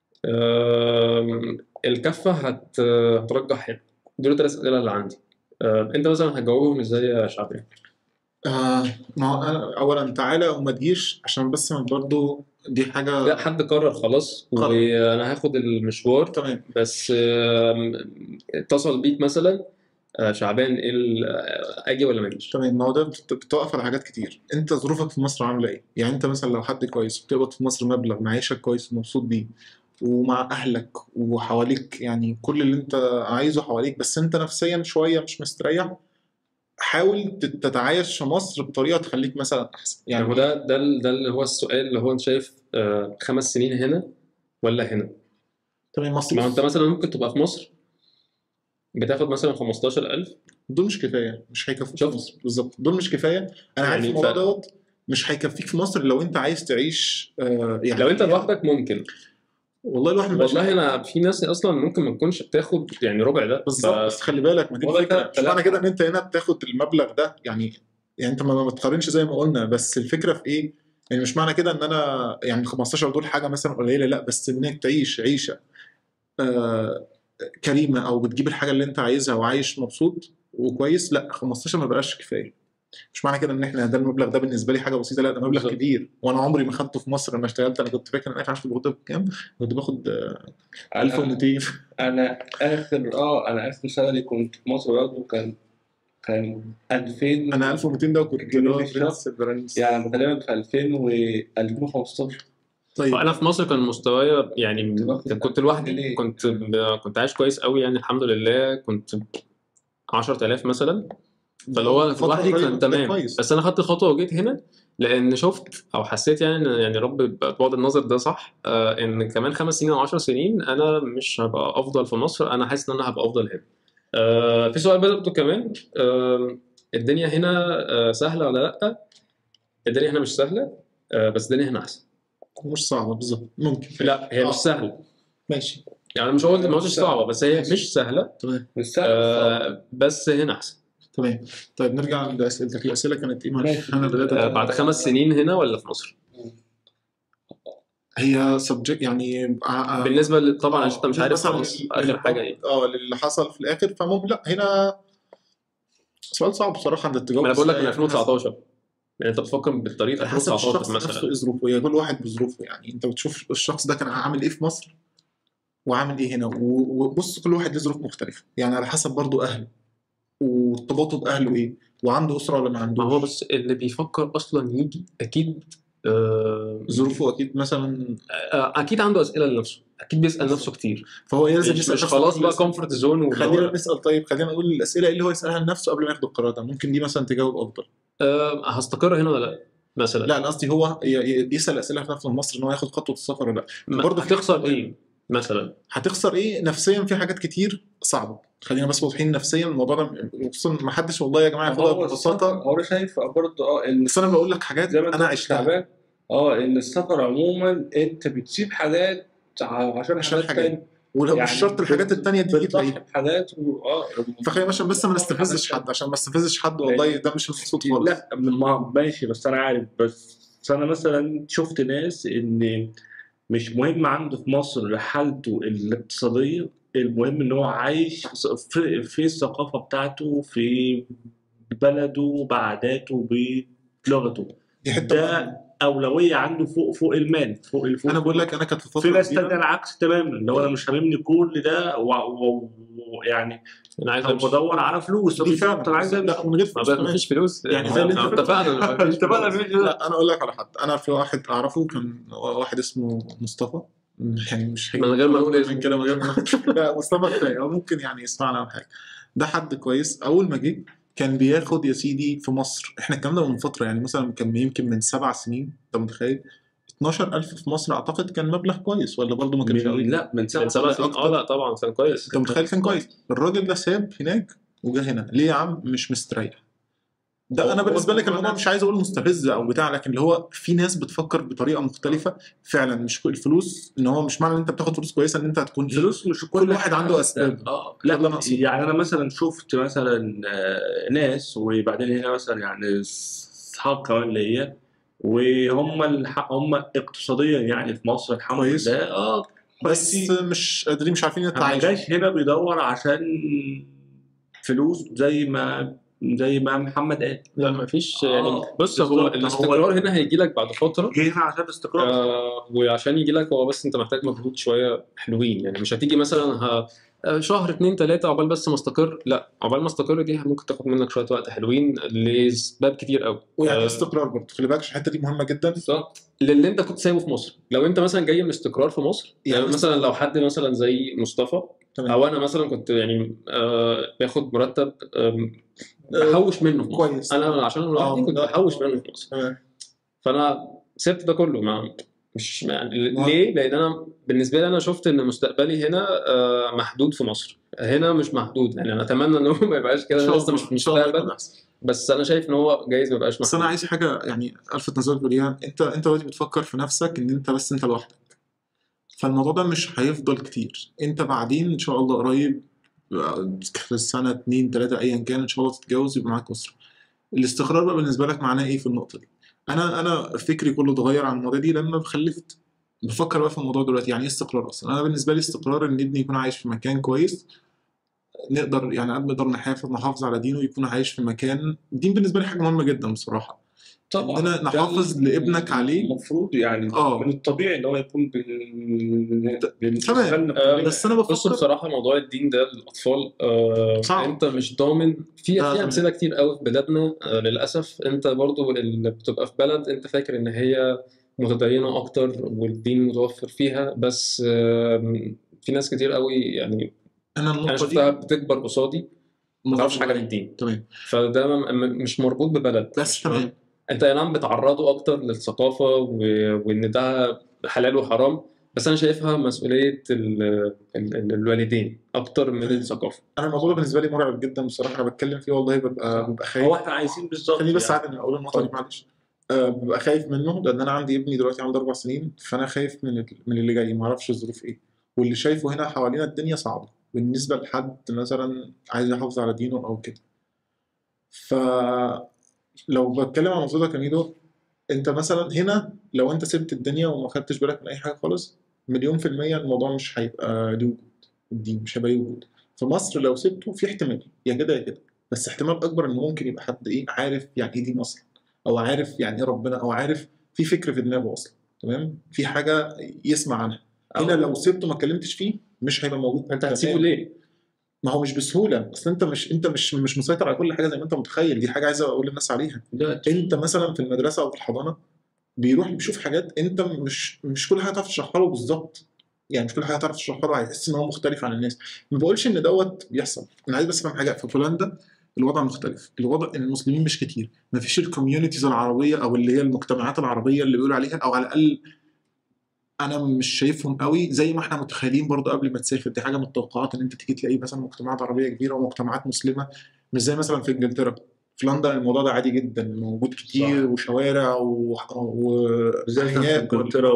آم، الكفه هت هترجح هنا دول الثلاث اسئله اللي عندي آه، انت مثلا هتجاوبهم ازاي يا شعبي؟ آه ما هو أنا اولا تعالى وما تجيش عشان بس من برضو دي حاجه لا حد قرر خلاص قرر. وانا هاخد المشوار تمام بس آم، اتصل بيك مثلا آه، شعبان ايه ال- آه، اجي ولا ما اجيش؟ تمام ما هو ده بت- بتوقف على حاجات كتير انت ظروفك في مصر عامله ايه يعني انت مثلا لو حد كويس بتقبض في مصر مبلغ معيشك كويس ومبسوط بيه ومع اهلك وحواليك يعني كل اللي انت عايزه حواليك بس انت نفسيا شويه مش مستريح حاول تت- تتعايش في مصر بطريقه تخليك مثلا احسن يعني يعني ده ده ال- ده اللي هو السؤال اللي هو انت شايف آه، خمس سنين هنا ولا هنا؟ تمام مصر ما هو انت مثلا ممكن تبقى في مصر بتاخد مثلا 15000 دول مش كفايه مش هيكفوك في شفت؟ مصر بالظبط دول مش كفايه انا عارف يعني الموضوع ف- دوت مش هيكفيك في مصر لو انت عايز تعيش آه يعني لو انت لوحدك ممكن والله الواحد مبقاش والله انا في ناس اصلا ممكن ما تكونش بتاخد يعني ربع ده بالظبط ف- بس خلي بالك ما دي والله الفكره تلات مش معنى آلاف. كده ان انت هنا بتاخد المبلغ ده يعني يعني انت ما ما تقارنش زي ما قلنا بس الفكره في ايه؟ يعني مش معنى كده ان انا يعني 15 دول حاجه مثلا قليله لا بس انك تعيش عيشه آه كريمه او بتجيب الحاجه اللي انت عايزها وعايش مبسوط وكويس لا 15 ما بقاش كفايه مش معنى كده ان احنا ده المبلغ ده بالنسبه لي حاجه بسيطه لا ده مبلغ بالظبط. كبير وانا عمري ما خدته في مصر لما اشتغلت انا كنت فاكر ان انا عارف باخد كام كنت باخد آه، 1200 انا اخر اه انا اخر سنه كنت في مصر برضه كان كان 2000 انا 1200 ده وكنت جنيه اللي هو في الشهر. برنس البرنس يعني بكلمك في 2000 و 2015 طيب انا في مصر كان مستواي يعني واخد كنت لوحدي ليه؟ كنت كنت عايش كويس قوي يعني الحمد لله كنت 10000 مثلا فاللي هو فترة لوحدي قريبة، كان ده تمام كويس. بس انا خدت الخطوه وجيت هنا لان شفت او حسيت يعني إن- يعني رب بعد النظر ده صح آه ان كمان خمس سنين او 10 سنين انا مش هبقى افضل في مصر انا حاسس ان انا هبقى افضل هنا آه في سؤال بدأته كمان آه الدنيا هنا آه سهله ولا لا الدنيا هنا مش سهله آه بس الدنيا هنا احسن مش صعبة بالظبط ممكن لا هي آه. مش سهله ماشي يعني مش هقول ما قلتش صعبه بس هي مش سهله تمام مش سهل آه بس هنا احسن تمام طيب نرجع لأسئلتك الأسئلة كانت إيه معلش ماشي. أنا بدأت آه بعد خمس سنين هنا ولا في مصر هي سبجكت يعني آه، آه، بالنسبه ل- طبعا آه، عشان انت مش عارف مثلا خلاص ال- اخر ال- حاجه ايه اه اللي حصل في الآخر فممكن لا هنا سؤال صعب بصراحة عند التجاوب ما انا بقول لك بس من يعني 2019 يعني انت بتفكر بالطريقه حسب 2019 الشخص نفسه مثلا ايه ظروفه هي كل واحد بظروفه يعني انت بتشوف الشخص ده كان عامل ايه في مصر وعامل ايه هنا و- وبص كل واحد له ظروف مختلفه يعني على حسب برضو اهله وارتباطه باهله ايه وعنده اسره ولا ما ما عندوش هو بس اللي بيفكر اصلا يجي اكيد آه ظروفه اكيد مثلا آه، اكيد عنده اسئله لنفسه اكيد بيسال نفسه كتير فهو لازم مش, يسال مش نفسه خلاص كل بقى الأسئلة. كومفورت زون خلينا نسال طيب خلينا نقول الاسئله ايه اللي هو يسالها لنفسه قبل ما ياخد القرار ده ممكن دي مثلا تجاوب افضل هستقر هنا ولا لا مثلا لا انا قصدي هو ي- ي- يسال اسئله في نفسه في مصر ان هو ياخد خطوه السفر ولا لا ما- برضه في هتخسر حاجة- ايه مثلا هتخسر ايه نفسيا في حاجات كتير صعبه خلينا بس واضحين نفسيا الموضوع ده خصوصا ما حدش والله يا جماعه ياخدها هو ببساطه السفر- هو انا شايف برضه اه ان بس انا بقول لك حاجات زي ما انت انا عشتها تعبان اه ان السفر عموما انت بتسيب حاجات ع- عشان عشان حاجات حاجات. تانية ولو يعني مش شرط الحاجات بت- التانية دي بتضحي تلاقيها بحاجات و... اه فخلينا عشان بس ما نستفزش حد عشان ما نستفزش حد والله ده مش المقصود خالص لا ما ماشي بس انا عارف بس انا مثلا شفت ناس ان مش مهم عنده في مصر حالته الاقتصاديه المهم ان هو عايش في, في الثقافه بتاعته في بلده بعاداته بلغته دي حته ده اولويه عنده فوق فوق المال فوق الفوق انا بقول لك انا كانت في في فتره ناس كبيرة- تانية العكس تماما لو انا مش هاممني كل ده ويعني انا عايز أو امشي بدور على فلوس دي بالظبط انا فعلا عايز امشي لا ومن غير ما فلوس بقى كمان. مفيش فلوس يعني زي اللي انت- اتفقنا مفيش اتفقنا فلوس. مفيش- لا انا اقول لك على حد انا في واحد اعرفه كان واحد اسمه مصطفى يعني مش من غير ما نقول من اسمه. كده من غير ما لا مصطفى كفايه او ممكن يعني يسمعنا او حاجه ده حد كويس اول ما جه كان بياخد يا سيدي في مصر احنا الكلام ده من فتره يعني مثلا كان يمكن من سبع سنين انت متخيل 12000 في مصر اعتقد كان مبلغ كويس ولا برضه ما كانش من قوي لا من من سبع سبع سنين أكتر. اه لا طبعا كان كويس انت متخيل كان كويس الراجل ده ساب هناك وجا هنا ليه يا عم مش مستريح ده انا هو- بالنسبه لي هو كان الموضوع أنا- مش عايز اقول مستفز او بتاع لكن اللي هو في ناس بتفكر بطريقه مختلفه فعلا مش كل الفلوس ان هو مش معنى ان انت بتاخد فلوس كويسه ان انت هتكون إيه؟ فلوس مش كل واحد عنده أسباب. اه ده اللي أنا لا أقصده. يعني انا مثلا شفت مثلا آه، ناس وبعدين هنا مثلا يعني اصحاب كمان ليا وهم الح... هم اقتصاديا يعني في مصر الحمد كويس. لله اه بس كويسين. مش قادرين مش عارفين ما يتعايشوا جاش هنا بيدور عشان فلوس زي ما زي ما محمد قال لا مفيش آه، يعني بص هو بالظبط. الاستقرار هنا هيجي لك بعد فتره جه هنا عشان استقرار آه وعشان يجي لك هو بس انت محتاج مجهود شويه حلوين يعني مش هتيجي مثلا ه... آه، شهر اتنين تلاته عقبال بس ما استقر لا عقبال ما استقر دي ممكن تاخد منك شويه وقت حلوين لاسباب كتير قوي ويعني آه، استقرار برضه خلي بالك عشان الحته دي مهمه جدا بالظبط للي انت كنت سايبه في مصر لو انت مثلا جاي من استقرار في مصر يعني يعني مثلا لو حد مثلا زي مصطفى تمام. او انا مثلا كنت يعني آه باخد مرتب آم، بحوش منه في مصر. كويس انا عشان لوحدي آه، كنت لا. بحوش منه في مصر تمام فانا سبت ده كله ما مش يعني ما- ليه؟ لان انا بالنسبه لي انا شفت ان مستقبلي هنا آه، محدود في مصر هنا مش محدود يعني انا اتمنى ان هو ما يبقاش إن كده شاء لسه الله، مش في إن شاء الله المستقبل يكون أحسن. بس انا شايف ان هو جايز ما يبقاش بس انا محدود عايز حاجه يعني الفت نظرك ليها انت انت دلوقتي بتفكر في نفسك ان انت بس انت لوحدك فالموضوع ده مش هيفضل كتير انت بعدين ان شاء الله قريب في السنه اتنين تلاته ايا كان ان شاء الله تتجوز يبقى معاك اسره الاستقرار بقى بالنسبه لك معناه ايه في النقطه دي انا انا فكري كله اتغير عن المواضيع دي لما خلفت بفكر بقى في الموضوع دلوقتي يعني ايه استقرار اصلا انا بالنسبه لي استقرار ان ابني يكون عايش في مكان كويس نقدر يعني قد ما نقدر نحافظ نحافظ على دينه يكون عايش في مكان الدين بالنسبه لي حاجه مهمه جدا بصراحه اننا نحافظ لابنك عليه المفروض يعني آه. من الطبيعي ان هو يكون بال... بالنسبه تمام. لنا آه، كلنا. بس انا بص بفكر بصراحه موضوع الدين ده للاطفال آه صعب. انت مش ضامن في آه، في تمام. امثله كتير قوي في بلادنا آه للاسف انت برضو اللي بتبقى في بلد انت فاكر ان هي متدينه اكتر والدين متوفر فيها بس آه في ناس كتير قوي يعني انا انا النقطه شفتها دي بتكبر قصادي ما تعرفش حاجه عن الدين تمام فده م- م- مش مربوط ببلد بس مش- تمام انت اي نعم بتعرضه اكتر للثقافه و... وان ده حلال وحرام بس انا شايفها مسؤوليه ال... ال... ال- الوالدين اكتر من الثقافه انا الموضوع ده بالنسبه لي مرعب جدا بصراحه انا بتكلم فيه والله ببقى ببقى خايف هو احنا عايزين بالظبط خليني بس يعني. عادي اقول النقطه دي معلش أه ببقى خايف منه لان انا عندي ابني دلوقتي عنده اربع سنين فانا خايف من ال- من اللي جاي ما اعرفش الظروف ايه واللي شايفه هنا حوالينا الدنيا صعبه بالنسبه لحد مثلا عايز يحافظ على دينه او كده فلو بتكلم عن نقطتك يا ميدو انت مثلا هنا لو انت سبت الدنيا وما خدتش بالك من اي حاجه خالص مليون في المية الموضوع مش هيبقى له وجود الدين مش هيبقى له وجود في مصر لو سبته في احتمال يا كده يا كده بس احتمال اكبر ان ممكن يبقى حد ايه عارف يعني ايه دين اصلا او عارف يعني ايه ربنا او عارف في فكر في دماغه اصلا تمام في حاجه يسمع عنها هنا لو سبته ما اتكلمتش فيه مش هيبقى موجود انت هتسيبه تمام. ليه؟ ما هو مش بسهوله اصل انت مش انت مش مش مسيطر على كل حاجه زي ما انت متخيل دي حاجه عايز اقول للناس عليها ده انت مثلا في المدرسه او في الحضانه بيروح بيشوف حاجات انت مش مش كل حاجه تعرف تشرحها له بالظبط يعني مش كل حاجه تعرف تشرحها له هيحس ان هو مختلف عن الناس ما بقولش ان دوت بيحصل انا عايز بس افهم حاجه في بولندا الوضع مختلف الوضع ان المسلمين مش كتير ما فيش الكوميونيتيز العربيه او اللي هي المجتمعات العربيه اللي بيقولوا عليها او على الاقل انا مش شايفهم قوي زي ما احنا متخيلين برضه قبل ما تسافر دي حاجه من التوقعات ان انت تيجي تلاقي مثلا مجتمعات عربيه كبيره ومجتمعات مسلمه مش زي مثلا في انجلترا في لندن الموضوع ده عادي جدا موجود كتير صح. وشوارع و... بالذات في وأحياء انجلترا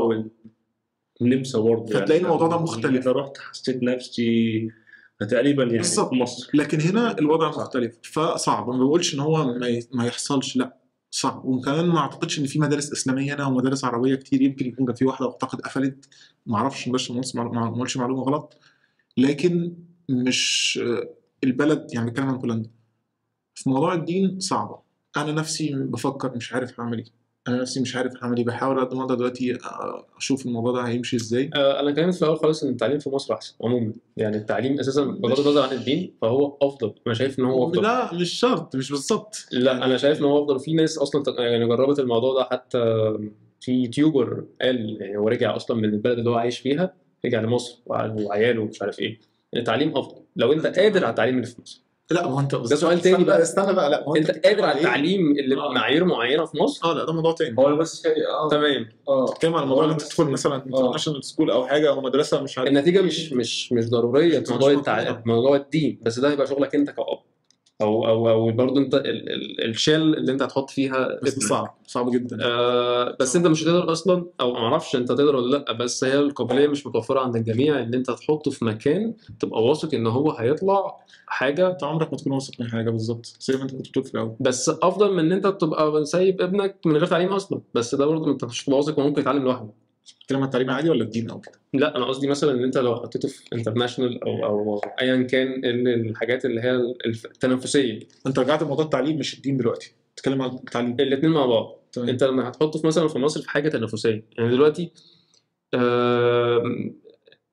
والنمسا برضه فتلاقي الموضوع ده مختلف. انا رحت حسيت نفسي تقريبا يعني بالظبط. في مصر لكن هنا الوضع مختلف فصعب ما بقولش ان هو ما, ي... ما يحصلش لا صعب وكمان ما اعتقدش ان في مدارس اسلاميه هنا ومدارس عربيه كتير يمكن يكون كان في واحده اعتقد قفلت ما اعرفش بس ما أقولش- ما اقولش معلومه غلط لكن مش البلد يعني بتكلم عن بولندا في موضوع الدين صعبه انا نفسي بفكر مش عارف هعمل ايه انا نفسي مش عارف هعمل ايه بحاول قد ما اقدر دلوقتي اشوف الموضوع ده هيمشي ازاي آه، انا كلمت في الاول خالص ان التعليم في مصر احسن عموما يعني التعليم اساسا بغض النظر عن الدين فهو افضل انا شايف ان هو افضل لا مش شرط مش بالظبط لا انا شايف ان هو افضل في ناس اصلا ت- يعني جربت الموضوع ده حتى في يوتيوبر قال يعني هو رجع اصلا من البلد اللي هو عايش فيها رجع لمصر وع- وعياله ومش عارف ايه التعليم افضل لو انت قادر على التعليم اللي في مصر لا ما هو انت ده سؤال تاني استنى بقى. استنى بقى لا ما هو انت بتتكلم قادر على إيه؟ التعليم اللي آه. بمعايير معينه في مصر اه لا ده موضوع تاني هو انا بس اه تمام اه بتتكلم على موضوع ان انت بس- تدخل مثلا آه. انترناشونال سكول او حاجه او مدرسه مش عارف النتيجه مش مش مش ضروريه في مش موضوع مضمونة. التع... موضوع الدين بس ده هيبقى شغلك انت كأب او او او برضه انت ال... ال... الشال اللي انت هتحط فيها بس ابنك. صعب صعب جدا آه بس انت مش هتقدر اصلا او ما اعرفش انت تقدر ولا لا بس هي القابليه مش متوفره عند الجميع ان انت تحطه في مكان تبقى واثق ان هو هيطلع حاجه انت عمرك ما تكون واثق من حاجه بالظبط زي ما انت كنت بتقول في الاول بس افضل من ان انت تبقى سايب ابنك من غير تعليم اصلا بس ده برضه انت مش هتبقى واثق وممكن يتعلم لوحده بتتكلم عن التعليم العادي ولا الدين او كده لا انا قصدي مثلا ان انت لو حطيته في انترناشونال او او ايا كان ال- الحاجات اللي هي الف- التنافسيه انت رجعت لموضوع التعليم مش الدين دلوقتي بتتكلم عن التعليم الاثنين مع بعض تمام انت لما هتحطه في مثلا في مصر في حاجه تنافسيه يعني دلوقتي آم،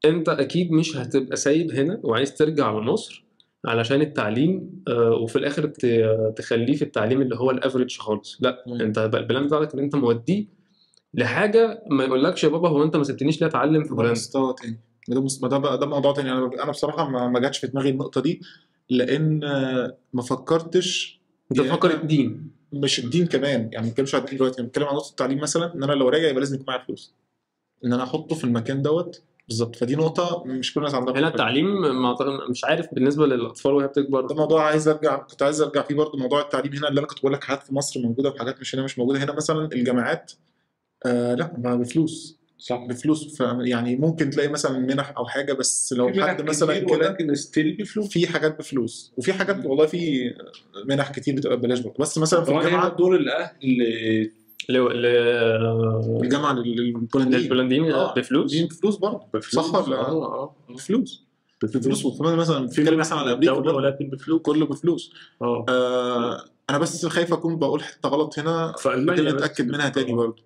انت اكيد مش هتبقى سايب هنا وعايز ترجع لمصر علشان التعليم آه، وفي الاخر ت- تخليه في التعليم اللي هو الافريج خالص لا مم. انت بقى البلان بتاعتك ان انت موديه لحاجه ما يقولكش يا بابا هو انت ما سبتنيش ليه اتعلم في ده بولندا مستوى تاني ده مس- ده بقى ده موضوع تاني انا انا بصراحه ما ما جاتش في دماغي النقطه دي لان آه، ما فكرتش انت يا تفكر إما- الدين مش الدين كمان يعني ما بنتكلمش على الدين دلوقتي انا بتكلم عن نقطه التعليم مثلا ان انا لو راجع يبقى لازم يكون معايا فلوس ان انا احطه في المكان دوت بالظبط فدي نقطه مش كل الناس عندها هنا فكرة. التعليم ما أعتقد- مش عارف بالنسبه للاطفال وهي بتكبر ده موضوع عايز ارجع كنت عايز ارجع فيه برضه موضوع التعليم هنا اللي انا كنت بقول لك حاجات في مصر موجوده وحاجات مش هنا مش موجوده هنا مثلا الجامعات آه لا ما بفلوس صح بفلوس ف يعني ممكن تلاقي مثلا منح او حاجه بس لو في منح حد مثلا كتير كده ولكن ستيل بفلوس في حاجات بفلوس وفي حاجات والله في منح كتير بتبقى ببلاش برضه بس مثلا في طبعا هنا الجامعه دور الاهل ل... ل... الجامعه لل- للبولنديين للبولنديين آه، بفلوس دي بفلوس برضه صح ولا اه اه بفلوس بفلوس بفلوس وكمان مثلا في بتتكلم منح مثلا على على امريكا الدولة برضه ولكن بفلوس كله بفلوس اه آه انا بس خايف اكون بقول حته غلط هنا في المانيا بدنا بس نتاكد منها تاني برضه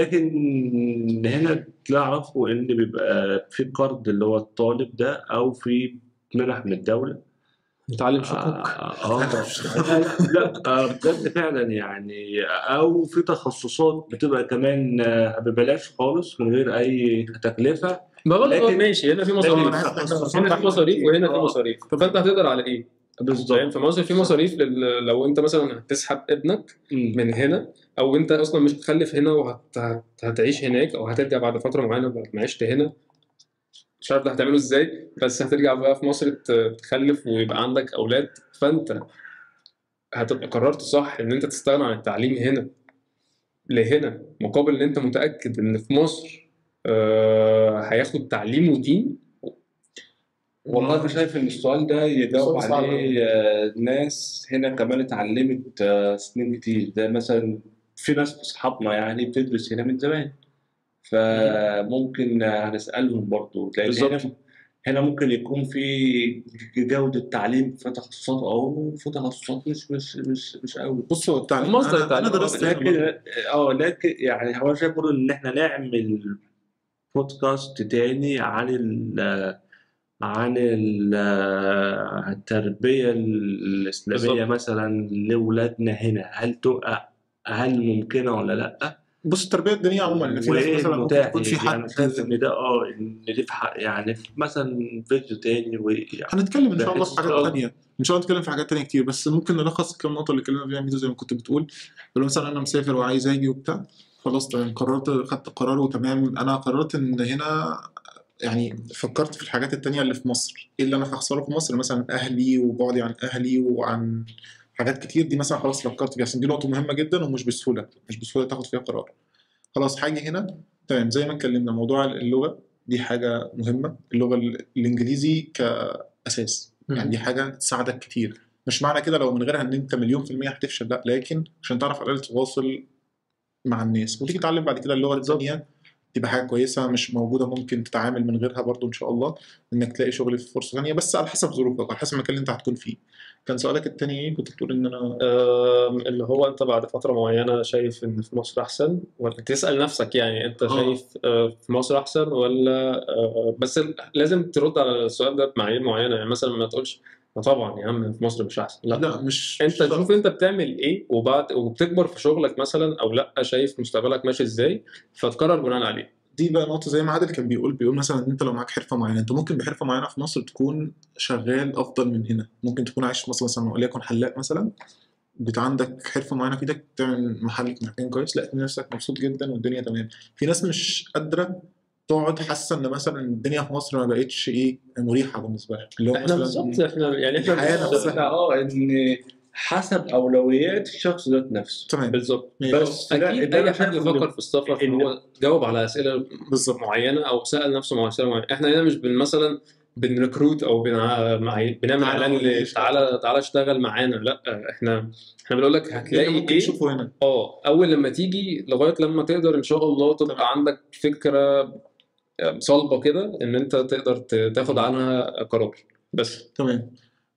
لكن هنا تعرفوا ان بيبقى في قرض اللي هو الطالب ده او في منح من الدوله نتعلم شكوك اه آه. لا آه، بجد فعلا يعني او في تخصصات بتبقى كمان آه، ببلاش خالص من غير اي تكلفه بقول لك لكن- ماشي هنا في لكن مصاريف التخصصات هنا في مصاريف وهنا في آه، مصاريف فانت هتقدر على ايه؟ فاهم بالظبط في مصر في مصاريف لل... لو انت مثلا هتسحب ابنك مم. من هنا او انت اصلا مش هتخلف هنا وهتعيش هناك او هترجع بعد فتره معينه بعد ما عشت هنا مش عارف ده هتعمله ازاي بس هترجع بقى في مصر ت- تخلف ويبقى عندك اولاد فانت هتبقى قررت صح ان انت تستغنى عن التعليم هنا لهنا مقابل ان انت متاكد ان في مصر آه، هياخد تعليم ودين والله انا شايف ان السؤال ده يجاوب سؤال صعب عليه آه، ناس هنا كمان اتعلمت آه، سنين كتير زي مثلا في ناس اصحابنا يعني بتدرس هنا من زمان فممكن آه، هنسالهم برضو لان هنا بالظبط. هنا ممكن يكون في جودة تعليم في تخصصات او في تخصصات مش مش مش مش قوي بص هو التعليم مصدر انا, التعليم أنا درست هنا لكن برضه. اه لكن يعني هو شايف برضه ان احنا نعمل بودكاست تاني عن ال عن ال- التربية الإسلامية بالظبط. مثلا لأولادنا هنا هل تبقى هل ممكنة ولا لأ؟ بص التربيه الدينيه عموما ان في ناس وإيه مثلا ممكن المتاح يكون في يعني أنا شايف حد إن ده اه إن دي في حق يعني في مثلا فيديو تاني ويعني هنتكلم ان شاء الله في بحس- حاجات آه. تانية ان شاء الله نتكلم في حاجات تانية كتير بس ممكن نلخص الكام نقطه اللي اتكلمنا فيها ميدو زي ما كنت بتقول لو مثلا انا مسافر وعايز اجي وبتاع خلاص تمام قررت خدت قرار وتمام انا قررت ان هنا يعني فكرت في الحاجات التانية اللي في مصر ايه اللي انا هخسره في مصر مثلا اهلي وبعدي عن اهلي وعن حاجات كتير دي مثلا خلاص فكرت فيها عشان دي نقطة مهمة جدا ومش بسهولة مش بسهولة تاخد فيها قرار خلاص حاجة هنا تمام زي ما اتكلمنا موضوع اللغة دي حاجة مهمة اللغة ال- الإنجليزي كأساس يعني دي حاجة تساعدك كتير مش معنى كده لو من غيرها إن أنت مليون في المية هتفشل لا لكن عشان تعرف على الأقل تواصل مع الناس وتيجي تتعلم بعد كده اللغة الثانية تبقى حاجة كويسة مش موجودة ممكن تتعامل من غيرها برضو إن شاء الله إنك تلاقي شغل في فرصة ثانية بس على حسب ظروفك وعلى حسب المكان اللي أنت هتكون فيه كان سؤالك التاني إيه كنت بتقول إن أنا آم، اللي هو انت بعد فتره معينه شايف ان في مصر احسن ولا تسال نفسك يعني انت آه. شايف آه، في مصر احسن ولا آه، بس لازم ترد على السؤال ده بمعايير معينه يعني مثلا ما تقولش "ما طبعا يا عم في مصر مش احسن لا, لا مش انت مش شرط. شوف انت بتعمل ايه وبعد وبتكبر في شغلك مثلا او لا شايف مستقبلك ماشي ازاي فتقرر بناء عليه دي بقى نقطة زي ما عادل كان بيقول بيقول مثلا ان انت لو معاك حرفة معينة انت ممكن بحرفة معينة في مصر تكون شغال افضل من هنا ممكن تكون عايش في مصر مثلا وليكن حلاق مثلا بت عندك حرفة معينة في ايدك تعمل محل مكان كويس لا تلاقي نفسك مبسوط جدا والدنيا تمام في ناس مش قادرة تقعد حاسة ان مثلا الدنيا في مصر ما بقتش ايه مريحة بالنسبة لها اللي هو احنا مثلا بالظبط احنا يعني احنا الحياة مش- نفسها. اه ان حسب اولويات الشخص ذات نفسه تمام بالظبط ماشي. بس لا، اكيد ده أنا اي حد شايف إن- بيفكر في السفر إن- هو جاوب على اسئله بالظبط معينه او سال نفسه مع اسئله معينه احنا هنا مش بن مثلا بنريكروت او بنع... مع... بنعمل تعالى اعلان ل- عيش. تعالى تعالى اشتغل معانا لا احنا احنا بنقول لك اللي هتلاقي ممكن ايه تشوفه هنا اه اول لما تيجي لغايه لما تقدر ان شاء الله تبقى تمام. عندك فكره صلبه كده ان انت تقدر ت- تاخد عنها قرار بس تمام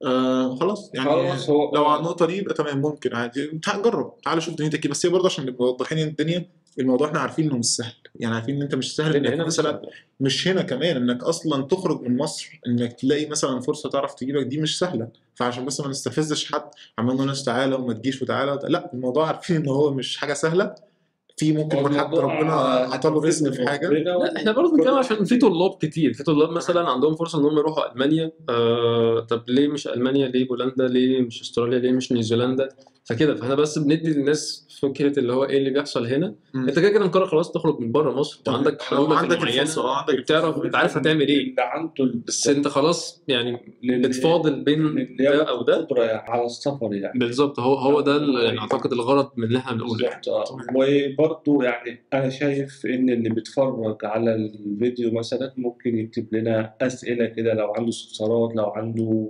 آه خلاص يعني خلاص هو لو على النقطة دي يبقى تمام ممكن عادي تعال جرب تعال شوف دنيتك ايه بس هي برضه عشان نبقى واضحين الدنيا الموضوع احنا عارفين انه مش سهل يعني عارفين ان انت مش سهل الدنيا انك هنا مثلا مثلا مش هنا كمان انك اصلا تخرج من مصر انك تلاقي مثلا فرصه تعرف تجيبك دي مش سهله فعشان بس ما نستفزش حد عملنا ناس تعالى وما تجيش وتعالى وت... لا الموضوع عارفين ان هو مش حاجه سهله في ممكن يكون حد ربنا عطاله رزق في حاجه لا احنا برضه بنتكلم عشان في طلاب كتير في طلاب مثلا عندهم فرصه ان هم يروحوا المانيا آه طب ليه مش المانيا ليه بولندا ليه مش استراليا ليه مش نيوزيلندا فكده فاحنا بس بندي للناس فكره اللي هو ايه اللي بيحصل هنا مم. انت كده كده مقرر خلاص تخرج من بره مصر وعندك حلول عندك معينه الفرصه اه عندك بتعرف انت عارف هتعمل ايه اللي عنده بس انت خلاص يعني اللي- بتفاضل بين اللي ده او ده قدرة على السفر يعني بالظبط هو هو ده ال- يعني اعتقد الغرض من اللي احنا بنقوله بالظبط اه وبرضه يعني انا شايف ان اللي بيتفرج على الفيديو مثلا ممكن يكتب لنا اسئله كده لو عنده استفسارات لو عنده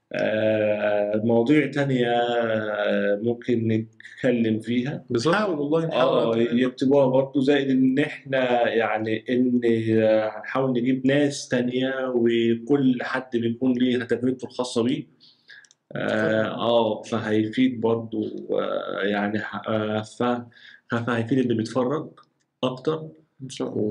آه، مواضيع تانية آه، ممكن نتكلم فيها بالظبط نحاول والله اه نحاول يكتبوها برضه زائد ان احنا يعني ان آه، هنحاول نجيب ناس تانية وكل حد بيكون ليه تجربته الخاصة بيه اه آه، فهيفيد برضه آه، يعني ح- آه، ف- فهيفيد اللي بيتفرج اكتر ان شاء الله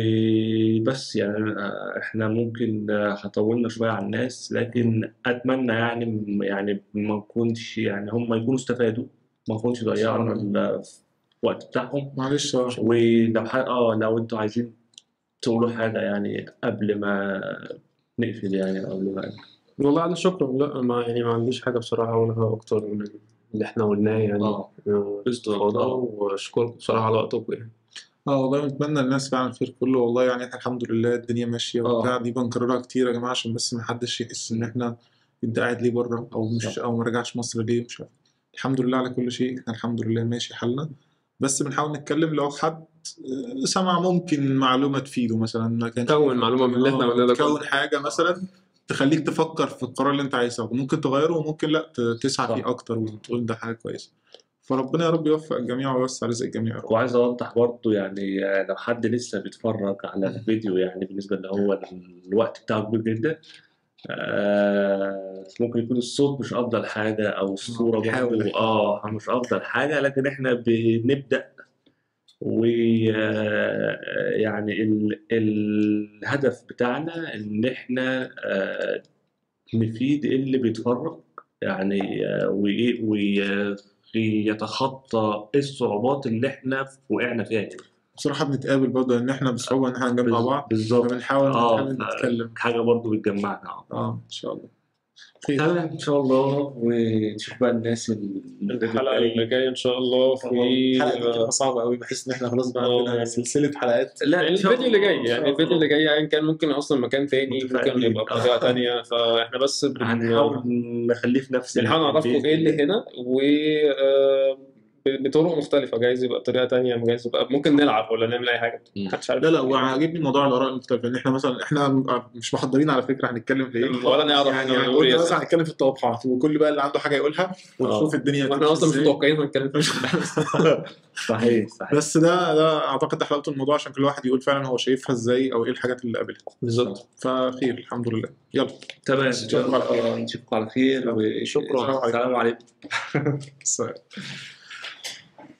وبس يعني آه، احنا ممكن آه، هطولنا شوية على الناس لكن اتمنى يعني يعني ما نكونش يعني هم يكونوا استفادوا ما نكونش ضيعنا الوقت بتاعهم معلش اه ولو ح- اه لو انتوا عايزين تقولوا حاجة يعني قبل ما نقفل يعني أو قبل ما والله على شكرا لا ما يعني ما عنديش حاجه بصراحه اقولها اكتر من اللي احنا قلناه يعني اه آه، بالظبط، استفاضه آه. واشكركم بصراحه على وقتكم يعني اه والله نتمنى الناس فعلا الخير كله والله يعني احنا الحمد لله الدنيا ماشيه اه. وبتاع دي بنكررها كتير يا جماعه عشان بس ما حدش يحس ان احنا انت قاعد ليه بره او مش او ما رجعش مصر ليه مش عارف الحمد لله على كل شيء احنا الحمد لله ماشي حالنا بس بنحاول نتكلم لو حد آه، سمع ممكن معلومه تفيده مثلا ما كانش كون معلومه من اللي احنا اه، قلناه ده تكون كله. حاجه مثلا تخليك تفكر في القرار اللي انت عايز تاخده ممكن تغيره وممكن لا ت- تسعى صح. فيه اكتر وتقول ده حاجه كويسه فربنا يا رب يوفق الجميع ويوسع رزق الجميع يا رب وعايز أوضح برضه يعني آه، لو حد لسه بيتفرج على الفيديو يعني بالنسبة اللي هو الوقت بتاعه كبير جدا آه ممكن يكون الصوت مش أفضل حاجة أو الصورة نحاول. برضه آه مش أفضل حاجة لكن إحنا بنبدأ ويعني ال... الهدف بتاعنا إن إحنا آه نفيد اللي بيتفرج يعني آه، وإيه وي- ويتخطى الصعوبات اللي إحنا وقعنا فيها كده. بصراحه بنتقابل برضه لان احنا بصعوبه ان احنا نجمع بعض بالظبط فبنحاول اه نتقابل نتكلم حاجة برضه بتجمعنا اه اه ان شاء الله خير تمام ان شاء الله ونشوف بقى الناس اللي الحلقه اللي جايه ان شاء الله في الحلقه دي بتبقى صعبه قوي بحس ان احنا خلاص بقى اه. عندنا سلسله حلقات لا يعني إن شاء الفيديو اللي الله، جاي إن شاء يعني الفيديو الله. اللي جاي يعني كان ممكن اصلا مكان تاني ممكن متفائلين. يبقى بطريقه تانيه فاحنا بس بن- هنحاول نخليه في نفس بنحاول نعرفكم ايه اللي هنا و آه، ب- بطرق مختلفه جايز يبقى بطريقه تانيه جايز يبقى ممكن نلعب ولا نعمل اي حاجه مم. محدش عارف لا لا وعاجبني موضوع الاراء المختلفه ان احنا مثلا احنا مش محضرين على فكره هنتكلم في ايه ولا نعرف يعني إحنا هنقول قلنا إيه. مثلا هنتكلم في التوقعات وكل بقى اللي عنده حاجه يقولها ونشوف الدنيا واحنا هتمشي اصلا مش إزاي. متوقعين هنتكلم في صحيح صحيح بس ده ده اعتقد ده حلاوه الموضوع عشان كل واحد يقول فعلا هو شايفها ازاي او ايه الحاجات اللي قابلها بالظبط فخير الحمد لله يلا تمام نشوفكم على خير. نشوفكم على خير شكراً. السلام عليكم السلام